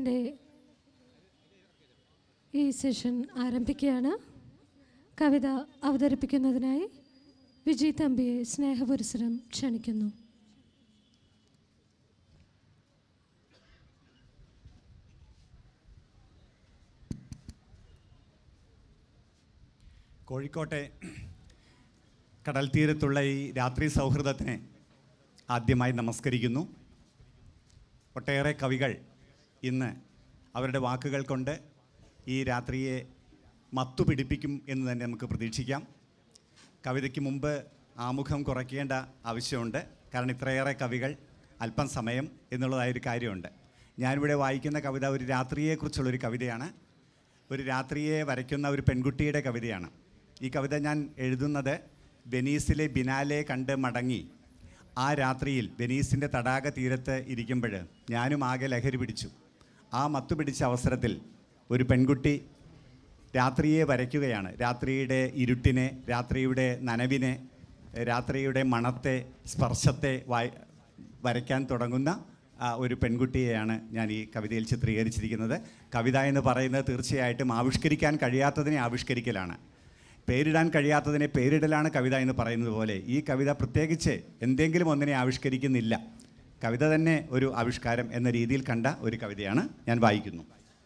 കേരളത്തിൻ്റെ ഈ സെഷൻ ആരംഭിക്കുകയാണ് കവിത അവതരിപ്പിക്കുന്നതിനായി വിജയ് തമ്പിയെ സ്നേഹപുരസരം ക്ഷണിക്കുന്നു കോഴിക്കോട്ടെ കടൽ തീരത്തുള്ള ഈ രാത്രി സൗഹൃദത്തിനെ ആദ്യമായി നമസ്കരിക്കുന്നു ഒട്ടേറെ കവികൾ ഇന്ന് അവരുടെ വാക്കുകൾ കൊണ്ട് ഈ രാത്രിയെ മത്തു പിടിപ്പിക്കും എന്ന് തന്നെ നമുക്ക് പ്രതീക്ഷിക്കാം കവിതയ്ക്ക് മുമ്പ് ആമുഖം കുറയ്ക്കേണ്ട ആവശ്യമുണ്ട് കാരണം ഇത്രയേറെ കവികൾ അല്പം സമയം എന്നുള്ളതായൊരു കാര്യമുണ്ട് ഞാനിവിടെ വായിക്കുന്ന കവിത ഒരു രാത്രിയെക്കുറിച്ചുള്ളൊരു കവിതയാണ് ഒരു രാത്രിയെ വരയ്ക്കുന്ന ഒരു പെൺകുട്ടിയുടെ കവിതയാണ് ഈ കവിത ഞാൻ എഴുതുന്നത് വെനീസിലെ ബിനാലെ കണ്ട് മടങ്ങി ആ രാത്രിയിൽ വെനീസിൻ്റെ തടാക തീരത്ത് ഇരിക്കുമ്പോൾ ഞാനും ആകെ ലഹരി പിടിച്ചു ആ മത്തു പിടിച്ച അവസരത്തിൽ ഒരു പെൺകുട്ടി രാത്രിയെ വരയ്ക്കുകയാണ് രാത്രിയുടെ ഇരുട്ടിനെ രാത്രിയുടെ നനവിനെ രാത്രിയുടെ മണത്തെ സ്പർശത്തെ വായി വരയ്ക്കാൻ തുടങ്ങുന്ന ആ, ഒരു പെൺകുട്ടിയെയാണ് ഞാൻ ഈ കവിതയിൽ ചിത്രീകരിച്ചിരിക്കുന്നത് കവിത എന്ന് പറയുന്നത് തീർച്ചയായിട്ടും ആവിഷ്കരിക്കാൻ കഴിയാത്തതിനെ ആവിഷ്കരിക്കലാണ് പേരിടാൻ കഴിയാത്തതിനെ പേരിടലാണ് കവിത എന്ന് പറയുന്നത് പോലെ ഈ കവിത പ്രത്യേകിച്ച് എന്തെങ്കിലും ഒന്നിനെ ആവിഷ്കരിക്കുന്നില്ല കവിത തന്നെ ഒരു ആവിഷ്കാരം എന്ന രീതിയിൽ കണ്ട ഒരു കവിതയാണ് ഞാൻ വായിക്കുന്നു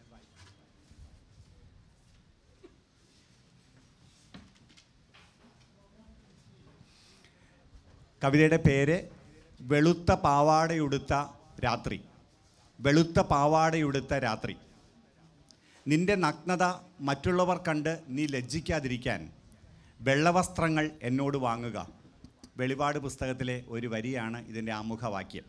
കവിതയുടെ പേര് വെളുത്ത പാവാടയുടുത്ത രാത്രി വെളുത്ത പാവാടയുടുത്ത രാത്രി നിന്റെ നഗ്നത മറ്റുള്ളവർ കണ്ട് നീ ലജ്ജിക്കാതിരിക്കാൻ വെള്ളവസ്ത്രങ്ങൾ എന്നോട് വാങ്ങുക വെളിപാട് പുസ്തകത്തിലെ ഒരു വരിയാണ് ഇതിൻ്റെ ആമുഖവാക്യം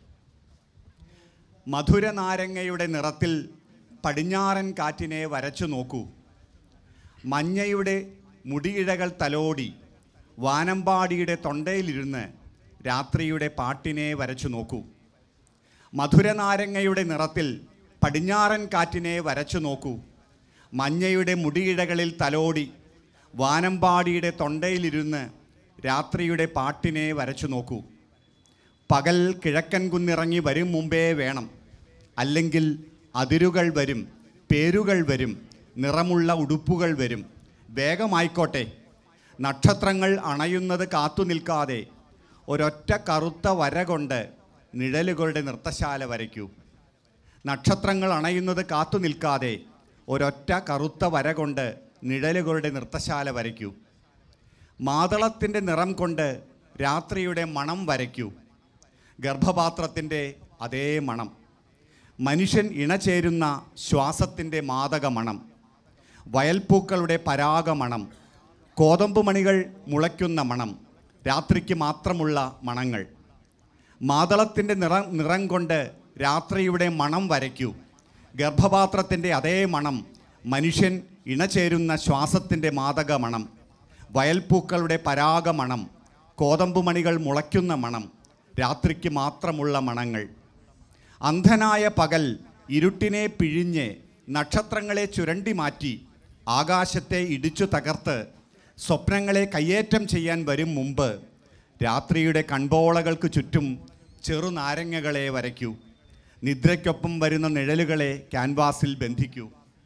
മധുരനാരങ്ങയുടെ നിറത്തിൽ പടിഞ്ഞാറൻ കാറ്റിനെ വരച്ചു നോക്കൂ മഞ്ഞയുടെ മുടിയിഴകൾ തലോടി വാനമ്പാടിയുടെ തൊണ്ടയിലിരുന്ന് രാത്രിയുടെ പാട്ടിനെ വരച്ചു നോക്കൂ മധുരനാരങ്ങയുടെ നിറത്തിൽ പടിഞ്ഞാറൻ കാറ്റിനെ വരച്ചു നോക്കൂ മഞ്ഞയുടെ മുടിയിഴകളിൽ തലോടി വാനമ്പാടിയുടെ തൊണ്ടയിലിരുന്ന് രാത്രിയുടെ പാട്ടിനെ വരച്ചു നോക്കൂ പകൽ കിഴക്കൻ കുന്നിറങ്ങി വരും മുമ്പേ വേണം അല്ലെങ്കിൽ അതിരുകൾ വരും പേരുകൾ വരും നിറമുള്ള ഉടുപ്പുകൾ വരും വേഗമായിക്കോട്ടെ നക്ഷത്രങ്ങൾ അണയുന്നത് കാത്തു നിൽക്കാതെ ഒരൊറ്റ കറുത്ത വര കൊണ്ട് നിഴലുകളുടെ നൃത്തശാല വരയ്ക്കൂ നക്ഷത്രങ്ങൾ അണയുന്നത് കാത്തു നിൽക്കാതെ ഒരൊറ്റ കറുത്ത വര കൊണ്ട് നിഴലുകളുടെ നൃത്തശാല വരയ്ക്കൂ മാതളത്തിൻ്റെ നിറം കൊണ്ട് രാത്രിയുടെ മണം വരയ്ക്കൂ ഗർഭപാത്രത്തിൻ്റെ അതേ മണം മനുഷ്യൻ ഇണചേരുന്ന ശ്വാസത്തിൻ്റെ മാദക മണം വയൽപ്പൂക്കളുടെ പരാഗമണം കോതമ്പ് മണികൾ മുളയ്ക്കുന്ന മണം രാത്രിക്ക് മാത്രമുള്ള മണങ്ങൾ മാതളത്തിൻ്റെ നിറം നിറം കൊണ്ട് രാത്രിയുടെ മണം വരയ്ക്കൂ ഗർഭപാത്രത്തിൻ്റെ അതേ മണം മനുഷ്യൻ ഇണചേരുന്ന ശ്വാസത്തിൻ്റെ മാദക മണം വയൽപ്പൂക്കളുടെ പരാഗമണം കോതമ്പുമണികൾ മുളയ്ക്കുന്ന മണം രാത്രിക്ക് മാത്രമുള്ള മണങ്ങൾ അന്ധനായ പകൽ ഇരുട്ടിനെ പിഴിഞ്ഞ് നക്ഷത്രങ്ങളെ ചുരണ്ടി മാറ്റി ആകാശത്തെ ഇടിച്ചു തകർത്ത് സ്വപ്നങ്ങളെ കയ്യേറ്റം ചെയ്യാൻ വരും മുമ്പ് രാത്രിയുടെ കൺപോളകൾക്ക് ചുറ്റും ചെറുനാരങ്ങകളെ വരയ്ക്കൂ നിദ്രയ്ക്കൊപ്പം വരുന്ന നിഴലുകളെ ക്യാൻവാസിൽ ബന്ധിക്കൂ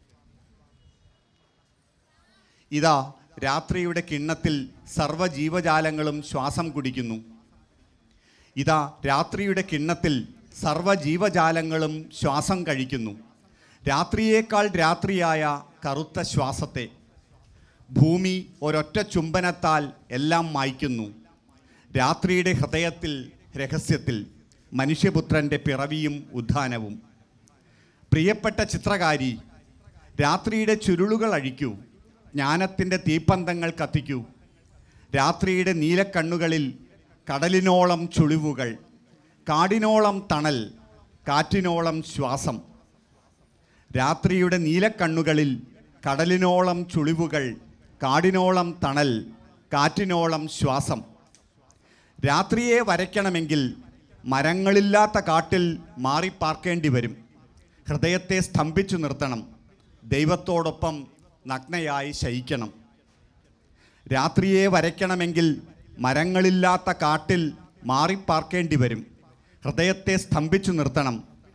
ഇതാ രാത്രിയുടെ കിണ്ണത്തിൽ സർവ്വജീവജാലങ്ങളും ശ്വാസം കുടിക്കുന്നു ഇതാ രാത്രിയുടെ കിണ്ണത്തിൽ സർവ്വജീവജാലങ്ങളും ശ്വാസം കഴിക്കുന്നു രാത്രിയേക്കാൾ രാത്രിയായ കറുത്ത ശ്വാസത്തെ ഭൂമി ഒരൊറ്റ ചുംബനത്താൽ എല്ലാം മായ്ക്കുന്നു രാത്രിയുടെ ഹൃദയത്തിൽ രഹസ്യത്തിൽ മനുഷ്യപുത്രൻ്റെ പിറവിയും ഉദ്ധാനവും പ്രിയപ്പെട്ട ചിത്രകാരി രാത്രിയുടെ ചുരുളുകൾ അഴിക്കൂ ജ്ഞാനത്തിൻ്റെ തീപ്പന്തങ്ങൾ കത്തിക്കൂ രാത്രിയുടെ നീലക്കണ്ണുകളിൽ കടലിനോളം ചുളിവുകൾ കാടിനോളം തണൽ കാറ്റിനോളം ശ്വാസം രാത്രിയുടെ നീലക്കണ്ണുകളിൽ കടലിനോളം ചുളിവുകൾ കാടിനോളം തണൽ കാറ്റിനോളം ശ്വാസം രാത്രിയെ വരയ്ക്കണമെങ്കിൽ മരങ്ങളില്ലാത്ത കാട്ടിൽ മാറിപ്പാർക്കേണ്ടി വരും ഹൃദയത്തെ സ്തംഭിച്ചു നിർത്തണം ദൈവത്തോടൊപ്പം നഗ്നയായി ശയിക്കണം രാത്രിയെ വരയ്ക്കണമെങ്കിൽ മരങ്ങളില്ലാത്ത കാട്ടിൽ മാറിപ്പാർക്കേണ്ടി വരും ഹൃദയത്തെ സ്തംഭിച്ചു നിർത്തണം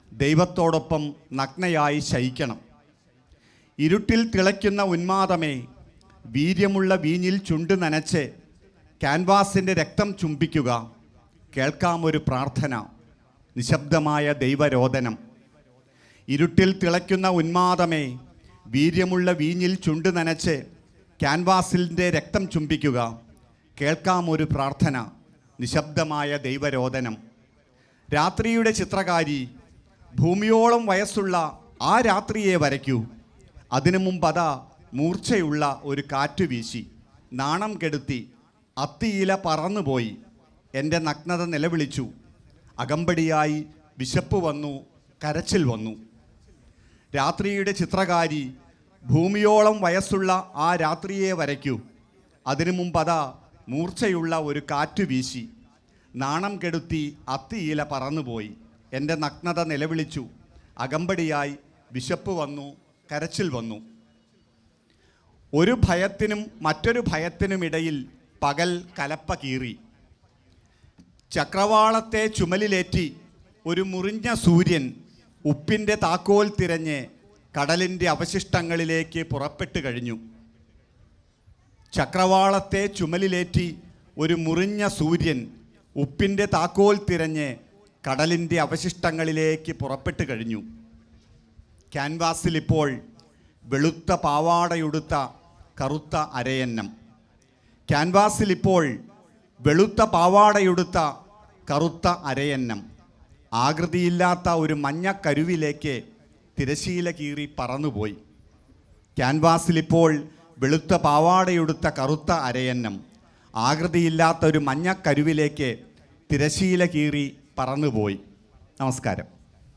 ദൈവത്തോടൊപ്പം നഗ്നയായി ശയിക്കണം ഇരുട്ടിൽ തിളയ്ക്കുന്ന ഉന്മാദമേ വീര്യമുള്ള വീഞ്ഞിൽ ചുണ്ട് നനച്ച് ക്യാൻവാസിൻ്റെ രക്തം ചുംബിക്കുക കേൾക്കാം ഒരു പ്രാർത്ഥന നിശബ്ദമായ ദൈവരോദനം ഇരുട്ടിൽ തിളയ്ക്കുന്ന ഉന്മാദമേ വീര്യമുള്ള വീഞ്ഞിൽ ചുണ്ട് നനച്ച് ക്യാൻവാസിൻ്റെ രക്തം ചുംബിക്കുക കേൾക്കാം ഒരു പ്രാർത്ഥന നിശബ്ദമായ ദൈവരോദനം രാത്രിയുടെ ചിത്രകാരി ഭൂമിയോളം വയസ്സുള്ള ആ രാത്രിയെ വരയ്ക്കൂ അതിനു മുമ്പ് അതാ മൂർച്ചയുള്ള ഒരു കാറ്റ് വീശി നാണം കെടുത്തി അത്തിയില പറന്നുപോയി എൻ്റെ നഗ്നത നിലവിളിച്ചു അകമ്പടിയായി വിശപ്പ് വന്നു കരച്ചിൽ വന്നു രാത്രിയുടെ ചിത്രകാരി ഭൂമിയോളം വയസ്സുള്ള ആ രാത്രിയെ വരയ്ക്കൂ അതിനു മുമ്പ് അതാ മൂർച്ചയുള്ള ഒരു കാറ്റ് വീശി നാണം കെടുത്തി അത്തിയില പറന്നുപോയി എൻ്റെ നഗ്നത നിലവിളിച്ചു അകമ്പടിയായി വിശപ്പ് വന്നു കരച്ചിൽ വന്നു ഒരു ഭയത്തിനും മറ്റൊരു ഭയത്തിനുമിടയിൽ പകൽ കലപ്പ കീറി ചക്രവാളത്തെ ചുമലിലേറ്റി ഒരു മുറിഞ്ഞ സൂര്യൻ ഉപ്പിൻ്റെ താക്കോൽ തിരഞ്ഞ് കടലിൻ്റെ അവശിഷ്ടങ്ങളിലേക്ക് പുറപ്പെട്ടു കഴിഞ്ഞു ചക്രവാളത്തെ ചുമലിലേറ്റി ഒരു മുറിഞ്ഞ സൂര്യൻ ഉപ്പിൻ്റെ താക്കോൽ തിരഞ്ഞ് കടലിൻ്റെ അവശിഷ്ടങ്ങളിലേക്ക് പുറപ്പെട്ടു കഴിഞ്ഞു ക്യാൻവാസിൽ ഇപ്പോൾ വെളുത്ത പാവാടയുടുത്ത കറുത്ത അരയന്നം ക്യാൻവാസിൽ ഇപ്പോൾ വെളുത്ത പാവാടയുടുത്ത കറുത്ത അരയന്നം ആകൃതിയില്ലാത്ത ഒരു മഞ്ഞ കരുവിലേക്ക് തിരശീല കീറി പറന്നുപോയി ക്യാൻവാസിൽ ഇപ്പോൾ വെളുത്ത പാവാടയുടുത്ത കറുത്ത അരയന്നം ആകൃതിയില്ലാത്ത ഒരു മഞ്ഞ കരുവിലേക്ക് തിരശീല കീറി പറന്നുപോയി നമസ്കാരം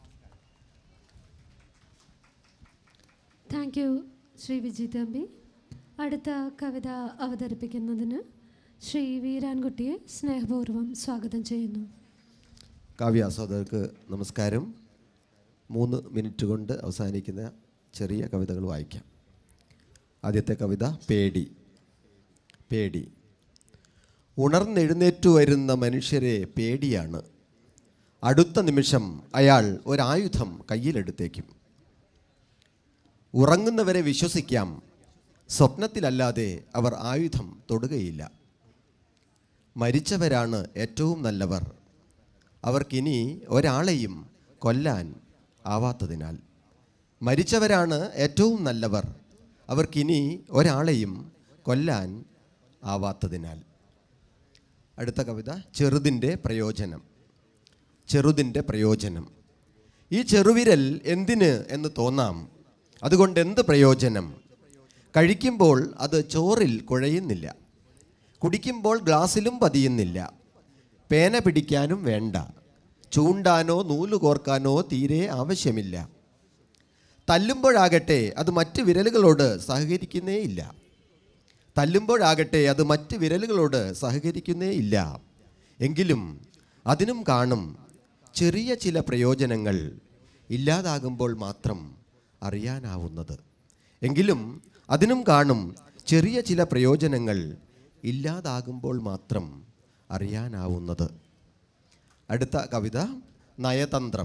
താങ്ക് യു ശ്രീ വിജി തമ്പി അടുത്ത കവിത അവതരിപ്പിക്കുന്നതിന് ശ്രീ വീരാൻകുട്ടിയെ സ്നേഹപൂർവ്വം സ്വാഗതം ചെയ്യുന്നു കാവ്യാസ്വാദകർക്ക് നമസ്കാരം മൂന്ന് മിനിറ്റ് കൊണ്ട് അവസാനിക്കുന്ന ചെറിയ കവിതകൾ വായിക്കാം ആദ്യത്തെ കവിത പേടി പേടി ഉണർന്നെഴുന്നേറ്റു വരുന്ന മനുഷ്യരെ പേടിയാണ് അടുത്ത നിമിഷം അയാൾ ഒരായുധം കയ്യിലെടുത്തേക്കും ഉറങ്ങുന്നവരെ വിശ്വസിക്കാം സ്വപ്നത്തിലല്ലാതെ അവർ ആയുധം തൊടുകയില്ല മരിച്ചവരാണ് ഏറ്റവും നല്ലവർ അവർക്കിനി ഒരാളെയും കൊല്ലാൻ ആവാത്തതിനാൽ മരിച്ചവരാണ് ഏറ്റവും നല്ലവർ അവർക്കിനി ഒരാളെയും കൊല്ലാൻ ആവാത്തതിനാൽ അടുത്ത കവിത ചെറുതിൻ്റെ പ്രയോജനം ചെറുതിൻ്റെ പ്രയോജനം ഈ ചെറുവിരൽ എന്തിന് എന്ന് തോന്നാം അതുകൊണ്ട് എന്ത് പ്രയോജനം കഴിക്കുമ്പോൾ അത് ചോറിൽ കുഴയുന്നില്ല കുടിക്കുമ്പോൾ ഗ്ലാസ്സിലും പതിയുന്നില്ല പേന പിടിക്കാനും വേണ്ട ചൂണ്ടാനോ നൂല് കോർക്കാനോ തീരെ ആവശ്യമില്ല തല്ലുമ്പോഴാകട്ടെ അത് മറ്റ് വിരലുകളോട് സഹകരിക്കുന്നേ ഇല്ല തല്ലുമ്പോഴാകട്ടെ അത് മറ്റ് വിരലുകളോട് സഹകരിക്കുന്നേ ഇല്ല എങ്കിലും അതിനും കാണും ചെറിയ ചില പ്രയോജനങ്ങൾ ഇല്ലാതാകുമ്പോൾ മാത്രം അറിയാനാവുന്നത് എങ്കിലും അതിനും കാണും ചെറിയ ചില പ്രയോജനങ്ങൾ ഇല്ലാതാകുമ്പോൾ മാത്രം അറിയാനാവുന്നത് അടുത്ത കവിത നയതന്ത്രം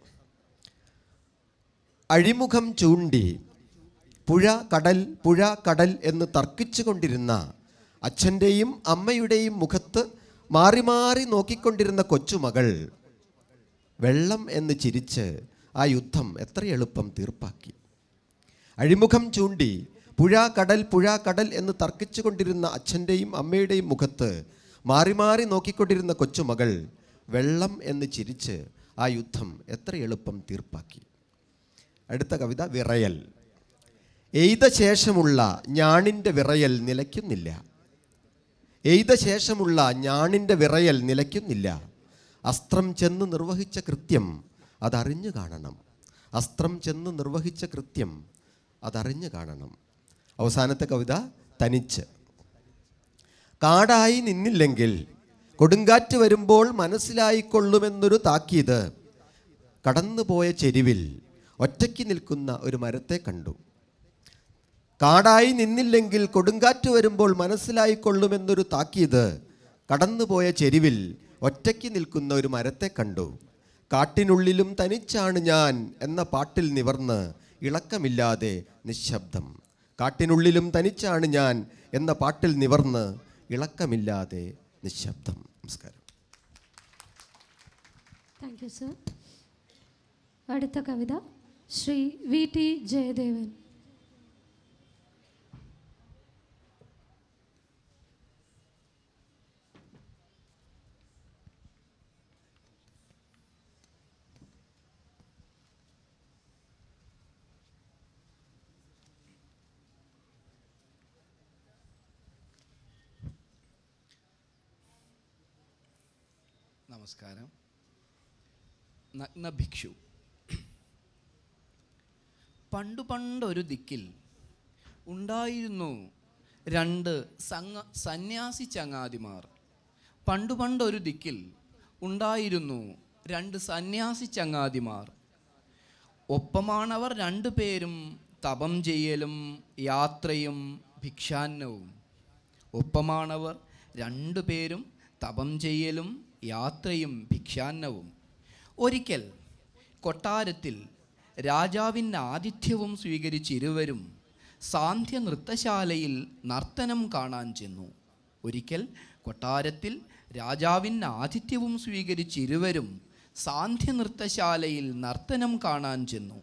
അഴിമുഖം ചൂണ്ടി പുഴ കടൽ പുഴ കടൽ എന്ന് തർക്കിച്ചു കൊണ്ടിരുന്ന അച്ഛൻ്റെയും അമ്മയുടെയും മുഖത്ത് മാറി മാറി നോക്കിക്കൊണ്ടിരുന്ന കൊച്ചുമകൾ വെള്ളം എന്ന് ചിരിച്ച് ആ യുദ്ധം എത്ര എളുപ്പം തീർപ്പാക്കി അഴിമുഖം ചൂണ്ടി പുഴ കടൽ പുഴ കടൽ എന്ന് തർക്കിച്ചു കൊണ്ടിരുന്ന അച്ഛൻ്റെയും അമ്മയുടെയും മുഖത്ത് മാറി മാറി നോക്കിക്കൊണ്ടിരുന്ന കൊച്ചുമകൾ വെള്ളം എന്ന് ചിരിച്ച് ആ യുദ്ധം എത്ര എളുപ്പം തീർപ്പാക്കി അടുത്ത കവിത വിറയൽ എയ്ത ശേഷമുള്ള ഞാണിൻ്റെ വിറയൽ നിലയ്ക്കുന്നില്ല എയ്ത ശേഷമുള്ള ഞാണിൻ്റെ വിറയൽ നിലയ്ക്കുന്നില്ല അസ്ത്രം ചെന്ന് നിർവഹിച്ച കൃത്യം അതറിഞ്ഞു കാണണം അസ്ത്രം ചെന്ന് നിർവഹിച്ച കൃത്യം അതറിഞ്ഞു കാണണം അവസാനത്തെ കവിത തനിച്ച് കാടായി നിന്നില്ലെങ്കിൽ കൊടുങ്കാറ്റ് വരുമ്പോൾ മനസ്സിലായിക്കൊള്ളുമെന്നൊരു താക്കീത് കടന്നുപോയ ചെരുവിൽ ഒറ്റയ്ക്ക് നിൽക്കുന്ന ഒരു മരത്തെ കണ്ടു കാടായി നിന്നില്ലെങ്കിൽ കൊടുങ്കാറ്റ് വരുമ്പോൾ മനസ്സിലായിക്കൊള്ളുമെന്നൊരു താക്കീത് കടന്നുപോയ ചെരുവിൽ ഒറ്റയ്ക്ക് നിൽക്കുന്ന ഒരു മരത്തെ കണ്ടു കാട്ടിനുള്ളിലും തനിച്ചാണ് ഞാൻ എന്ന പാട്ടിൽ നിവർന്ന് ഇളക്കമില്ലാതെ നിശബ്ദം കാട്ടിനുള്ളിലും തനിച്ചാണ് ഞാൻ എന്ന പാട്ടിൽ നിവർന്ന് ഇളക്കമില്ലാതെ നിശബ്ദം നമസ്കാരം താങ്ക് യു സർ അടുത്ത കവിത ശ്രീ വി ടി ജയദേവൻ നമസ്കാരം നഗ്നഭിക്ഷു പണ്ടു പണ്ടൊരു ദിക്കിൽ ഉണ്ടായിരുന്നു രണ്ട് സംഘ സന്യാസി ചങ്ങാതിമാർ പണ്ടു പണ്ടൊരു ദിക്കിൽ ഉണ്ടായിരുന്നു രണ്ട് സന്യാസി ചങ്ങാതിമാർ ഒപ്പമാണവർ രണ്ടുപേരും തപം ചെയ്യലും യാത്രയും ഭിക്ഷാന്നവും ഒപ്പമാണവർ രണ്ടുപേരും തപം ചെയ്യലും യാത്രയും ഭിക്ഷാന്നവും ഒരിക്കൽ കൊട്ടാരത്തിൽ രാജാവിൻ്റെ ആതിഥ്യവും സ്വീകരിച്ചിരുവരും സാന്ധ്യ നൃത്തശാലയിൽ നർത്തനം കാണാൻ ചെന്നു ഒരിക്കൽ കൊട്ടാരത്തിൽ രാജാവിൻ്റെ ആതിഥ്യവും സ്വീകരിച്ചിരുവരും സാന്ധ്യ നൃത്തശാലയിൽ നർത്തനം കാണാൻ ചെന്നു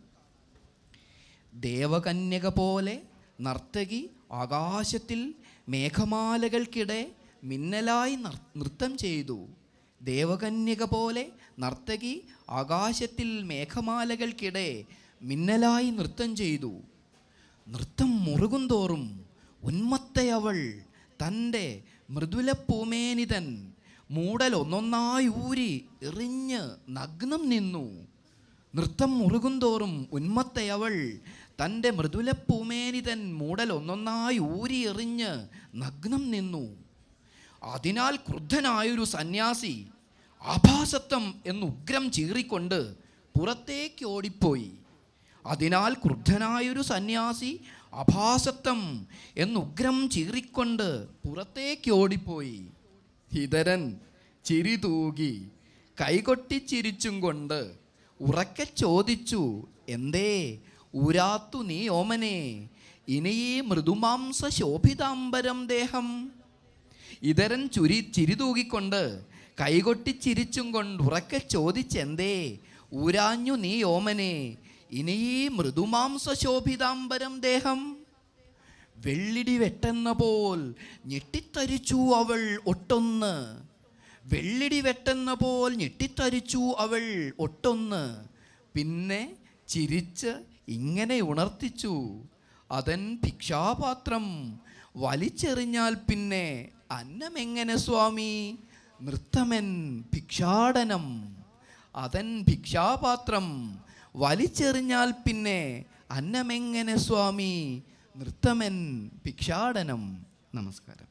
ദേവകന്യക പോലെ നർത്തകി ആകാശത്തിൽ മേഘമാലകൾക്കിടെ മിന്നലായി നർ- നൃത്തം ചെയ്തു ദേവകന്യക പോലെ നർത്തകി ആകാശത്തിൽ മേഘമാലകൾക്കിടെ മിന്നലായി നൃത്തം ചെയ്തു നൃത്തം മുറുകും തോറും ഉന്മത്തയവൾ തൻ്റെ മൃദുലപ്പൂമേനിതൻ മൂടൽ ഒന്നൊന്നായി ഊരി എറിഞ്ഞ് നഗ്നം നിന്നു നൃത്തം മുറുകും തോറും ഉന്മത്തയവൾ തൻ്റെ മൃദുലപ്പൂമേനിതൻ മൂടൽ ഒന്നൊന്നായി ഊരി എറിഞ്ഞ് നഗ്നം നിന്നു അതിനാൽ ക്രുദ്ധനായൊരു സന്യാസി ആഭാസത്വം എന്ന് ഉഗ്രം ചീറിക്കൊണ്ട് പുറത്തേക്ക് ഓടിപ്പോയി അതിനാൽ ക്രുദ്ധനായൊരു സന്യാസി അഭാസത്വം എന്നുഗ്രം ചീറിക്കൊണ്ട് പുറത്തേക്ക് ഓടിപ്പോയി ഹിതരൻ ചിരി തൂകി കൈകൊട്ടിച്ചിരിച്ചും കൊണ്ട് ഉറക്കെ ചോദിച്ചു എന്തേ ഊരാത്തു നീ ഓമനെ ഇനി ഈ മൃദുമാംസ ശോഭിതാംബരം ദേഹം ഇതരൻ ചുരി ചിരി തൂകിക്കൊണ്ട് കൈകൊട്ടിച്ചിരിച്ചും കൊണ്ട് ഉറക്കെ ചോദിച്ചെന്തേ ഊരാഞ്ഞു നീ ഓമനെ ഇനി ഈ മൃദുമാംസ ശോഭിതാംബരം ദേഹം വെള്ളിടി വെട്ടെന്ന പോൽ ഞെട്ടിത്തരിച്ചു അവൾ ഒട്ടൊന്ന് വെള്ളിടി വെട്ടെന്ന പോൽ ഞെട്ടിത്തരിച്ചു അവൾ ഒട്ടൊന്ന് പിന്നെ ചിരിച്ച് ഇങ്ങനെ ഉണർത്തിച്ചു അതൻ ഭിക്ഷാപാത്രം വലിച്ചെറിഞ്ഞാൽ പിന്നെ അന്നമെങ്ങനെ സ്വാമി നൃത്തമെൻ ഭിക്ഷാടനം അതൻ ഭിക്ഷാപാത്രം വലിച്ചെറിഞ്ഞാൽ പിന്നെ അന്നമെങ്ങനെ സ്വാമി നൃത്തമെൻ ഭിക്ഷാടനം നമസ്കാരം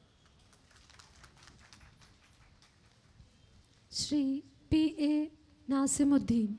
ശ്രീ പി എ നാസിമുദ്ദീൻ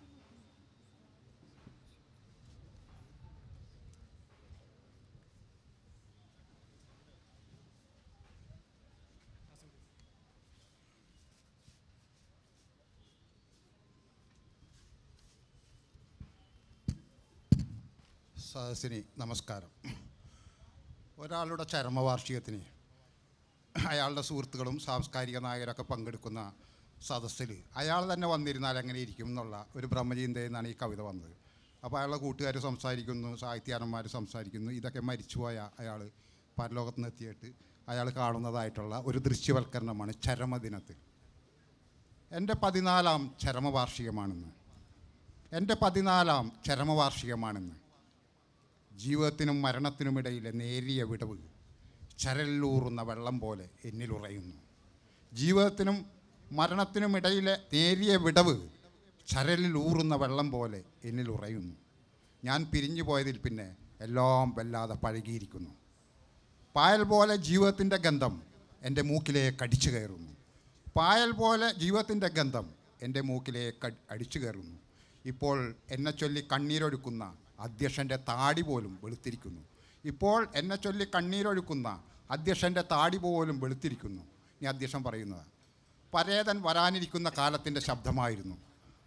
സദസ്സിന് നമസ്കാരം ഒരാളുടെ ചരമവാർഷികത്തിന് അയാളുടെ സുഹൃത്തുക്കളും സാംസ്കാരിക നായകരൊക്കെ പങ്കെടുക്കുന്ന സദസ്സിൽ അയാൾ തന്നെ വന്നിരുന്നാൽ എങ്ങനെ ഇരിക്കും എന്നുള്ള ഒരു ബ്രഹ്മചിന്തയിൽ നിന്നാണ് ഈ കവിത വന്നത് അപ്പോൾ അയാളുടെ കൂട്ടുകാർ സംസാരിക്കുന്നു സാഹിത്യകാരന്മാർ സംസാരിക്കുന്നു ഇതൊക്കെ മരിച്ചുപോയ അയാൾ പരലോകത്ത് നിന്ന് എത്തിയിട്ട് അയാൾ കാണുന്നതായിട്ടുള്ള ഒരു ദൃശ്യവൽക്കരണമാണ് ചരമദിനത്തിൽ എൻ്റെ പതിനാലാം ചരമവാർഷികമാണെന്ന് എൻ്റെ പതിനാലാം ചരമവാർഷികമാണെന്ന് ജീവിതത്തിനും മരണത്തിനുമിടയിലെ നേരിയ വിടവ് ചരലിലൂറുന്ന വെള്ളം പോലെ എന്നിലുറയുന്നു ജീവിതത്തിനും മരണത്തിനുമിടയിലെ നേരിയ വിടവ് ചരലിലൂറുന്ന വെള്ളം പോലെ എന്നിലുറയുന്നു ഞാൻ പിരിഞ്ഞു പോയതിൽ പിന്നെ എല്ലാം വല്ലാതെ പഴകിയിരിക്കുന്നു പായൽ പോലെ ജീവിതത്തിൻ്റെ ഗന്ധം എൻ്റെ മൂക്കിലേക്ക് അടിച്ചു കയറുന്നു പായൽ പോലെ ജീവിതത്തിൻ്റെ ഗന്ധം എൻ്റെ മൂക്കിലേക്ക് അടി- അടിച്ചു കയറുന്നു ഇപ്പോൾ എന്നെ ചൊല്ലി കണ്ണീരൊഴുക്കുന്ന അധ്യക്ഷൻ്റെ താടി പോലും വെളുത്തിരിക്കുന്നു ഇപ്പോൾ എന്നെ ചൊല്ലി കണ്ണീരൊഴുക്കുന്ന അധ്യക്ഷൻ്റെ താടി പോലും വെളുത്തിരിക്കുന്നു ഇനി അധ്യക്ഷൻ പറയുന്നത് പരേതൻ വരാനിരിക്കുന്ന കാലത്തിൻ്റെ ശബ്ദമായിരുന്നു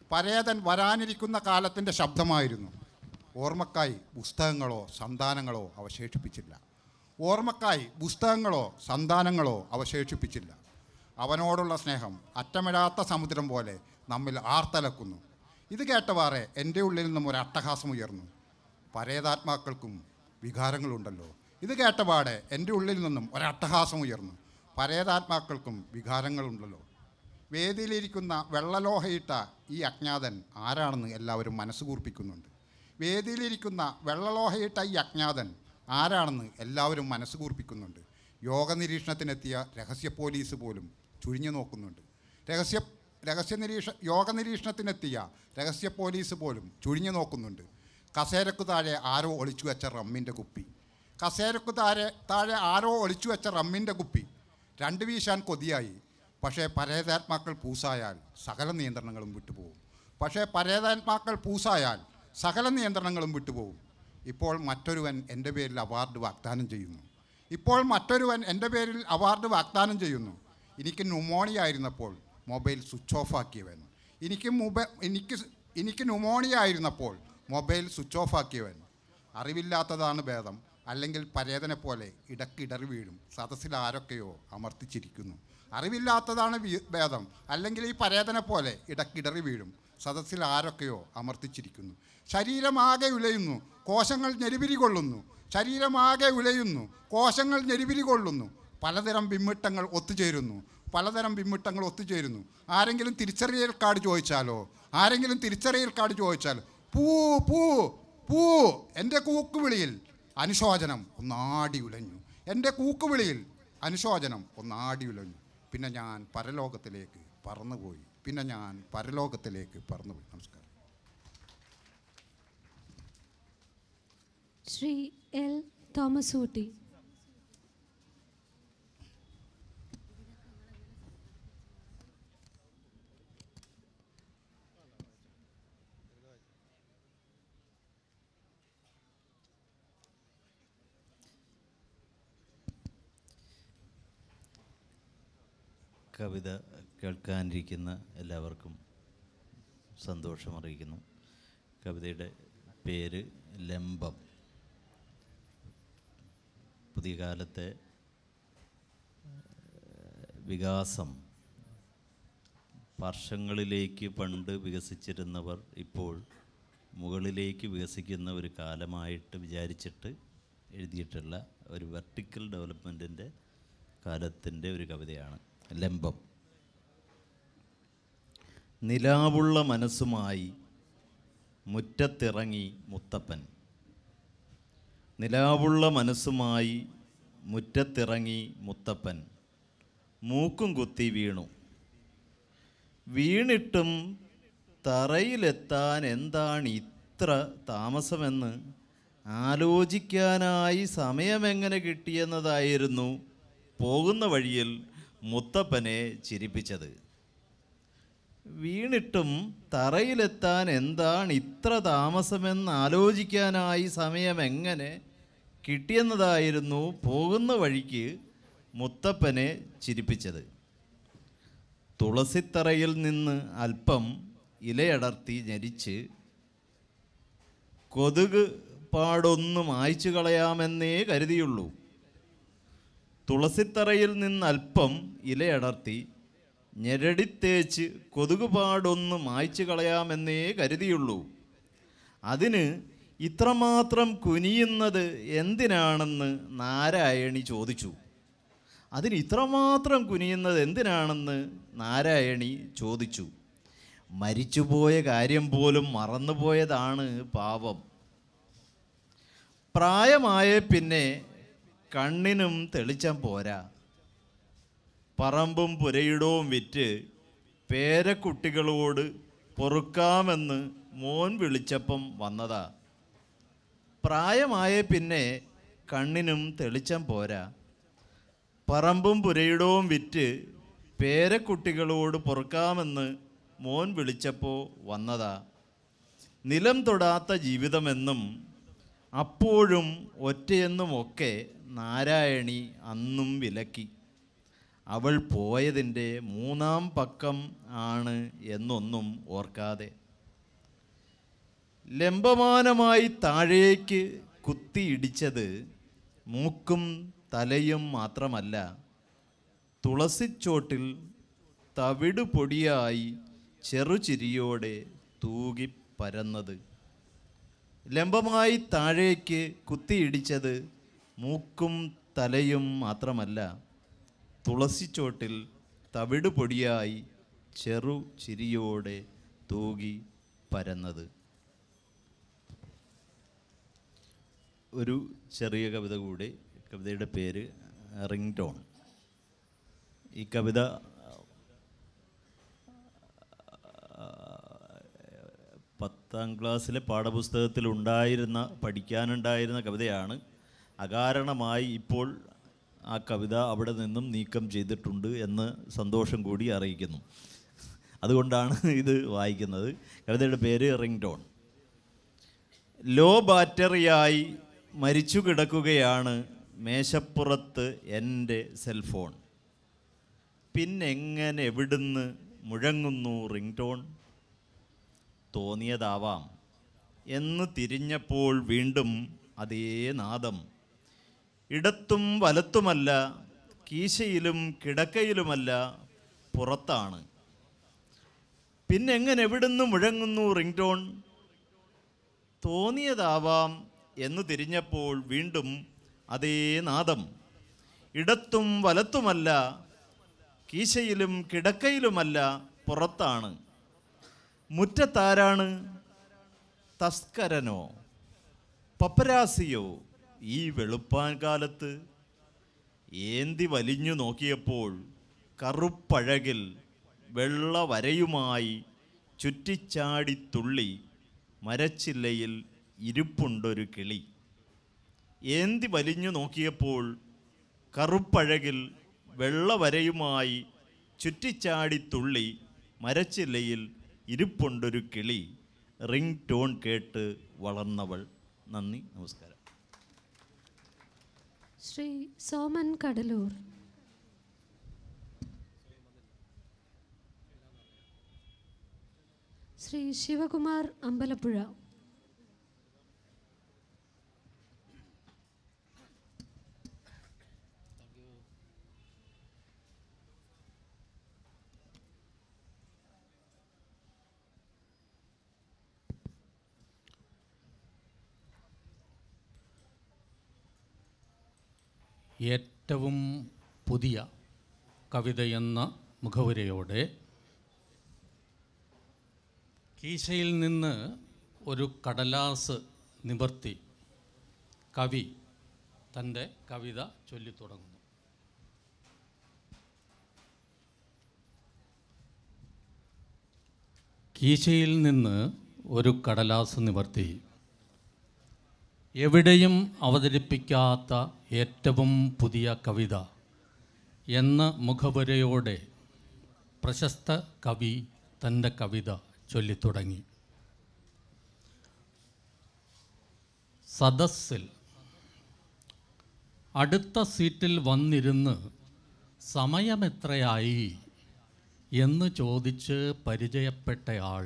പരേതൻ വരാനിരിക്കുന്ന കാലത്തിൻ്റെ ശബ്ദമായിരുന്നു ഓർമ്മക്കായി പുസ്തകങ്ങളോ സന്താനങ്ങളോ അവശേഷിപ്പിച്ചില്ല ഓർമ്മക്കായി പുസ്തകങ്ങളോ സന്താനങ്ങളോ അവശേഷിപ്പിച്ചില്ല അവനോടുള്ള സ്നേഹം അറ്റമിടാത്ത സമുദ്രം പോലെ നമ്മിൽ ആർത്തലക്കുന്നു ഇത് കേട്ടവാറെ എൻ്റെ ഉള്ളിൽ നിന്നും ഒരു അട്ടഹാസം ഉയർന്നു പരേതാത്മാക്കൾക്കും വികാരങ്ങളുണ്ടല്ലോ ഇത് കേട്ടപാടെ എൻ്റെ ഉള്ളിൽ നിന്നും ഒരു അട്ടഹാസം ഉയർന്നു പരേതാത്മാക്കൾക്കും വികാരങ്ങളുണ്ടല്ലോ വേദിയിലിരിക്കുന്ന വെള്ളലോഹയിട്ട ഈ അജ്ഞാതൻ ആരാണെന്ന് എല്ലാവരും മനസ്സ് കൂർപ്പിക്കുന്നുണ്ട് വേദിയിലിരിക്കുന്ന വെള്ളലോഹയിട്ട ഈ അജ്ഞാതൻ ആരാണെന്ന് എല്ലാവരും മനസ്സ് കൂർപ്പിക്കുന്നുണ്ട് യോഗ നിരീക്ഷണത്തിനെത്തിയ രഹസ്യ പോലീസ് പോലും ചുഴിഞ്ഞു നോക്കുന്നുണ്ട് രഹസ്യ രഹസ്യ നിരീക്ഷ യോഗ നിരീക്ഷണത്തിനെത്തിയ രഹസ്യ പോലീസ് പോലും ചുഴിഞ്ഞു നോക്കുന്നുണ്ട് കസേരക്കു താഴെ ആരോ ഒളിച്ചു വെച്ച റമ്മിൻ്റെ കുപ്പി കസേരക്കു താഴെ താഴെ ആരോ ഒളിച്ചു വെച്ച റമ്മിൻ്റെ കുപ്പി രണ്ട് വീശാൻ കൊതിയായി പക്ഷേ പരേതാത്മാക്കൾ പൂസായാൽ സകല നിയന്ത്രണങ്ങളും വിട്ടുപോകും പക്ഷേ പരേതാത്മാക്കൾ പൂസായാൽ സകല നിയന്ത്രണങ്ങളും വിട്ടുപോകും ഇപ്പോൾ മറ്റൊരുവൻ എൻ്റെ പേരിൽ അവാർഡ് വാഗ്ദാനം ചെയ്യുന്നു ഇപ്പോൾ മറ്റൊരുവൻ എൻ്റെ പേരിൽ അവാർഡ് വാഗ്ദാനം ചെയ്യുന്നു എനിക്ക് ന്യൂമോണിയ ആയിരുന്നപ്പോൾ മൊബൈൽ സ്വിച്ച് ഓഫ് ആക്കിയവൻ എനിക്ക് മൊബൈൽ എനിക്ക് സ്- എനിക്ക് ന്യൂമോണിയ ആയിരുന്നപ്പോൾ മൊബൈൽ സ്വിച്ച് ഓഫ് ആക്കിയവൻ അറിവില്ലാത്തതാണ് ഭേദം അല്ലെങ്കിൽ പരേതനെ പോലെ ഇടക്കിടറി വീഴും സദസ്സിൽ ആരൊക്കെയോ അമർത്തിച്ചിരിക്കുന്നു അറിവില്ലാത്തതാണ് വീ- ഭേദം അല്ലെങ്കിൽ ഈ പരേതനെ പോലെ ഇടക്കിടറി വീഴും സദസ്സിൽ ആരൊക്കെയോ അമർത്തിച്ചിരിക്കുന്നു ശരീരമാകെ ഉലയുന്നു കോശങ്ങൾ ഞെരിപിരി കൊള്ളുന്നു ശരീരമാകെ ഉലയുന്നു കോശങ്ങൾ ഞെരിപിരി കൊള്ളുന്നു പലതരം വിമ്മിട്ടങ്ങൾ ഒത്തുചേരുന്നു പലതരം വിമ്മിട്ടങ്ങൾ ഒത്തുചേരുന്നു ആരെങ്കിലും തിരിച്ചറിയൽ കാർഡ് ചോദിച്ചാലോ ആരെങ്കിലും തിരിച്ചറിയൽ കാർഡ് ചോദിച്ചാലോ പൂ പൂ പൂ എൻ്റെ കൂക്കുവിളിയിൽ അനുശോചനം ഒന്നാടി ഉലഞ്ഞു എൻ്റെ കൂക്കുവിളിയിൽ അനുശോചനം ഒന്നാടി ഉലഞ്ഞു പിന്നെ ഞാൻ പരലോകത്തിലേക്ക് പറന്നുപോയി പിന്നെ ഞാൻ പരലോകത്തിലേക്ക് പറന്നുപോയി നമസ്കാരം ശ്രീ എൽ തോമസ് ഊട്ടി കവിത കേൾക്കാനിരിക്കുന്ന എല്ലാവർക്കും സന്തോഷം അറിയിക്കുന്നു കവിതയുടെ പേര് ലംബം പുതിയ കാലത്തെ ഏഹ്, വികാസം വർഷങ്ങളിലേക്ക് പണ്ട് വികസിച്ചിരുന്നവർ ഇപ്പോൾ മുകളിലേക്ക് വികസിക്കുന്ന ഒരു കാലമായിട്ട് വിചാരിച്ചിട്ട് എഴുതിയിട്ടുള്ള ഒരു വെർട്ടിക്കൽ ഡെവലപ്മെൻറ്റിൻ്റെ കാലത്തിൻ്റെ ഒരു കവിതയാണ് ലംബം നിലാവുള്ള മനസ്സുമായി മുറ്റത്തിറങ്ങി മുത്തപ്പൻ നിലാവുള്ള മനസ്സുമായി മുറ്റത്തിറങ്ങി മുത്തപ്പൻ മൂക്കും കുത്തി വീണു വീണിട്ടും തറയിലെത്താൻ എന്താണ് ഇത്ര താമസമെന്ന് ആലോചിക്കാനായി സമയമെങ്ങനെ കിട്ടിയെന്നതായിരുന്നു പോകുന്ന വഴിയിൽ മുത്തപ്പനെ ചിരിപ്പിച്ചത് വീണിട്ടും തറയിലെത്താൻ എന്താണ് ഇത്ര താമസമെന്ന് ആലോചിക്കാനായി സമയം എങ്ങനെ കിട്ടിയെന്നതായിരുന്നു പോകുന്ന വഴിക്ക് മുത്തപ്പനെ ചിരിപ്പിച്ചത് തുളസിത്തറയിൽ നിന്ന് അല്പം ഇലയടർത്തി ഞരിച്ച് കൊതുക് പാടൊന്നും മായ്ച്ചു കളയാമെന്നേ കരുതിയുള്ളൂ തുളസിത്തറയിൽ നിന്ന് അല്പം ഇലയടർത്തി ഞെരടിത്തേച്ച് കൊതുകുപാടൊന്ന് മായ്ച്ചു കളയാമെന്നേ കരുതിയുള്ളൂ അതിന് ഇത്രമാത്രം കുനിയുന്നത് എന്തിനാണെന്ന് നാരായണി ചോദിച്ചു അതിന് ഇത്രമാത്രം കുനിയുന്നത് എന്തിനാണെന്ന് നാരായണി ചോദിച്ചു മരിച്ചുപോയ കാര്യം പോലും മറന്നുപോയതാണ് പാവം പ്രായമായ പിന്നെ കണ്ണിനും തെളിച്ചം പോരാ പറമ്പും പുരയിടവും വിറ്റ് പേരക്കുട്ടികളോട് പൊറുക്കാമെന്ന് മോൻ വിളിച്ചപ്പം വന്നതാ പ്രായമായ പിന്നെ കണ്ണിനും തെളിച്ചം പോരാ പറമ്പും പുരയിടവും വിറ്റ് പേരക്കുട്ടികളോട് പൊറുക്കാമെന്ന് മോൻ വിളിച്ചപ്പോൾ വന്നതാ നിലം തൊടാത്ത ജീവിതമെന്നും അപ്പോഴും ഒറ്റയെന്നുമൊക്കെ നാരായണി അന്നും വിലക്കി അവൾ പോയതിൻ്റെ മൂന്നാം പക്കം ആണ് എന്നൊന്നും ഓർക്കാതെ ലംബമാനമായി താഴേക്ക് കുത്തിയിടിച്ചത് മൂക്കും തലയും മാത്രമല്ല തുളസിച്ചോട്ടിൽ തവിട് പൊടിയായി ചെറുചിരിയോടെ തൂകി പരന്നത് ലംബമായി താഴേക്ക് കുത്തിയിടിച്ചത് മൂക്കും തലയും മാത്രമല്ല തുളസിച്ചോട്ടിൽ തവിട് പൊടിയായി ചെറു ചിരിയോടെ തൂകി പരന്നത് ഒരു ചെറിയ കവിത കൂടി കവിതയുടെ പേര് റിംഗ് ടോൺ ഈ കവിത പത്താം ക്ലാസ്സിലെ പാഠപുസ്തകത്തിൽ ഉണ്ടായിരുന്ന പഠിക്കാനുണ്ടായിരുന്ന കവിതയാണ് അകാരണമായി ഇപ്പോൾ ആ കവിത അവിടെ നിന്നും നീക്കം ചെയ്തിട്ടുണ്ട് എന്ന് സന്തോഷം കൂടി അറിയിക്കുന്നു അതുകൊണ്ടാണ് ഇത് വായിക്കുന്നത് കവിതയുടെ പേര് റിംഗ് ടോൺ ലോ ബാറ്ററിയായി മരിച്ചു കിടക്കുകയാണ് മേശപ്പുറത്ത് എൻ്റെ സെൽഫോൺ പിന്നെങ്ങനെ എവിടുന്ന് മുഴങ്ങുന്നു റിംഗ് ടോൺ തോന്നിയതാവാം എന്ന് തിരിഞ്ഞപ്പോൾ വീണ്ടും അതേ നാദം ഇടത്തും വലത്തുമല്ല കീശയിലും കിടക്കയിലുമല്ല പുറത്താണ് പിന്നെങ്ങനെ എവിടുന്ന് മുഴങ്ങുന്നു റിംഗ് ടോൺ തോന്നിയതാവാം എന്ന് തിരിഞ്ഞപ്പോൾ വീണ്ടും അതേ നാദം ഇടത്തും വലത്തുമല്ല കീശയിലും കിടക്കയിലുമല്ല പുറത്താണ് മുറ്റത്താരാണ് തസ്കരനോ പപ്പരാസിയോ ഈ വെളുപ്പാൻ കാലത്ത് ഏന്തി വലിഞ്ഞു നോക്കിയപ്പോൾ കറുപ്പഴകിൽ വെള്ള വരയുമായി ചുറ്റിച്ചാടി തുള്ളി മരച്ചില്ലയിൽ ഇരിപ്പുണ്ടൊരു കിളി ഏന്തി വലിഞ്ഞു നോക്കിയപ്പോൾ കറുപ്പഴകിൽ വെള്ളവരയുമായി ചുറ്റിച്ചാടി തുള്ളി മരച്ചില്ലയിൽ ഇരിപ്പുണ്ടൊരു കിളി റിംഗ് ടോൺ കേട്ട് വളർന്നവൾ നന്ദി നമസ്കാരം ശ്രീ സോമൻ കടലൂർ ശ്രീ ശിവകുമാർ അമ്പലപ്പുഴ ഏറ്റവും പുതിയ കവിതയെന്ന മുഖവുരയോടെ കീശയിൽ നിന്ന് ഒരു കടലാസ് നിവർത്തി കവി തൻ്റെ കവിത ചൊല്ലിത്തുടങ്ങുന്നു കീശയിൽ നിന്ന് ഒരു കടലാസ് നിവർത്തി എവിടെയും അവതരിപ്പിക്കാത്ത ഏറ്റവും പുതിയ കവിത എന്ന മുഖവുരയോടെ പ്രശസ്ത കവി തൻ്റെ കവിത ചൊല്ലിത്തുടങ്ങി സദസ്സിൽ അടുത്ത സീറ്റിൽ വന്നിരുന്ന് സമയമെത്രയായി എന്ന് ചോദിച്ച് പരിചയപ്പെട്ടയാൾ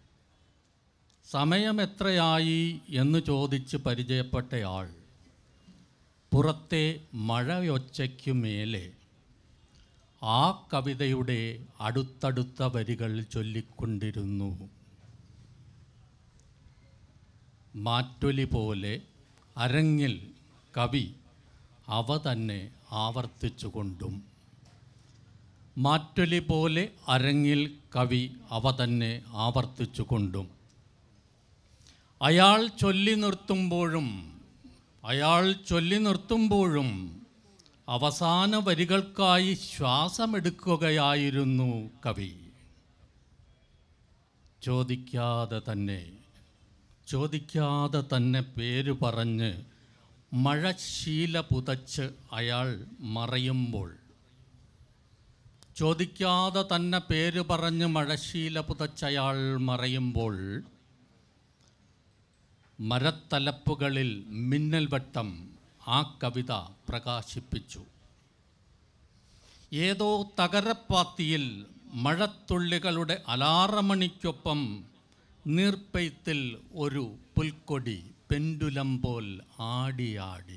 സമയം എത്രയായി എന്ന് ചോദിച്ച് പരിചയപ്പെട്ടയാൾ പുറത്തെ മഴയൊച്ചയ്ക്കു മേലെ ആ കവിതയുടെ അടുത്തടുത്ത വരികൾ ചൊല്ലിക്കൊണ്ടിരുന്നു മാറ്റൊലി പോലെ അരങ്ങിൽ കവി അവ തന്നെ ആവർത്തിച്ചുകൊണ്ടും മാറ്റൊലി പോലെ അരങ്ങിൽ കവി അവ തന്നെ ആവർത്തിച്ചുകൊണ്ടും അയാൾ ചൊല്ലി നിർത്തുമ്പോഴും അയാൾ ചൊല്ലി നിർത്തുമ്പോഴും അവസാന വരികൾക്കായി ശ്വാസമെടുക്കുകയായിരുന്നു കവി ചോദിക്കാതെ തന്നെ ചോദിക്കാതെ തന്നെ പേര് പറഞ്ഞ് മഴശീല പുതച്ച് അയാൾ മറയുമ്പോൾ ചോദിക്കാതെ തന്നെ പേര് പറഞ്ഞ് മഴശീല പുതച്ചയാൾ മറയുമ്പോൾ മരത്തലപ്പുകളിൽ മിന്നൽ വട്ടം ആ കവിത പ്രകാശിപ്പിച്ചു ഏതോ തകരപ്പാത്തിയിൽ മഴത്തുള്ളികളുടെ അലാറമണിക്കൊപ്പം നീർപ്പെയ്ത്തിൽ ഒരു പുൽക്കൊടി പെൻഡുലം പോൽ ആടിയാടി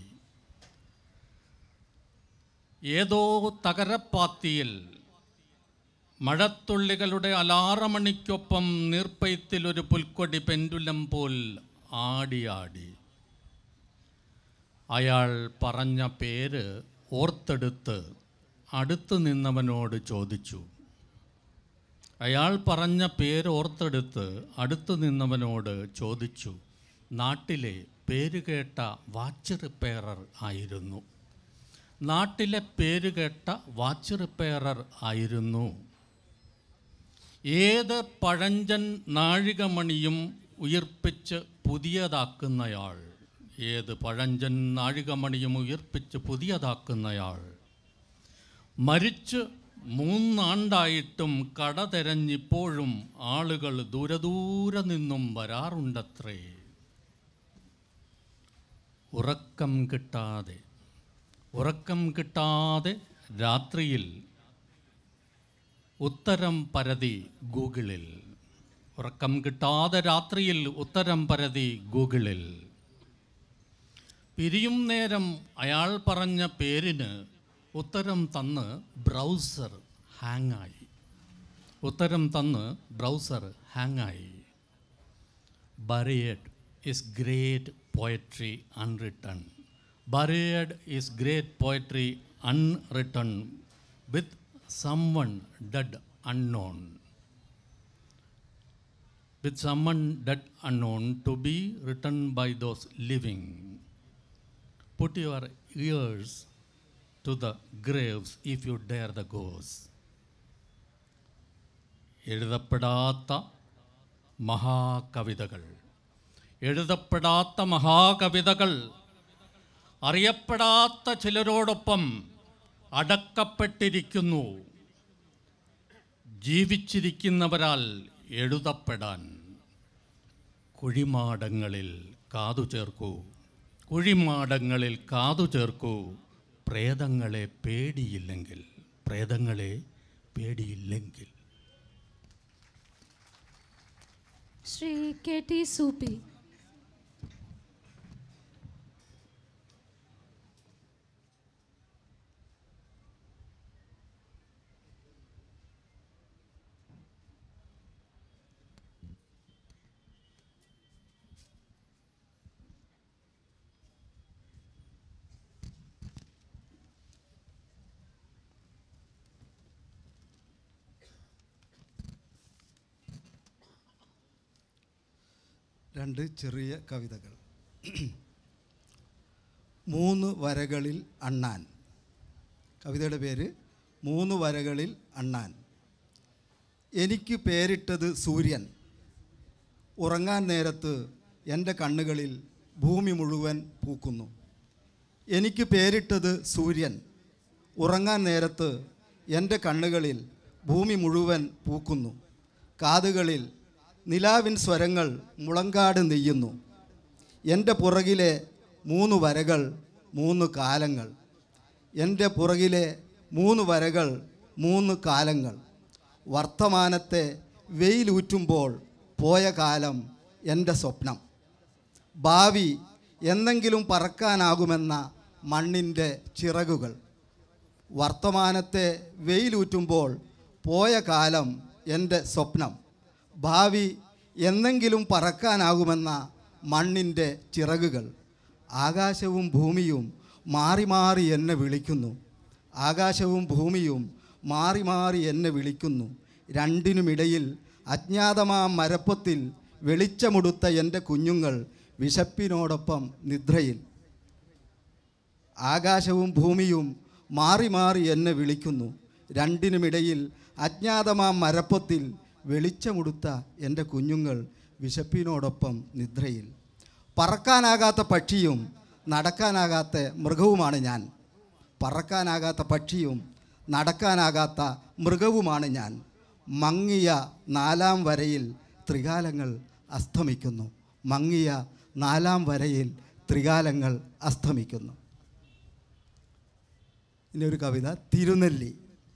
ഏതോ തകരപ്പാത്തിയിൽ മഴത്തുള്ളികളുടെ അലാറമണിക്കൊപ്പം നീർപ്പെയ്ത്തിൽ ഒരു പുൽക്കൊടി പെൻഡുലം പോൽ ആടിയാടി അയാൾ പറഞ്ഞ പേര് ഓർത്തെടുത്ത് അടുത്ത് നിന്നവനോട് ചോദിച്ചു അയാൾ പറഞ്ഞ പേര് ഓർത്തെടുത്ത് അടുത്ത് നിന്നവനോട് ചോദിച്ചു നാട്ടിലെ പേരുകേട്ട വാച്ച് റിപ്പയറർ ആയിരുന്നു നാട്ടിലെ പേരുകേട്ട വാച്ച് റിപ്പയറർ ആയിരുന്നു ഏത് പഴഞ്ചൻ നാഴികമണിയും ഉയിർപ്പിച്ച് പുതിയതാക്കുന്നയാൾ ഏത് പഴഞ്ചൻ നാഴികമണിയും ഉയിർപ്പിച്ച് പുതിയതാക്കുന്നയാൾ മരിച്ച് മൂന്നാണ്ടായിട്ടും കട തെരഞ്ഞിപ്പോഴും ആളുകൾ ദൂരെ ദൂരെ നിന്നും വരാറുണ്ടത്രേ ഉറക്കം കിട്ടാതെ ഉറക്കം കിട്ടാതെ രാത്രിയിൽ ഉത്തരം പരതി ഗൂഗിളിൽ ഉറക്കം കിട്ടാതെ രാത്രിയിൽ ഉത്തരം പരതി ഗൂഗിളിൽ പിരിയും നേരം അയാൾ പറഞ്ഞ പേരിന് ഉത്തരം തന്ന് ബ്രൗസർ ഹാങ്ങായി ഉത്തരം തന്ന് ബ്രൗസർ ഹാങ്ങായി buried is great poetry unwritten buried is great poetry unwritten with someone dead unknown with someone dead unknown to be written by those living. Put your ears to the graves if you dare the ghost. എഴുതപ്പെടാത്ത മഹാകവിതകൾ എഴുതപ്പെടാത്ത മഹാകവിതകൾ അറിയപ്പെടാത്ത ചിലരോടൊപ്പം അടക്കപ്പെട്ടിരിക്കുന്നു ജീവിച്ചിരിക്കുന്നവരാൽ എഴുതപ്പെടാൻ കുഴിമാടങ്ങളിൽ കാതു ചേർക്കൂ കുഴിമാടങ്ങളിൽ കാതു ചേർക്കൂ പ്രേതങ്ങളെ പേടിയില്ലെങ്കിൽ പ്രേതങ്ങളെ പേടിയില്ലെങ്കിൽ ശ്രീ കെ ടി സൂപ്പി രണ്ട് ചെറിയ കവിതകൾ മൂന്ന് വരകളിൽ അണ്ണാൻ കവിതയുടെ പേര് മൂന്ന് വരകളിൽ അണ്ണാൻ എനിക്ക് പേരിട്ടത് സൂര്യൻ ഉറങ്ങാൻ നേരത്ത് എൻ്റെ കണ്ണുകളിൽ ഭൂമി മുഴുവൻ പൂക്കുന്നു എനിക്ക് പേരിട്ടത് സൂര്യൻ ഉറങ്ങാൻ നേരത്ത് എൻ്റെ കണ്ണുകളിൽ ഭൂമി മുഴുവൻ പൂക്കുന്നു കാതുകളിൽ നിലാവിൻ സ്വരങ്ങൾ മുളങ്കാട് നെയ്യുന്നു എൻ്റെ പുറകിലെ മൂന്ന് വരകൾ മൂന്ന് കാലങ്ങൾ എൻ്റെ പുറകിലെ മൂന്ന് വരകൾ മൂന്ന് കാലങ്ങൾ വർത്തമാനത്തെ വെയിലൂറ്റുമ്പോൾ പോയ കാലം എൻ്റെ സ്വപ്നം ഭാവി എന്നെങ്കിലും പറക്കാനാകുമെന്ന മണ്ണിൻ്റെ ചിറകുകൾ വർത്തമാനത്തെ വെയിലൂറ്റുമ്പോൾ പോയ കാലം എൻ്റെ സ്വപ്നം ഭാവി എന്നെങ്കിലും പറക്കാനാകുമെന്ന മണ്ണിൻ്റെ ചിറകുകൾ ആകാശവും ഭൂമിയും മാറി മാറി എന്നെ വിളിക്കുന്നു ആകാശവും ഭൂമിയും മാറി മാറി എന്നെ വിളിക്കുന്നു രണ്ടിനുമിടയിൽ അജ്ഞാതമാ മരപ്പത്തിൽ വെളിച്ചമുടുത്ത എൻ്റെ കുഞ്ഞുങ്ങൾ വിശപ്പിനോടൊപ്പം നിദ്രയിൽ ആകാശവും ഭൂമിയും മാറി മാറി എന്നെ വിളിക്കുന്നു രണ്ടിനുമിടയിൽ അജ്ഞാതമാ മരപ്പത്തിൽ വെളിച്ചമുടുത്ത എൻ്റെ കുഞ്ഞുങ്ങൾ വിശപ്പിനോടൊപ്പം നിദ്രയിൽ പറക്കാനാകാത്ത പക്ഷിയും നടക്കാനാകാത്ത മൃഗവുമാണ് ഞാൻ പറക്കാനാകാത്ത പക്ഷിയും നടക്കാനാകാത്ത മൃഗവുമാണ് ഞാൻ മങ്ങിയ നാലാം വരയിൽ ത്രികാലങ്ങൾ അസ്തമിക്കുന്നു മങ്ങിയ നാലാം വരയിൽ ത്രികാലങ്ങൾ അസ്തമിക്കുന്നു ഇനി ഒരു കവിത തിരുനെല്ലി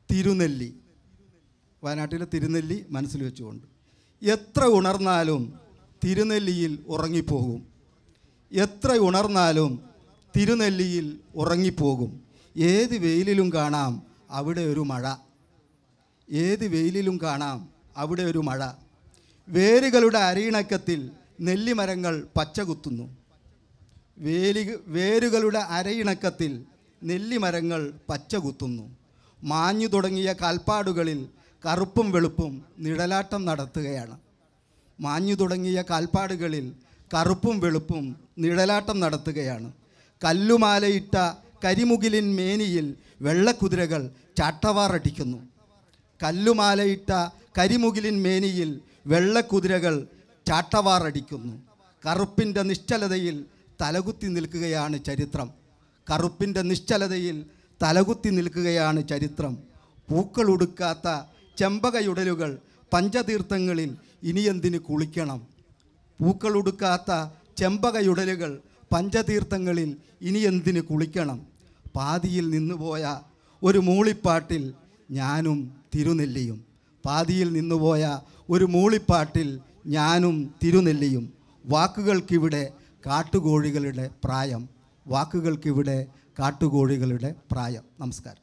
തിരുനെല്ലി വയനാട്ടിലെ തിരുനെല്ലി മനസ്സിൽ വെച്ചുകൊണ്ട് എത്ര ഉണർന്നാലും തിരുനെല്ലിയിൽ ഉറങ്ങിപ്പോകും എത്ര ഉണർന്നാലും തിരുനെല്ലിയിൽ ഉറങ്ങിപ്പോകും ഏത് വെയിലിലും കാണാം അവിടെ ഒരു മഴ ഏത് വെയിലിലും കാണാം അവിടെ ഒരു മഴ വേരുകളുടെ അരയിണക്കത്തിൽ നെല്ലിമരങ്ങൾ പച്ചകുത്തുന്നു വേലി വേരുകളുടെ അരയിണക്കത്തിൽ നെല്ലിമരങ്ങൾ പച്ചകുത്തുന്നു മാഞ്ഞു തുടങ്ങിയ കാൽപ്പാടുകളിൽ കറുപ്പും വെളുപ്പും നിഴലാട്ടം നടത്തുകയാണ് മാഞ്ഞു തുടങ്ങിയ കാൽപ്പാടുകളിൽ കറുപ്പും വെളുപ്പും നിഴലാട്ടം നടത്തുകയാണ് കല്ലുമാലയിട്ട കരിമുകിലിൻ മേനിയിൽ വെള്ളക്കുതിരകൾ ചാട്ടവാറടിക്കുന്നു കല്ലുമാലയിട്ട കരിമുകിലിൻ മേനിയിൽ വെള്ളക്കുതിരകൾ ചാട്ടവാറടിക്കുന്നു കറുപ്പിൻ്റെ നിശ്ചലതയിൽ തലകുത്തി നിൽക്കുകയാണ് ചരിത്രം കറുപ്പിൻ്റെ നിശ്ചലതയിൽ തലകുത്തി നിൽക്കുകയാണ് ചരിത്രം പൂക്കളുടുക്കാത്ത ചെമ്പകയുടലുകൾ പഞ്ചതീർത്ഥങ്ങളിൽ ഇനിയെന്തിന് കുളിക്കണം പൂക്കളുടുക്കാത്ത ചെമ്പകയുടലുകൾ പഞ്ചതീർത്ഥങ്ങളിൽ ഇനിയെന്തിന് കുളിക്കണം പാതിയിൽ നിന്നുപോയ ഒരു മൂളിപ്പാട്ടിൽ ഞാനും തിരുനെല്ലിയും പാതിയിൽ നിന്നുപോയ ഒരു മൂളിപ്പാട്ടിൽ ഞാനും തിരുനെല്ലിയും വാക്കുകൾക്കിവിടെ കാട്ടുകോഴികളുടെ പ്രായം വാക്കുകൾക്കിവിടെ കാട്ടുകോഴികളുടെ പ്രായം നമസ്കാരം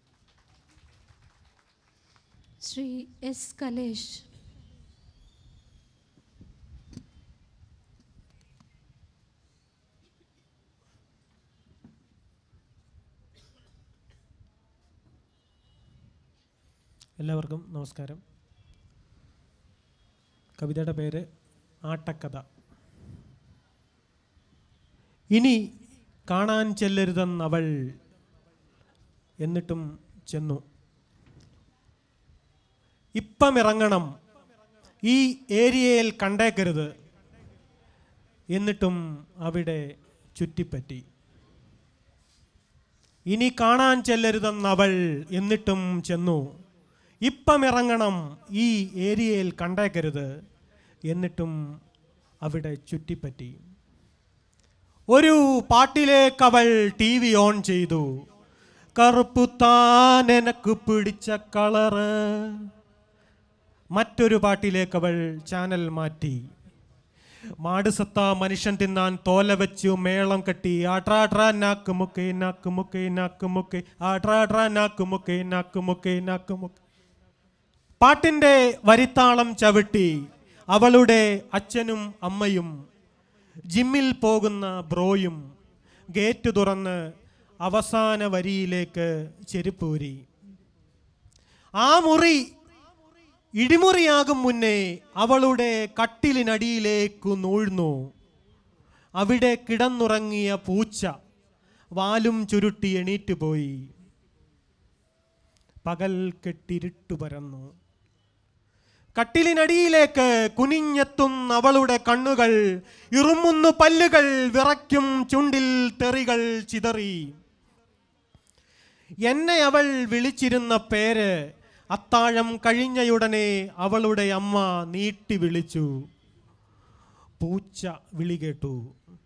ശ്രീ എസ് കലേഷ് എല്ലാവർക്കും നമസ്കാരം കവിതയുടെ പേര് ആട്ടക്കഥ ഇനി കാണാൻ ചെല്ലരുതെന്നവൾ എന്നിട്ടും ചെന്നു ഇപ്പം ഇറങ്ങണം ഈ ഏരിയയിൽ കണ്ടേക്കരുത് എന്നിട്ടും അവിടെ ചുറ്റിപ്പറ്റി ഇനി കാണാൻ ചെല്ലരുതെന്നവൾ എന്നിട്ടും ചെന്നു ഇപ്പം ഇറങ്ങണം ഈ ഏരിയയിൽ കണ്ടേക്കരുത് എന്നിട്ടും അവിടെ ചുറ്റിപ്പറ്റി ഒരു പാട്ടിലേക്ക് അവൾ ടി വി ഓൺ ചെയ്തു കറുപ്പുത്താൻ എനക്ക് പിടിച്ച കളറ് മറ്റൊരു പാട്ടിലേക്ക് അവൾ ചാനൽ മാറ്റി മാടുസത്ത മനുഷ്യൻ തിന്നാൻ തോല വെച്ചു മേളം കെട്ടി ആട്രാട്രാ നാക്ക് മുക്കേ നാക്ക് മുക്കേ നാക്ക് മുക്കേ ആട്രാട്രാ നാക്ക് മുക്കേ നാക്ക് മുക്കേ നാക്ക് മുക്കേ പാട്ടിൻ്റെ വരിത്താളം ചവിട്ടി അവളുടെ അച്ഛനും അമ്മയും ജിമ്മിൽ പോകുന്ന ബ്രോയും ഗേറ്റ് തുറന്ന് അവസാന വരിയിലേക്ക് ചെരുപ്പൂരി ആ മുറി ഇടിമുറിയാകും മുന്നേ അവളുടെ കട്ടിലിനടിയിലേക്കു നൂഴ്ന്നു അവിടെ കിടന്നുറങ്ങിയ പൂച്ച വാലും ചുരുട്ടി എണീറ്റ് പോയി പകൽ കെട്ടിരുട്ടു പരന്നു കട്ടിലിനടിയിലേക്ക് കുനിഞ്ഞെത്തുന്ന അവളുടെ കണ്ണുകൾ ഇറുമുന്നു പല്ലുകൾ വിറയ്ക്കും ചുണ്ടിൽ തെറികൾ ചിതറി എന്നെ അവൾ വിളിച്ചിരുന്ന പേര് അത്താഴം കഴിഞ്ഞയുടനെ അവളുടെ അമ്മ നീട്ടി വിളിച്ചു പൂച്ച വിളി കേട്ടു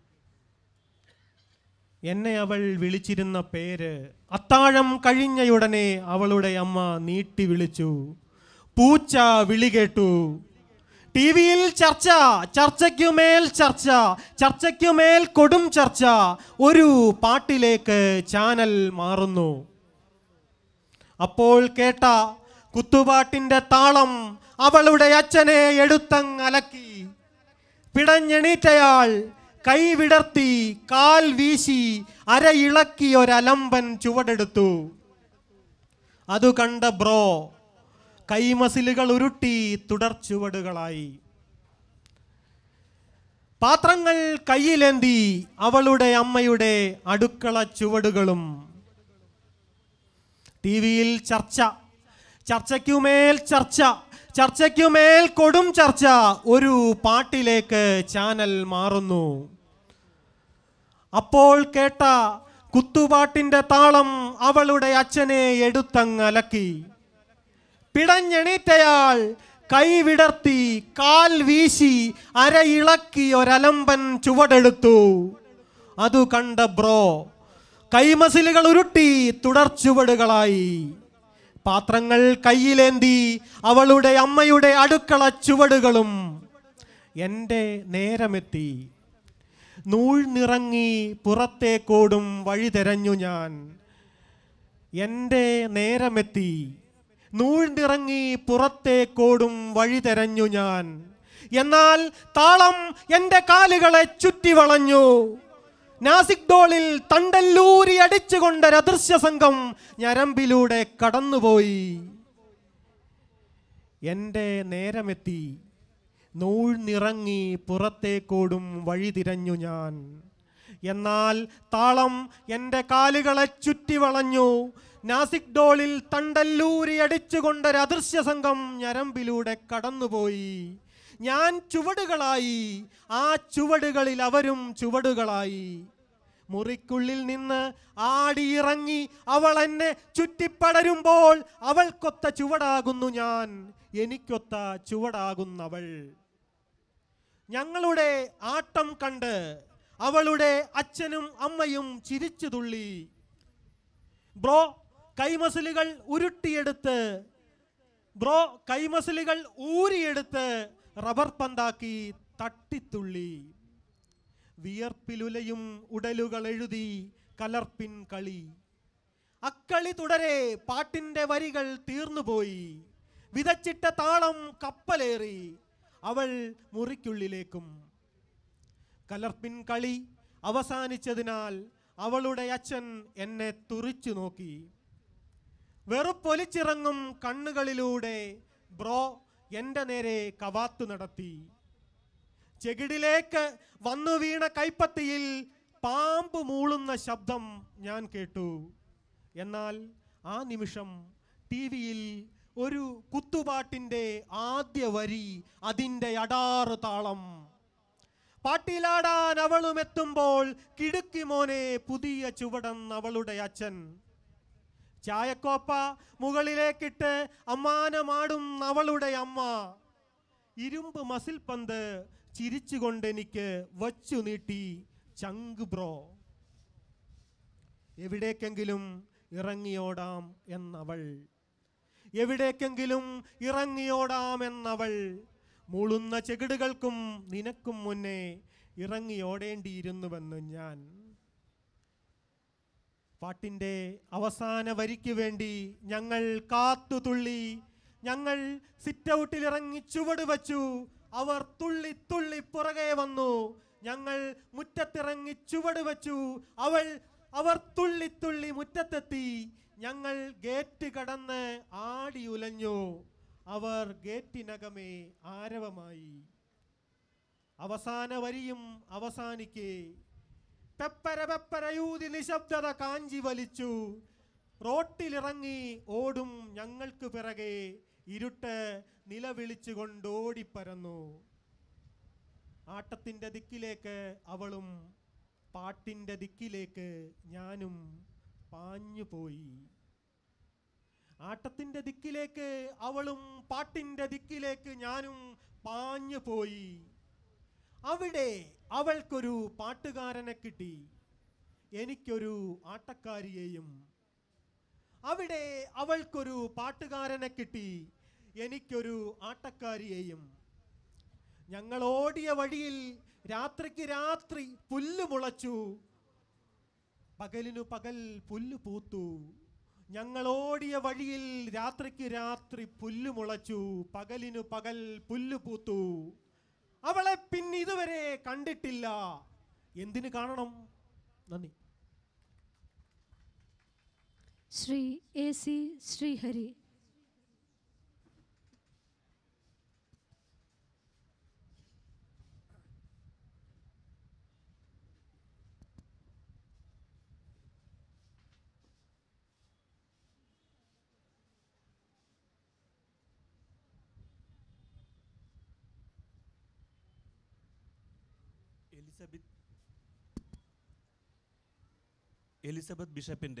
എന്നെ അവൾ വിളിച്ചിരുന്ന പേര് അത്താഴം കഴിഞ്ഞയുടനെ അവളുടെ അമ്മ നീട്ടി വിളിച്ചു പൂച്ച വിളി കേട്ടു ടി വിയിൽ ചർച്ച ചർച്ചയ്ക്കുമേൽ ചർച്ച ചർച്ചയ്ക്കുമേൽ കൊടും ചർച്ച ഒരു പാട്ടിലേക്ക് ചാനൽ മാറുന്നു അപ്പോൾ കേട്ട കുത്തുപാട്ടിന്റെ താളം അവളുടെ അച്ഛനെ എടുത്തങ് അലക്കി പിടഞ്ഞെണീറ്റയാൾ കൈ വിടർത്തി കാൽ വീശി അരയിളക്കി ഒരലമ്പൻ ചുവടെടുത്തു അതു കണ്ട ബ്രോ കൈമസിലുകൾ ഉരുട്ടി തുടർച്ചുവടുകളായി പാത്രങ്ങൾ കയ്യിലേന്തി അവളുടെ അമ്മയുടെ അടുക്കള ചുവടുകളും ടി വിയിൽ ചർച്ച ചർച്ചയ്ക്കുമേൽ ചർച്ച ചർച്ചയ്ക്കുമേൽ കൊടും ചർച്ച ഒരു പാട്ടിലേക്ക് ചാനൽ മാറുന്നു അപ്പോൾ കേട്ട കുത്തുപാട്ടിന്റെ താളം അവളുടെ അച്ഛനെ എടുത്തങ്ങ് അലക്കി പിടഞ്ഞെണീറ്റയാൾ കൈ വിടർത്തി കാൽ വീശി അരയിളക്കി ഒരലമ്പൻ ചുവടെടുത്തു അതു കണ്ട ബ്രോ കൈമസിലുകൾ ഉരുട്ടി തുടർച്ചുവടുകളായി പാത്രങ്ങൾ കയ്യിലേന്തി അവളുടെ അമ്മയുടെ അടുക്കള ചുവടുകളും എൻ്റെ നേരമെത്തി നൂഴ്ന്നിറങ്ങി പുറത്തേക്കോടും വഴി തെരഞ്ഞു ഞാൻ എൻ്റെ നേരമെത്തി നൂഴ്ന്നിറങ്ങി പുറത്തേക്കോടും വഴി തെരഞ്ഞു ഞാൻ എന്നാൽ താളം എൻ്റെ കാലുകളെ ചുറ്റി വളഞ്ഞു നാസിക് ഡോളിൽ തണ്ടല്ലൂരി അടിച്ചുകൊണ്ട രദൃശ്യ സംഘം ഞരമ്പിലൂടെ കടന്നുപോയി എൻ്റെ നേരമെത്തി നൂഴ്ന്നിറങ്ങി പുറത്തേക്കോടും വഴി തിരഞ്ഞു ഞാൻ എന്നാൽ താളം എൻ്റെ കാലുകളെ ചുറ്റി വളഞ്ഞു നാസിക് ഡോളിൽ തണ്ടല്ലൂരി അടിച്ചുകൊണ്ട അദൃശ്യ സംഘം ഞരമ്പിലൂടെ കടന്നുപോയി ഞാൻ ചുവടുകളായി ആ ചുവടുകളിൽ അവരും ചുവടുകളായി മുറിക്കുള്ളിൽ നിന്ന് ആടിയിറങ്ങി അവൾ എന്നെ ചുറ്റിപ്പടരുമ്പോൾ അവൾക്കൊത്ത ചുവടാകുന്നു ഞാൻ എനിക്കൊത്ത ചുവടാകുന്നവൾ ഞങ്ങളുടെ ആട്ടം കണ്ട് അവളുടെ അച്ഛനും അമ്മയും ചിരിച്ചു തുള്ളി ബ്രോ കൈമസിലുകൾ ഉരുട്ടിയെടുത്ത് ബ്രോ കൈമസിലുകൾ ഊരിയെടുത്ത് റബ്ബർ പന്താക്കി തട്ടിത്തുള്ളി വിയർപ്പിലുലയും ഉടലുകൾ എഴുതി കലർപ്പിൻ കളി അക്കളി തുടരെ പാട്ടിന്റെ വരികൾ തീർന്നുപോയി വിതച്ചിട്ട താളം കപ്പലേറി അവൾ മുറിക്കുള്ളിലേക്കും കലർപ്പിൻ കളി അവസാനിച്ചതിനാൽ അവളുടെ അച്ഛൻ എന്നെ തുറിച്ചു നോക്കി വെറുപ്പൊലിച്ചിറങ്ങും കണ്ണുകളിലൂടെ ബ്രോ എൻ്റെ നേരെ കവാത്തു നടത്തി ചെകിടിലേക്ക് വന്നു വീണ കൈപ്പത്തിയിൽ പാമ്പ് മൂളുന്ന ശബ്ദം ഞാൻ കേട്ടു എന്നാൽ ആ നിമിഷം ടി വിയിൽ ഒരു കുത്തുപാട്ടിൻ്റെ ആദ്യ വരി അതിൻ്റെ അടാറ് താളം പാട്ടിലാടാൻ അവളും എത്തുമ്പോൾ കിടുക്കി മോനെ പുതിയ ചുവടൻ അവളുടെ അച്ഛൻ ചായക്കോപ്പ മുകളിലേക്കിട്ട് അമ്മാനമാടും അവളുടെ അമ്മ ഇരുമ്പ് മസിൽ പന്ത് ചിരിച്ചുകൊണ്ട് എനിക്ക് വച്ചു നീട്ടി ചങ്ക് ബ്രോ എവിടേക്കെങ്കിലും ഇറങ്ങിയോടാം എന്നവൾ എവിടേക്കെങ്കിലും ഇറങ്ങിയോടാം എന്നവൾ മൂളുന്ന ചെകിടുകൾക്കും നിനക്കും മുന്നേ ഇറങ്ങിയോടേണ്ടിയിരുന്നുവെന്ന് ഞാൻ പാട്ടിൻ്റെ അവസാന വരിക്ക് വേണ്ടി ഞങ്ങൾ കാത്തുതുള്ളി ഞങ്ങൾ സിറ്റൗട്ടിൽ ഇറങ്ങി ചുവട് വച്ചു അവർ തുള്ളി തുള്ളി പുറകെ വന്നു ഞങ്ങൾ മുറ്റത്തിറങ്ങി ചുവട് വച്ചു അവൾ അവർ തുള്ളി തുള്ളി മുറ്റത്തെത്തി ഞങ്ങൾ ഗേറ്റ് കടന്ന് ആടി ഉലഞ്ഞു അവർ ഗേറ്റിനകമേ ആരവമായി അവസാന വരിയും അവസാനിക്കേ പെപ്പര പെപ്പരയൂതി നിശബ്ദത കാഞ്ചി വലിച്ചു റോട്ടിലിറങ്ങി ഓടും ഞങ്ങൾക്ക് പിറകെ ഇരുട്ട് നിലവിളിച്ചുകൊണ്ട് ഓടിപ്പരന്നു ആട്ടത്തിൻ്റെ ദിക്കിലേക്ക് അവളും പാട്ടിൻ്റെ ദിക്കിലേക്ക് ഞാനും പാഞ്ഞുപോയി ആട്ടത്തിൻ്റെ ദിക്കിലേക്ക് അവളും പാട്ടിൻ്റെ ദിക്കിലേക്ക് ഞാനും പാഞ്ഞു പോയി അവിടെ അവൾക്കൊരു പാട്ടുകാരനെ കിട്ടി എനിക്കൊരു ആട്ടക്കാരിയെയും അവിടെ അവൾക്കൊരു പാട്ടുകാരനെ കിട്ടി എനിക്കൊരു ആട്ടക്കാരിയെയും ഞങ്ങൾ ഓടിയ വഴിയിൽ രാത്രിക്ക് രാത്രി പുല്ല് മുളച്ചു പകലിനു പകൽ പുല്ല് പൂത്തു ഞങ്ങൾ ഓടിയ വഴിയിൽ രാത്രിക്ക് രാത്രി പുല്ല് മുളച്ചു പകലിനു പകൽ പുല്ല് പൂത്തു അവളെ പിന്നെ ഇതുവരെ കണ്ടിട്ടില്ല എന്തിനു കാണണം നന്ദി Shri A C Sreehari Elizabeth Elizabeth ബിഷപ്പിൻ്റെ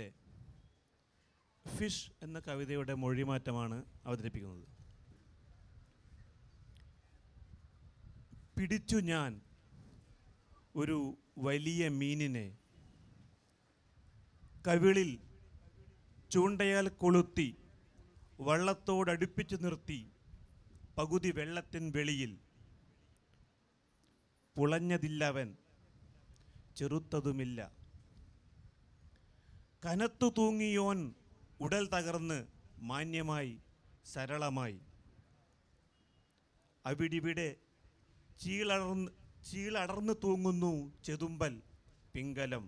ഫിഷ് എന്ന കവിതയുടെ മൊഴിമാറ്റമാണ് അവതരിപ്പിക്കുന്നത് പിടിച്ചു ഞാൻ ഒരു വലിയ മീനിനെ കവിളിൽ ചൂണ്ടയാൽ കൊളുത്തി വള്ളത്തോടടുപ്പിച്ചു നിർത്തി പകുതി വെള്ളത്തിൻ വെളിയിൽ പുളഞ്ഞതില്ലവൻ ചെറുത്തതുമില്ല കനത്തു തൂങ്ങിയോൻ ഉടൽ തകർന്ന് മാന്യമായി സരളമായി അവിടിവിടെ ചീളർന്ന് ചീളടർന്നു തൂങ്ങുന്നു ചെതുമ്പൽ പിങ്കലം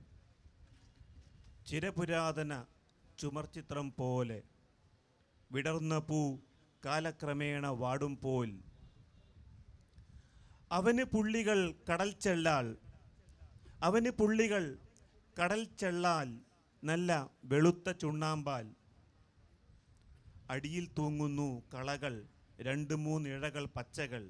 ചിരപുരാതന ചുമർചിത്രം പോലെ വിടർന്ന പൂ കാലക്രമേണ വാടും പോൽ അവന് പുള്ളികൾ കടൽ ചെള്ളാൽ അവന് പുള്ളികൾ കടൽ ചെള്ളാൽ നല്ല വെളുത്ത ചുണ്ണാമ്പാൽ അടിയിൽ തൂങ്ങുന്നു കളകൾ രണ്ട് മൂന്ന് ഇഴകൾ പച്ചകൾ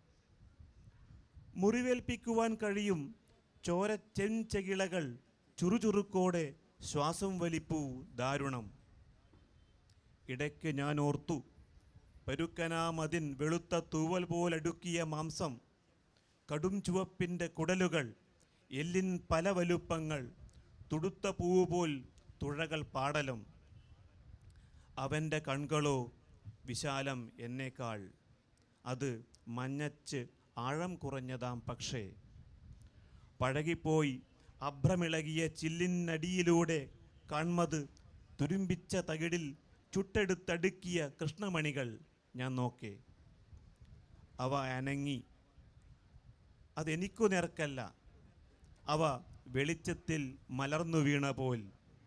മുറിവേൽപ്പിക്കുവാൻ കഴിയും ചോര ചെഞ്ചകിളകൾ ചുറുചുറുക്കോടെ ശ്വാസം വലിപ്പു ദാരുണം ഇടയ്ക്ക് ഞാൻ ഓർത്തു പരുക്കനാമതിൻ വെളുത്ത തൂവൽ പോലടുക്കിയ മാംസം കടും ചുവപ്പിൻ്റെ കുടലുകൾ എല്ലിൻ പല വലുപ്പങ്ങൾ തുടുത്ത പൂവ് പോൽ തുഴകൾ പാടലം അവൻ്റെ കൺകളോ വിശാലം എന്നേക്കാൾ അത് മഞ്ഞച്ച് ആഴം കുറഞ്ഞതാം പക്ഷേ പഴകിപ്പോയി അഭ്രമിളകിയ ചില്ലിനടിയിലൂടെ കാൺമത് തുരുമ്പിച്ച തകിടിൽ ചുട്ടെടുത്തടുക്കിയ കൃഷ്ണമണികൾ ഞാൻ നോക്കേ അവ അനങ്ങി അതെനിക്കു നേർക്കല്ല അവ വെളിച്ചത്തിൽ മലർന്നു വീണ പോൽ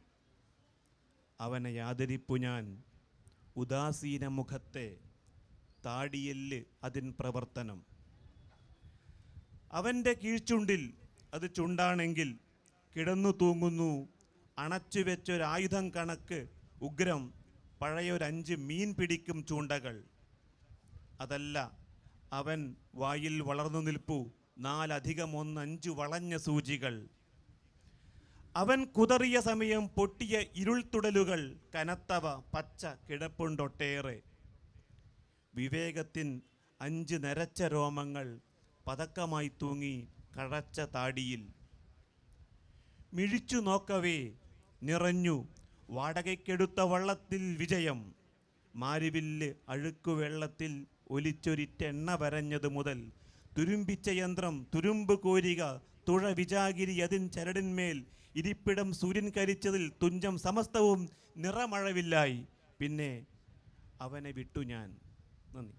അവനെ യാതരിപ്പു ഞാൻ ഉദാസീന മുഖത്തെ താടിയെല്ല് അതിൻ പ്രവർത്തനം അവൻ്റെ കീഴ്ചുണ്ടിൽ അത് ചുണ്ടാണെങ്കിൽ കിടന്നു തൂങ്ങുന്നു അണച്ചു വെച്ചൊരായുധം കണക്ക് ഉഗ്രം പഴയൊരഞ്ച് മീൻ പിടിക്കും ചൂണ്ടകൾ അതല്ല അവൻ വായിൽ വളർന്നു നിൽപ്പു നാലധികം ഒന്നഞ്ചു വളഞ്ഞ സൂചികൾ അവൻ കുതറിയ സമയം പൊട്ടിയ ഇരുൾത്തുടലുകൾ കനത്തവ പച്ച കിടപ്പുണ്ടൊട്ടേറെ വിവേകത്തിൻ അഞ്ച് നരച്ച രോമങ്ങൾ പതക്കമായി തൂങ്ങി കഴച്ച താടിയിൽ മിഴിച്ചു നോക്കവേ നിറഞ്ഞു വാടകയ്ക്കെടുത്ത വള്ളത്തിൽ വിജയം മാരിവില്ല് അഴുക്കുവെള്ളത്തിൽ ഒലിച്ചൊരിറ്റെണ്ണ വരഞ്ഞത് മുതൽ തുരുമ്പിച്ച യന്ത്രം തുരുമ്പ് കോരിക തുഴ വിജാഗിരി അതിൻ ചരടിന്മേൽ ഇരിപ്പിടം സൂര്യൻ കരിച്ചതിൽ തുഞ്ചം സമസ്തവും നിറമഴവില്ലായി പിന്നെ അവനെ വിട്ടു ഞാൻ നന്ദി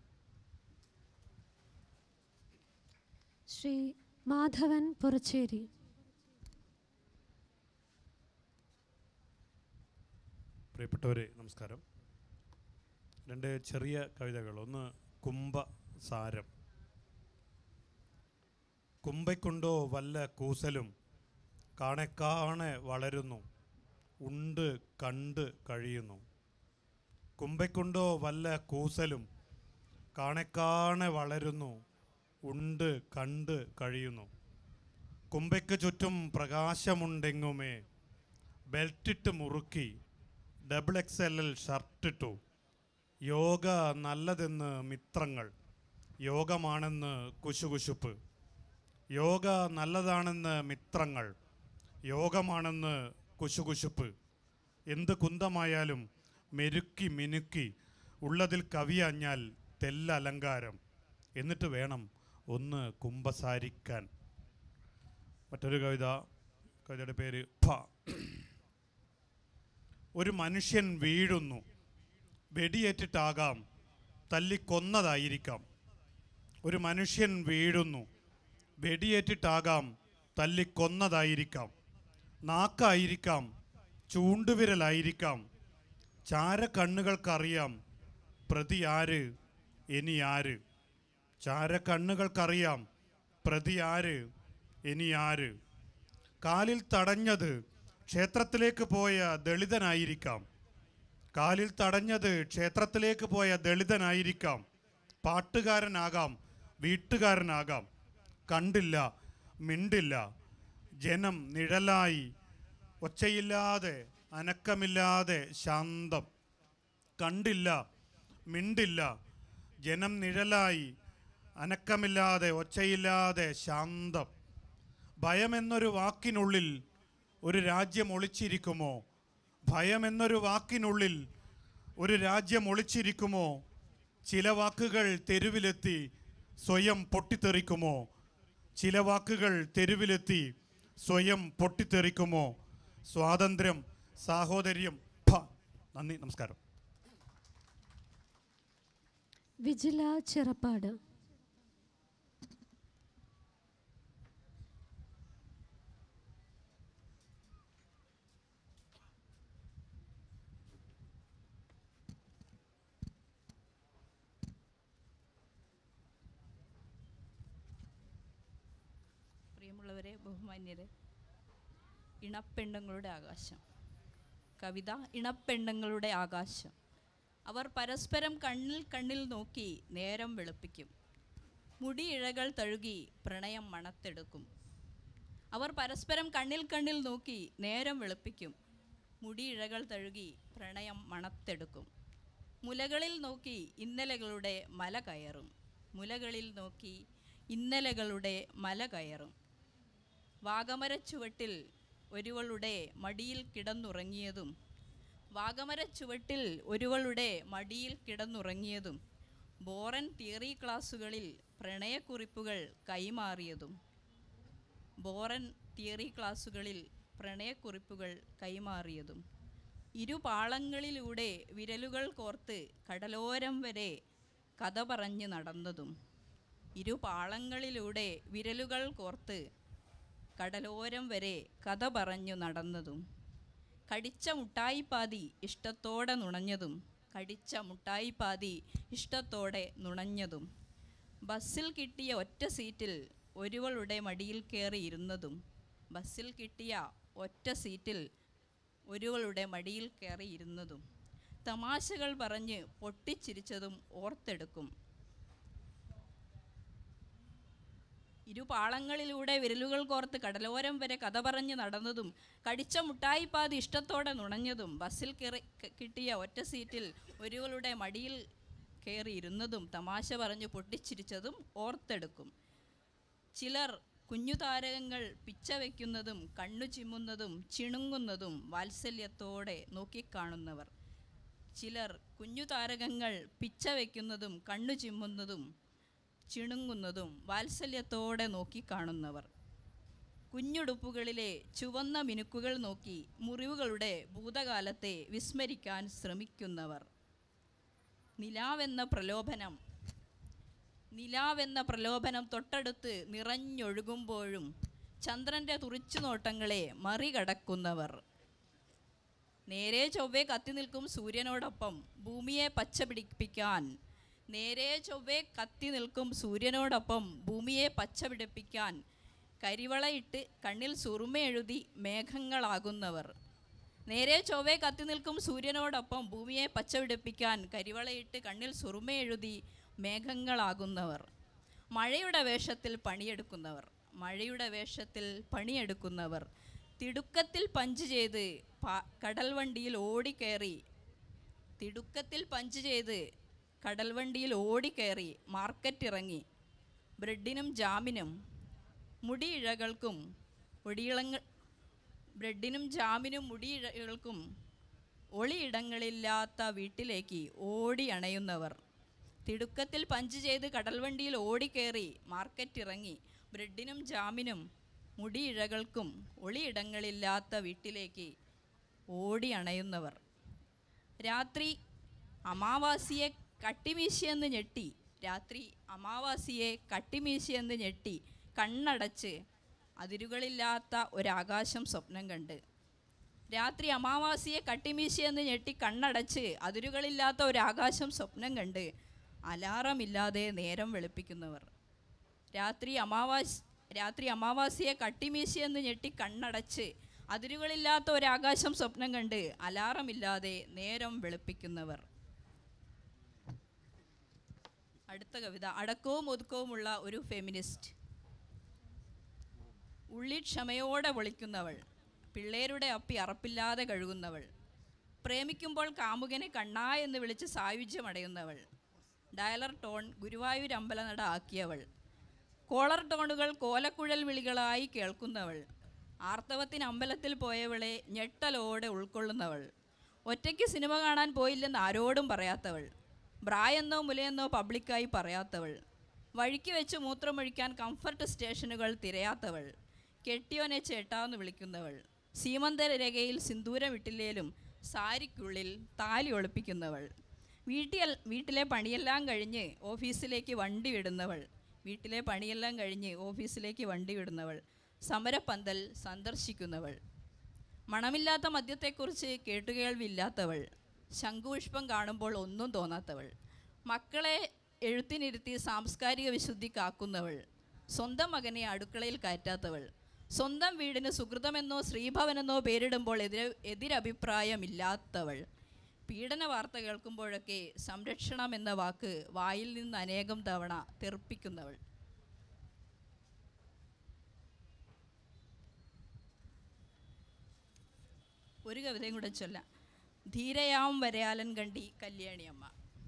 ശ്രീ മാധവൻ പുറച്ചേരി പ്രിയപ്പെട്ടവരെ നമസ്കാരം രണ്ട് ചെറിയ കവിതകൾ ഒന്ന് കുംഭ സാരം കുംഭയ്ക്കുണ്ടോ വല്ല കൂസലും കാണെ കാണെ വളരുന്നു ഉണ്ട് കണ്ട് കഴിയുന്നു കുംഭയ്ക്കുണ്ടോ വല്ല കൂസലും കാണെ കാണെ വളരുന്നു ഉണ്ട് കണ്ട് കഴിയുന്നു കുംഭയ്ക്ക് ചുറ്റും പ്രകാശമുണ്ടെങ്ങുമേ ബെൽറ്റിട്ട് മുറുക്കി ഡബിൾ എക്സ് എൽ എൽ ഷർട്ടിട്ടു യോഗ നല്ലതെന്ന് മിത്രങ്ങൾ യോഗമാണെന്ന് കുശുകുശുപ്പ് യോഗ നല്ലതാണെന്ന് മിത്രങ്ങൾ യോഗമാണെന്ന് കുശുകുശുപ്പ് എന്ത് കുന്തമായാലും മെരുക്കി മിനുക്കി ഉള്ളതിൽ കവിയാഞ്ഞാൽ തെല്ലലങ്കാരം എന്നിട്ട് വേണം ഒന്ന് കുംഭസാരിക്കാൻ മറ്റൊരു കവിത കവിതയുടെ പേര് ഫ ഒരു മനുഷ്യൻ വീഴുന്നു വെടിയേറ്റിട്ടാകാം തല്ലിക്കൊന്നതായിരിക്കാം ഒരു മനുഷ്യൻ വീഴുന്നു വെടിയേറ്റിട്ടാകാം തല്ലിക്കൊന്നതായിരിക്കാം നാക്കായിരിക്കാം ചൂണ്ടുവിരലായിരിക്കാം ചാരക്കണ്ണുകൾക്കറിയാം പ്രതി ആര് ഇനി ആര് ചാരക്കണ്ണുകൾക്കറിയാം പ്രതി ആര് ഇനി ആര് കാലിൽ തടഞ്ഞത് ക്ഷേത്രത്തിലേക്ക് പോയ ദളിതനായിരിക്കാം കാലിൽ തടഞ്ഞത് ക്ഷേത്രത്തിലേക്ക് പോയ ദളിതനായിരിക്കാം പാട്ടുകാരനാകാം വീട്ടുകാരനാകാം കണ്ടില്ല മിണ്ടില്ല ജനം നിഴലായി ഒച്ചയില്ലാതെ അനക്കമില്ലാതെ ശാന്തം കണ്ടില്ല മിണ്ടില്ല ജനം നിഴലായി അനക്കമില്ലാതെ ഒച്ചയില്ലാതെ ശാന്തം ഭയമെന്നൊരു വാക്കിനുള്ളിൽ ഒരു രാജ്യം ഒളിച്ചിരിക്കുമോ ഭയമെന്നൊരു വാക്കിനുള്ളിൽ ഒരു രാജ്യം ഒളിച്ചിരിക്കുമോ ചില വാക്കുകൾ തെരുവിലെത്തി സ്വയം പൊട്ടിത്തെറിക്കുമോ ചില വാക്കുകൾ തെരുവിലെത്തി സ്വയം പൊട്ടിത്തെറിക്കുമോ സ്വാതന്ത്ര്യം സാഹോദര്യം ഭ. നന്ദി നമസ്കാരം വിജില ചിറപ്പാട് പ്രിയമുള്ളവരെ ബഹുമാന്യരെ ഇണപ്പെണ്ണുങ്ങളുടെ ആകാശം കവിത ഇണപ്പെണ്ണുങ്ങളുടെ ആകാശം അവർ പരസ്പരം കണ്ണിൽ കണ്ണിൽ നോക്കി നേരം വെളുപ്പിക്കും മുടി ഇഴകൾ തഴുകി പ്രണയം മണത്തെടുക്കും അവർ പരസ്പരം കണ്ണിൽ കണ്ണിൽ നോക്കി നേരം വെളുപ്പിക്കും മുടി ഇഴകൾ തഴുകി പ്രണയം മണത്തെടുക്കും മുലകളിൽ നോക്കി ഇന്നലകളുടെ മല കയറും മുലകളിൽ നോക്കി ഇന്നലകളുടെ മല കയറും വാഗമരച്ചുവട്ടിൽ ഒരുവളുടെ മടിയിൽ കിടന്നുറങ്ങിയതും വാഗമരച്ചുവട്ടിൽ ഒരുവളുടെ മടിയിൽ കിടന്നുറങ്ങിയതും ബോറൻ തിയറി ക്ലാസ്സുകളിൽ പ്രണയക്കുറിപ്പുകൾ കൈമാറിയതും ബോറൻ തിയറി ക്ലാസ്സുകളിൽ പ്രണയക്കുറിപ്പുകൾ കൈമാറിയതും ഇരുപാളങ്ങളിലൂടെ വിരലുകൾ കോർത്ത് കടലോരം വരെ കഥ പറഞ്ഞ് നടന്നതും ഇരുപാളങ്ങളിലൂടെ വിരലുകൾ കോർത്ത് കടലോരം വരെ കഥ പറഞ്ഞു നടന്നതും കടിച്ച മുട്ടായിപ്പാതി ഇഷ്ടത്തോടെ നുണഞ്ഞതും കടിച്ച മുട്ടായിപ്പാതി ഇഷ്ടത്തോടെ നുണഞ്ഞതും ബസ്സിൽ കിട്ടിയ ഒറ്റ സീറ്റിൽ ഒരുവളുടെ മടിയിൽ കയറി ഇരുന്നതും ബസ്സിൽ കിട്ടിയ ഒറ്റ സീറ്റിൽ ഒരുവളുടെ മടിയിൽ കയറി ഇരുന്നതും തമാശകൾ പറഞ്ഞ് പൊട്ടിച്ചിരിച്ചതും ഓർത്തെടുക്കും ഇരുപാളങ്ങളിലൂടെ വിരലുകൾ കോർത്ത് കടലോരം വരെ കഥ പറഞ്ഞ് നടന്നതും കടിച്ച മുട്ടായിപ്പാതി ഇഷ്ടത്തോടെ നുണഞ്ഞതും ബസ്സിൽ കയറി ക- കിട്ടിയ ഒറ്റ സീറ്റിൽ ഒരുവളുടെ മടിയിൽ കയറി ഇരുന്നതും തമാശ പറഞ്ഞ് പൊട്ടിച്ചിരിച്ചതും ഓർത്തെടുക്കും ചിലർ കുഞ്ഞു താരകങ്ങൾ പിച്ച വയ്ക്കുന്നതും കണ്ണു ചിമ്മുന്നതും ചിണുങ്ങുന്നതും വാത്സല്യത്തോടെ നോക്കിക്കാണുന്നവർ ചിലർ കുഞ്ഞു താരകങ്ങൾ പിച്ച വയ്ക്കുന്നതും കണ്ണു ചിമ്മുന്നതും ചിണുങ്ങുന്നതും വാത്സല്യത്തോടെ നോക്കിക്കാണുന്നവർ കുഞ്ഞുടുപ്പുകളിലെ ചുവന്ന മിനുക്കുകൾ നോക്കി മുറിവുകളുടെ ഭൂതകാലത്തെ വിസ്മരിക്കാൻ ശ്രമിക്കുന്നവർ നിലാവെന്ന പ്രലോഭനം നിലാവെന്ന പ്രലോഭനം തൊട്ടടുത്ത് നിറഞ്ഞൊഴുകുമ്പോഴും ചന്ദ്രൻ്റെ തുറിച്ചുനോട്ടങ്ങളെ മറികടക്കുന്നവർ നേരെ ചൊവ്വെ കത്തി നിൽക്കും സൂര്യനോടൊപ്പം ഭൂമിയെ പച്ച പിടിപ്പിക്കാൻ നേരെ ചൊവ്വെ കത്തി നിൽക്കും സൂര്യനോടൊപ്പം ഭൂമിയെ പച്ച പിടിപ്പിക്കാൻ കരിവളയിട്ട് കണ്ണിൽ സുറുമയെഴുതി മേഘങ്ങളാകുന്നവർ നേരെ ചൊവ്വെ കത്തി നിൽക്കും സൂര്യനോടൊപ്പം ഭൂമിയെ പച്ച പിടിപ്പിക്കാൻ കരിവളയിട്ട് കണ്ണിൽ സുറുമയെഴുതി മേഘങ്ങളാകുന്നവർ മഴയുടെ വേഷത്തിൽ പണിയെടുക്കുന്നവർ മഴയുടെ വേഷത്തിൽ പണിയെടുക്കുന്നവർ തിടുക്കത്തിൽ പഞ്ച് ചെയ്ത് പാ- കടൽ വണ്ടിയിൽ ഓടിക്കയറി തിടുക്കത്തിൽ പഞ്ച് ചെയ്ത് കടൽ വണ്ടിയിൽ ഓടിക്കയറി മാർക്കറ്റ് ഇറങ്ങി ബ്രെഡിനും ജാമിനും മുടി ഇഴകൾക്കും ഒടിയിളങ്ങ ബ്രെഡിനും ജാമിനും മുടി ഇഴകൾക്കും ഒളിയിടങ്ങളില്ലാത്ത വീട്ടിലേക്ക് ഓടി അണയുന്നവർ തിടുക്കത്തിൽ പഞ്ച് ചെയ്ത് കടൽവണ്ടിയിൽ ഓടിക്കയറി മാർക്കറ്റ് ഇറങ്ങി ബ്രെഡിനും ജാമിനും മുടിയിഴകൾക്കും ഒളിയിടങ്ങളില്ലാത്ത വീട്ടിലേക്ക് ഓടി അണയുന്നവർ രാത്രി അമാവാസിയെ കട്ടിമീശിയെന്ന് ഞെട്ടി രാത്രി അമാവാസിയെ കട്ടിമീശിയെന്ന് ഞെട്ടി കണ്ണടച്ച് അതിരുകളില്ലാത്ത ഒരാകാശം സ്വപ്നം കണ്ട് രാത്രി അമാവാസിയെ കട്ടിമീശിയെന്ന് ഞെട്ടി കണ്ണടച്ച് അതിരുകളില്ലാത്ത ഒരാകാശം സ്വപ്നം കണ്ട് അലാറമില്ലാതെ നേരം വെളുപ്പിക്കുന്നവർ രാത്രി അമാവാസ് രാത്രി അമാവാസിയെ കട്ടിമീശിയെന്ന് ഞെട്ടി കണ്ണടച്ച് അതിരുകളില്ലാത്ത ഒരാകാശം സ്വപ്നം കണ്ട് അലാറമില്ലാതെ നേരം വെളുപ്പിക്കുന്നവർ അടുത്ത കവിത അടക്കവും ഒതുക്കവുമുള്ള ഒരു ഫെമിനിസ്റ്റ് ഉള്ളി ക്ഷമയോടെ വിളിക്കുന്നവൾ പിള്ളേരുടെ അപ്പി അറപ്പില്ലാതെ കഴുകുന്നവൾ പ്രേമിക്കുമ്പോൾ കാമുകനെ കണ്ണാ എന്ന് വിളിച്ച് സായുജ്യമടയുന്നവൾ ഡയലർ ടോൺ ഗുരുവായൂർ അമ്പലനട ആക്കിയവൾ കോളർ ടോണുകൾ കോലക്കുഴൽ വിളികളായി കേൾക്കുന്നവൾ ആർത്തവത്തിന് അമ്പലത്തിൽ പോയവളെ ഞെട്ടലോടെ ഉൾക്കൊള്ളുന്നവൾ ഒറ്റയ്ക്ക് സിനിമ കാണാൻ പോയില്ലെന്ന് ആരോടും പറയാത്തവൾ ബ്രായെന്നോ മുലയെന്നോ പബ്ലിക്കായി പറയാത്തവൾ വഴിക്ക് വെച്ച് മൂത്രമൊഴിക്കാൻ കംഫർട്ട് സ്റ്റേഷനുകൾ തിരയാത്തവൾ കെട്ടിയോനെ ചേട്ടാന്ന് വിളിക്കുന്നവൾ സീമന്ത രേഖയിൽ സിന്ദൂരം ഇട്ടില്ലേലും സാരിക്കുള്ളിൽ താലി ഒളിപ്പിക്കുന്നവൾ വീട്ടിൽ വീട്ടിലെ പണിയെല്ലാം കഴിഞ്ഞ് ഓഫീസിലേക്ക് വണ്ടി വിടുന്നവൾ വീട്ടിലെ പണിയെല്ലാം കഴിഞ്ഞ് ഓഫീസിലേക്ക് വണ്ടി വിടുന്നവൾ സമരപ്പന്തൽ സന്ദർശിക്കുന്നവൾ മണമില്ലാത്ത മദ്യത്തെക്കുറിച്ച് കേട്ടുകേൾവില്ലാത്തവൾ ശംഖുപുഷ്പം കാണുമ്പോൾ ഒന്നും തോന്നാത്തവൾ മക്കളെ എഴുത്തിനിരുത്തി സാംസ്കാരിക വിശുദ്ധി കാക്കുന്നവൾ സ്വന്തം മകനെ അടുക്കളയിൽ കയറ്റാത്തവൾ സ്വന്തം വീടിന് സുഹൃതമെന്നോ ശ്രീഭവനെന്നോ പേരിടുമ്പോൾ എതിര എതിരഭിപ്രായമില്ലാത്തവൾ പീഡന വാർത്ത കേൾക്കുമ്പോഴൊക്കെ സംരക്ഷണം എന്ന വാക്ക് വായിൽ നിന്ന് അനേകം തവണ തെറിപ്പിക്കുന്നവൾ ഒരു കവിതയും കൂടെ ചൊല്ലാം ധീരയാം വരയാലൻ കണ്ടി കല്യാണിയമ്മ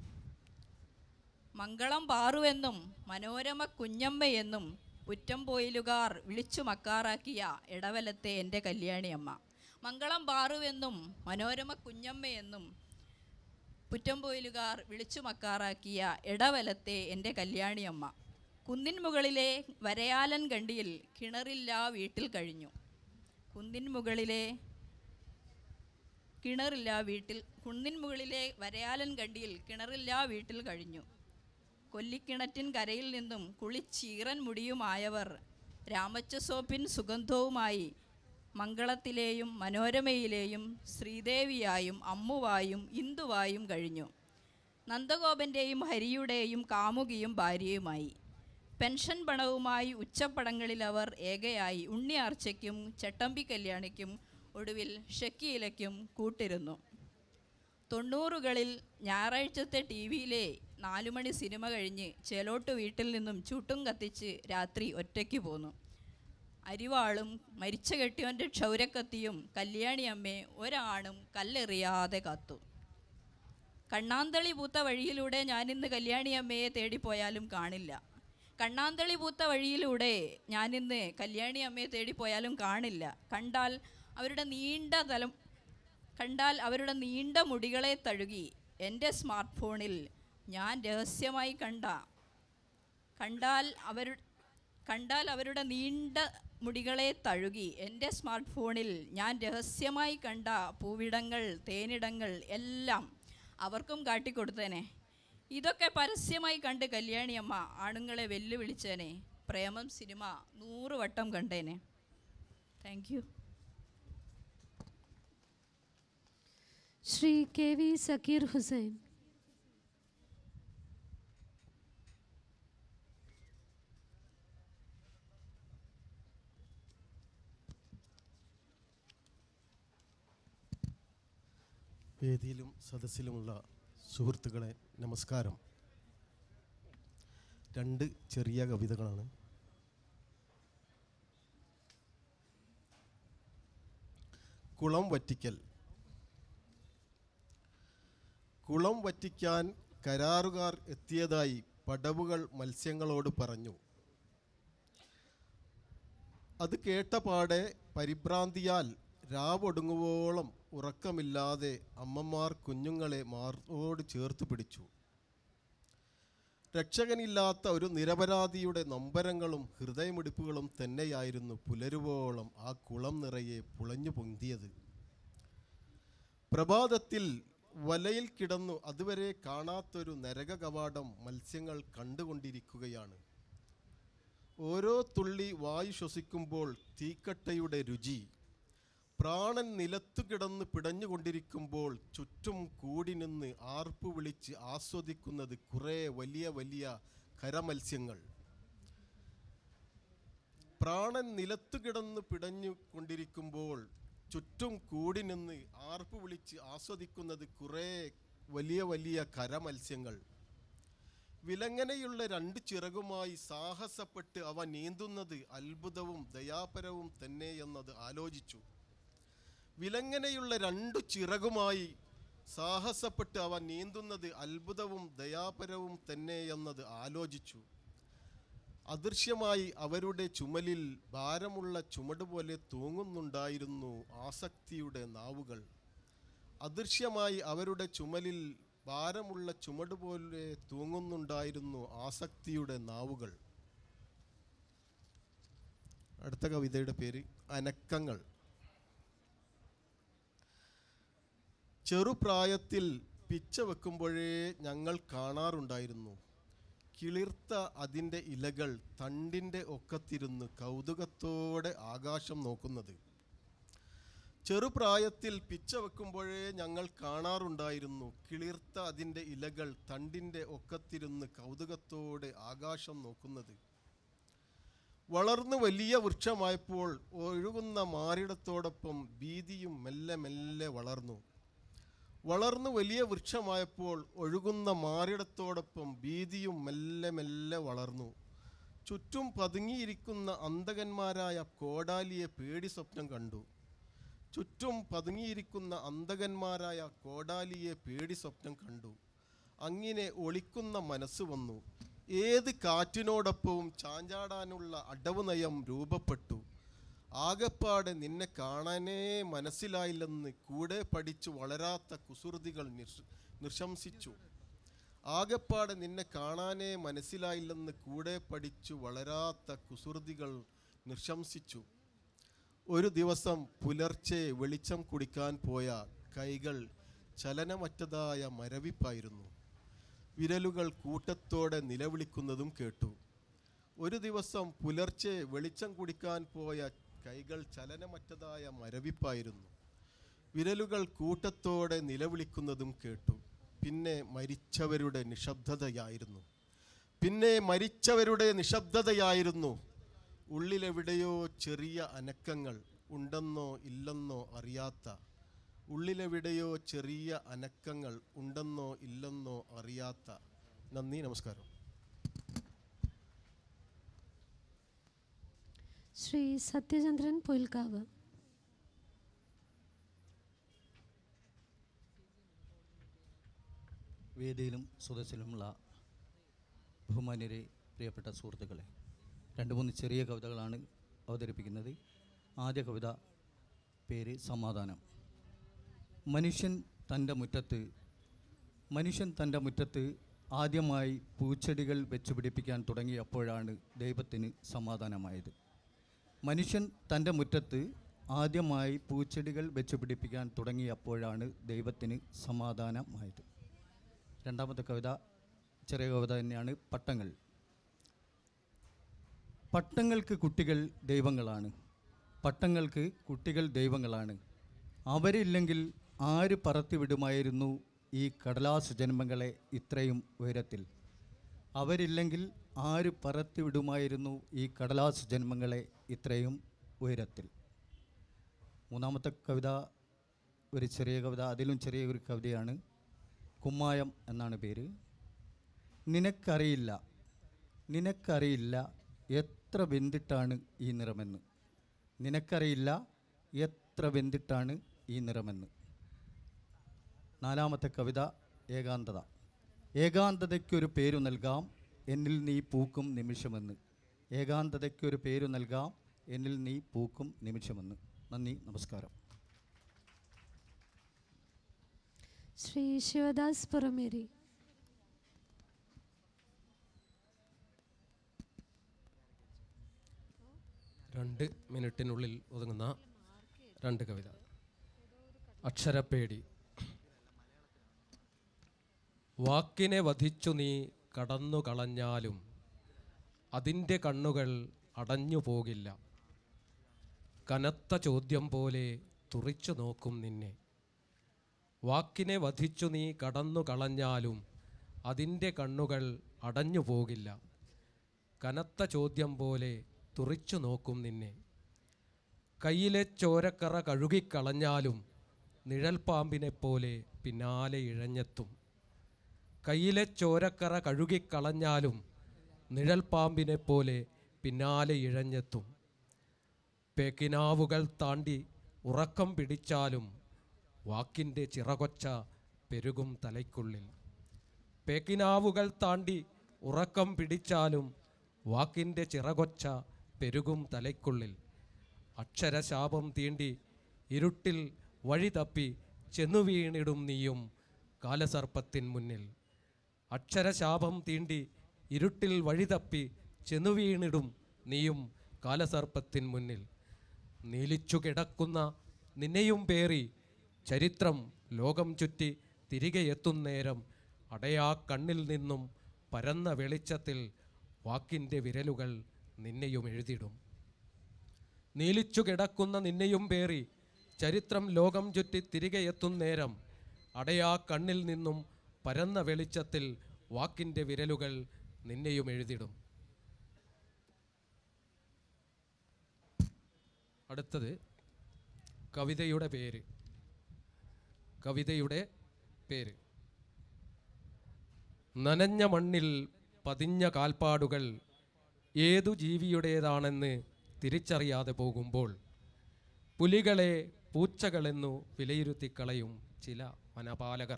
മംഗളം പാറുവെന്നും മനോരമ കുഞ്ഞമ്മയെന്നും പുറ്റം പോയിലുകാർ വിളിച്ചു മക്കാറാക്കിയ ഇടവലത്തെ എൻ്റെ കല്യാണിയമ്മ മംഗളം പാറുവെന്നും മനോരമ കുഞ്ഞമ്മയെന്നും പുറ്റം പോയിലുകാർ വിളിച്ചു മക്കാറാക്കിയ ഇടവലത്തെ എൻ്റെ കല്യാണിയമ്മ കുന്നിൻ മുകളിലെ വരയാലൻ കണ്ടിയിൽ കിണറില്ല വീട്ടിൽ കഴിഞ്ഞു കുന്നിൻ മുകളിലെ കിണറില്ല വീട്ടിൽ കുന്നിൻ മുകളിലെ വരയാലൻ കണ്ടിയിൽ കിണറില്ല വീട്ടിൽ കഴിഞ്ഞു കൊല്ലിക്കിണറ്റിൻ കരയിൽ നിന്നും കുളിച്ചീറൻ മുടിയുമായവർ രാമച്ച സോപ്പിൻ സുഗന്ധവുമായി മംഗളത്തിലെയും മനോരമയിലെയും ശ്രീദേവിയായും അമ്മുവായും ഇന്ദുവായും കഴിഞ്ഞു നന്ദഗോപൻ്റെയും ഹരിയുടെയും കാമുകിയും ഭാര്യയുമായി പെൻഷൻ പണവുമായി ഉച്ചപ്പടങ്ങളിൽ അവർ ഏകയായി ഉണ്ണിയാർച്ചയ്ക്കും ചട്ടമ്പി കല്യാണിക്കും ഒടുവിൽ ഷക്കീലയ്ക്കും കൂട്ടിരുന്നു തൊണ്ണൂറുകളിൽ ഞായറാഴ്ചത്തെ ടി വിയിലെ നാലുമണി സിനിമ കഴിഞ്ഞ് ചേലോട്ട് വീട്ടിൽ നിന്നും ചുട്ടും കത്തിച്ച് രാത്രി ഒറ്റയ്ക്ക് പോന്നു അരിവാളും മരിച്ച കെട്ടിയോൻ്റെ ക്ഷൗരക്കത്തിയും കല്യാണിയമ്മയെ ഒരാണും കല്ലെറിയാതെ കത്തു കണ്ണാന്തളി പൂത്ത വഴിയിലൂടെ ഞാനിന്ന് കല്യാണിയമ്മയെ തേടിപ്പോയാലും കാണില്ല കണ്ണാന്തളി പൂത്ത വഴിയിലൂടെ ഞാനിന്ന് കല്യാണിയമ്മയെ തേടിപ്പോയാലും കാണില്ല കണ്ടാൽ അവരുടെ നീണ്ട തലം കണ്ടാൽ അവരുടെ നീണ്ട മുടികളെ തഴുകി എൻ്റെ സ്മാർട്ട് ഫോണിൽ ഞാൻ രഹസ്യമായി കണ്ട കണ്ടാൽ അവർ കണ്ടാൽ അവരുടെ നീണ്ട മുടികളെ തഴുകി എൻ്റെ സ്മാർട്ട് ഫോണിൽ ഞാൻ രഹസ്യമായി കണ്ട പൂവിടങ്ങൾ തേനിടങ്ങൾ എല്ലാം അവർക്കും കാട്ടിക്കൊടുത്തേനെ ഇതൊക്കെ പരസ്യമായി കണ്ട് കല്യാണിയമ്മ ആണുങ്ങളെ വെല്ലുവിളിച്ചേനെ പ്രേമം സിനിമ നൂറ് വട്ടം കണ്ടേനെ thank you Shri K V Sakkeer Hussain വേദിയിലും സദസ്സിലുമുള്ള സുഹൃത്തുക്കളെ നമസ്കാരം രണ്ട് ചെറിയ കവിതകളാണ് കുളം വറ്റിക്കൽ കുളം വറ്റിക്കാൻ കരാറുകാർ എത്തിയതായി പടവുകൾ മത്സ്യങ്ങളോട് പറഞ്ഞു അത് കേട്ടപാടെ പരിഭ്രാന്തിയാൽ രാവൊടുങ്ങുവോളം ഉറക്കമില്ലാതെ അമ്മമാർ കുഞ്ഞുങ്ങളെ മാറോട് ചേർത്ത് പിടിച്ചു രക്ഷകനില്ലാത്ത ഒരു നിരപരാധിയുടെ നൊമ്പരങ്ങളും ഹൃദയമിടിപ്പുകളും തന്നെയായിരുന്നു പുലരുവോളം ആ കുളം നിറയെ പുളഞ്ഞു പൊന്തിയത് പ്രഭാതത്തിൽ വലയിൽ കിടന്നു അതുവരെ കാണാത്തൊരു നരക കവാടം മത്സ്യങ്ങൾ കണ്ടുകൊണ്ടിരിക്കുകയാണ് ഓരോ തുള്ളി വായു ശ്വസിക്കുമ്പോൾ തീക്കട്ടയുടെ രുചി പ്രാണൻ നിലത്തു കിടന്ന് പിടഞ്ഞുകൊണ്ടിരിക്കുമ്പോൾ ചുറ്റും കൂടി നിന്ന് ആർപ്പു വിളിച്ച് ആസ്വദിക്കുന്നത് കുറേ വലിയ വലിയ കരമത്സ്യങ്ങൾ പ്രാണൻ നിലത്തു കിടന്ന് പിടഞ്ഞു കൊണ്ടിരിക്കുമ്പോൾ ചുറ്റും കൂടി നിന്ന് ആർപ്പു വിളിച്ച് ആസ്വദിക്കുന്നത് കുറേ വലിയ വലിയ കരമത്സ്യങ്ങൾ വിലങ്ങനെയുള്ള രണ്ട് ചിറകുമായി സാഹസപ്പെട്ട് അവ നീന്തുന്നത് അത്ഭുതവും ദയാപരവും തന്നെ എന്നത് ആലോചിച്ചു വിലങ്ങനെയുള്ള രണ്ടു ചിറകുമായി സാഹസപ്പെട്ട് അവ നീന്തുന്നത് അത്ഭുതവും ദയാപരവും തന്നെ എന്നത് ആലോചിച്ചു അദൃശ്യമായി അവരുടെ ചുമലിൽ ഭാരമുള്ള ചുമട് പോലെ തൂങ്ങുന്നുണ്ടായിരുന്നു ആസക്തിയുടെ നാവുകൾ അദൃശ്യമായി അവരുടെ ചുമലിൽ ഭാരമുള്ള ചുമട് പോലെ തൂങ്ങുന്നുണ്ടായിരുന്നു ആസക്തിയുടെ നാവുകൾ അടുത്ത കവിതയുടെ പേര് അനക്കങ്ങൾ ചെറുപ്രായത്തിൽ പിച്ച വെക്കുമ്പോഴേ ഞങ്ങൾ കാണാറുണ്ടായിരുന്നു കിളിർത്ത അതിൻ്റെ ഇലകൾ തണ്ടിൻ്റെ ഒക്കത്തിരുന്ന് കൗതുകത്തോടെ ആകാശം നോക്കുന്നത് ചെറുപ്രായത്തിൽ പിച്ച വെക്കുമ്പോഴേ ഞങ്ങൾ കാണാറുണ്ടായിരുന്നു കിളിർത്ത അതിൻ്റെ ഇലകൾ തണ്ടിൻ്റെ ഒക്കത്തിരുന്ന് കൗതുകത്തോടെ ആകാശം നോക്കുന്നത് വളർന്നു വലിയ വൃക്ഷമായപ്പോൾ ഒഴുകുന്ന മാറിടത്തോടൊപ്പം ഭീതിയും മെല്ലെ മെല്ലെ വളർന്നു വളർന്നു വലിയ വൃക്ഷമായപ്പോൾ ഒഴുകുന്ന മാറിടത്തോടൊപ്പം ഭീതിയും മെല്ലെ മെല്ലെ വളർന്നു ചുറ്റും പതുങ്ങിയിരിക്കുന്ന അന്തകന്മാരായ കോടാലിയെ പേടി സ്വപ്നം കണ്ടു ചുറ്റും പതുങ്ങിയിരിക്കുന്ന അന്തകന്മാരായ കോടാലിയെ പേടി സ്വപ്നം കണ്ടു അങ്ങനെ ഒളിക്കുന്ന മനസ്സ് വന്നു ഏത് കാറ്റിനോടൊപ്പവും ചാഞ്ചാടാനുള്ള അടവ് നയം രൂപപ്പെട്ടു ആകപ്പാടെ നിന്നെ കാണാനേ മനസ്സിലായില്ലെന്ന് കൂടെ പഠിച്ചു വളരാത്ത കുസൃതികൾ നിഷ് നിശംസിച്ചു ആകപ്പാടെ നിന്നെ കാണാനേ മനസ്സിലായില്ലെന്ന് കൂടെ പഠിച്ചു വളരാത്ത കുസൃതികൾ നിശംസിച്ചു ഒരു ദിവസം പുലർച്ചെ വെളിച്ചം കുടിക്കാൻ പോയ കൈകൾ ചലനമറ്റതായ മരവിപ്പായിരുന്നു വിരലുകൾ കൂട്ടത്തോടെ നിലവിളിക്കുന്നതും കേട്ടു ഒരു ദിവസം പുലർച്ചെ വെളിച്ചം കുടിക്കാൻ പോയ കൈകൾ ചലനമറ്റതായ മരവിപ്പായിരുന്നു വിരലുകൾ കൂട്ടത്തോടെ നിലവിളിക്കുന്നതും കേട്ടു പിന്നെ മരിച്ചവരുടെ നിശബ്ദതയായിരുന്നു പിന്നെ മരിച്ചവരുടെ നിശബ്ദതയായിരുന്നു ഉള്ളിലെവിടെയോ ചെറിയ അനക്കങ്ങൾ ഉണ്ടെന്നോ ഇല്ലെന്നോ അറിയാത്ത ഉള്ളിലെവിടെയോ ചെറിയ അനക്കങ്ങൾ ഉണ്ടെന്നോ ഇല്ലെന്നോ അറിയാത്ത നന്ദി നമസ്കാരം ശ്രീ സത്യചന്ദ്രൻ പൊയിൽക്കാവ് വേദിയിലും സദസ്സിലുമുള്ള ബഹുമാന്യരെ പ്രിയപ്പെട്ട സുഹൃത്തുക്കളെ രണ്ട് മൂന്ന് ചെറിയ കവിതകളാണ് അവതരിപ്പിക്കുന്നത് ആദ്യ കവിത പേര് സമാധാനം മനുഷ്യൻ തൻ്റെ മുറ്റത്ത് മനുഷ്യൻ തൻ്റെ മുറ്റത്ത് ആദ്യമായി പൂച്ചെടികൾ വെച്ച് പിടിപ്പിക്കാൻ തുടങ്ങിയപ്പോഴാണ് ദൈവത്തിന് സമാധാനമായത് മനുഷ്യൻ തൻ്റെ മുറ്റത്ത് ആദ്യമായി പൂച്ചെടികൾ വെച്ച് പിടിപ്പിക്കാൻ തുടങ്ങിയപ്പോഴാണ് ദൈവത്തിന് സമാധാനമായത് രണ്ടാമത്തെ കവിത ചെറിയ കവിത തന്നെയാണ് പട്ടങ്ങൾ പട്ടങ്ങൾക്ക് കുട്ടികൾ ദൈവങ്ങളാണ് പട്ടങ്ങൾക്ക് കുട്ടികൾ ദൈവങ്ങളാണ് അവരില്ലെങ്കിൽ ആര് പറത്തിവിടുമായിരുന്നു ഈ കടലാസ് ജന്മങ്ങളെ ഇത്രയും ഉയരത്തിൽ അവരില്ലെങ്കിൽ ആര് പറത്തിവിടുമായിരുന്നു ഈ കടലാസ് ജന്മങ്ങളെ ഇത്രയും ഉയരത്തിൽ മൂന്നാമത്തെ കവിത ഒരു ചെറിയ കവിത അതിലും ചെറിയ ഒരു കവിതയാണ് കുമ്മായം എന്നാണ് പേര് നിനക്കറിയില്ല നിനക്കറിയില്ല എത്ര വെന്തിട്ടാണ് ഈ നിറമെന്ന് നിനക്കറിയില്ല എത്ര വെന്തിട്ടാണ് ഈ നിറമെന്ന് നാലാമത്തെ കവിത ഏകാന്തത ഏകാന്തതയ്ക്കൊരു പേരു നൽകാം എന്നിൽ നീ പൂക്കും നിമിഷമെന്ന് ഏകാന്തതയ്ക്കൊരു പേരു നൽകാം എന്നിൽ നീ പൂക്കും നിമിഷമെന്ന് നന്ദി നമസ്കാരം ശ്രീ ശിവദാസ് പുറമേരി രണ്ട് മിനിറ്റിനുള്ളിൽ ഒതുങ്ങുന്ന രണ്ട് കവിത അക്ഷരപ്പേടി വാക്കിനെ വധിച്ചു നീ കടന്നു കളഞ്ഞാലും അതിൻ്റെ കണ്ണുകൾ അടഞ്ഞു പോകില്ല കനത്ത ചോദ്യം പോലെ തുറിച്ചു നോക്കും നിന്നെ വാക്കിനെ വധിച്ചു നീ കടന്നു കളഞ്ഞാലും അതിൻ്റെ കണ്ണുകൾ അടഞ്ഞു പോകില്ല കനത്ത ചോദ്യം പോലെ തുറിച്ചു നോക്കും നിന്നെ കയ്യിലെ ചോരക്കറ കഴുകിക്കളഞ്ഞാലും നിഴൽപ്പാമ്പിനെ പോലെ പിന്നാലെ ഇഴഞ്ഞെത്തും കയ്യിലെ ചോരക്കറ കഴുകിക്കളഞ്ഞാലും നിഴൽപ്പാമ്പിനെ പോലെ പിന്നാലെ ഇഴഞ്ഞെത്തും പേക്കിനാവുകൾ താണ്ടി ഉറക്കം പിടിച്ചാലും വാക്കിൻ്റെ ചിറകൊച്ച പെരുകും തലയ്ക്കുള്ളിൽ പേക്കിനാവുകൾ താണ്ടി ഉറക്കം പിടിച്ചാലും വാക്കിൻ്റെ ചിറകൊച്ച പെരുകും തലയ്ക്കുള്ളിൽ അക്ഷരശാപം തീണ്ടി ഇരുട്ടിൽ വഴി തപ്പി ചെന്നു വീണിടും നീയും കാലസർപ്പത്തിൻ മുന്നിൽ അക്ഷരശാപം തീണ്ടി ഇരുട്ടിൽ വഴിതപ്പി ചെന്നു വീണിടും നീയും കാലസർപ്പത്തിൻ മുന്നിൽ നീലിച്ചു കിടക്കുന്ന നിന്നെയും പേറി ചരിത്രം ലോകം ചുറ്റി തിരികെ എത്തുന്നേരം അടയാ കണ്ണിൽ നിന്നും പരന്ന വെളിച്ചത്തിൽ വാക്കിൻ്റെ വിരലുകൾ നിന്നെയും എഴുതിടും നീലിച്ചു കിടക്കുന്ന നിന്നെയും പേറി ചരിത്രം ലോകം ചുറ്റി തിരികെ എത്തുന്നേരം അടയാ കണ്ണിൽ നിന്നും പരന്ന വെളിച്ചത്തിൽ വാക്കിൻ്റെ വിരലുകൾ നിന്നെയും എഴുതിടും അടുത്തത് കവിതയുടെ പേര് കവിതയുടെ പേര് നനഞ്ഞ മണ്ണിൽ പതിഞ്ഞ കാൽപ്പാടുകൾ ഏതു ജീവിയുടേതാണെന്ന് തിരിച്ചറിയാതെ പോകുമ്പോൾ പുലികളെ പൂച്ചകളെന്നു വിലയിരുത്തിക്കളയും ചില വനപാലകർ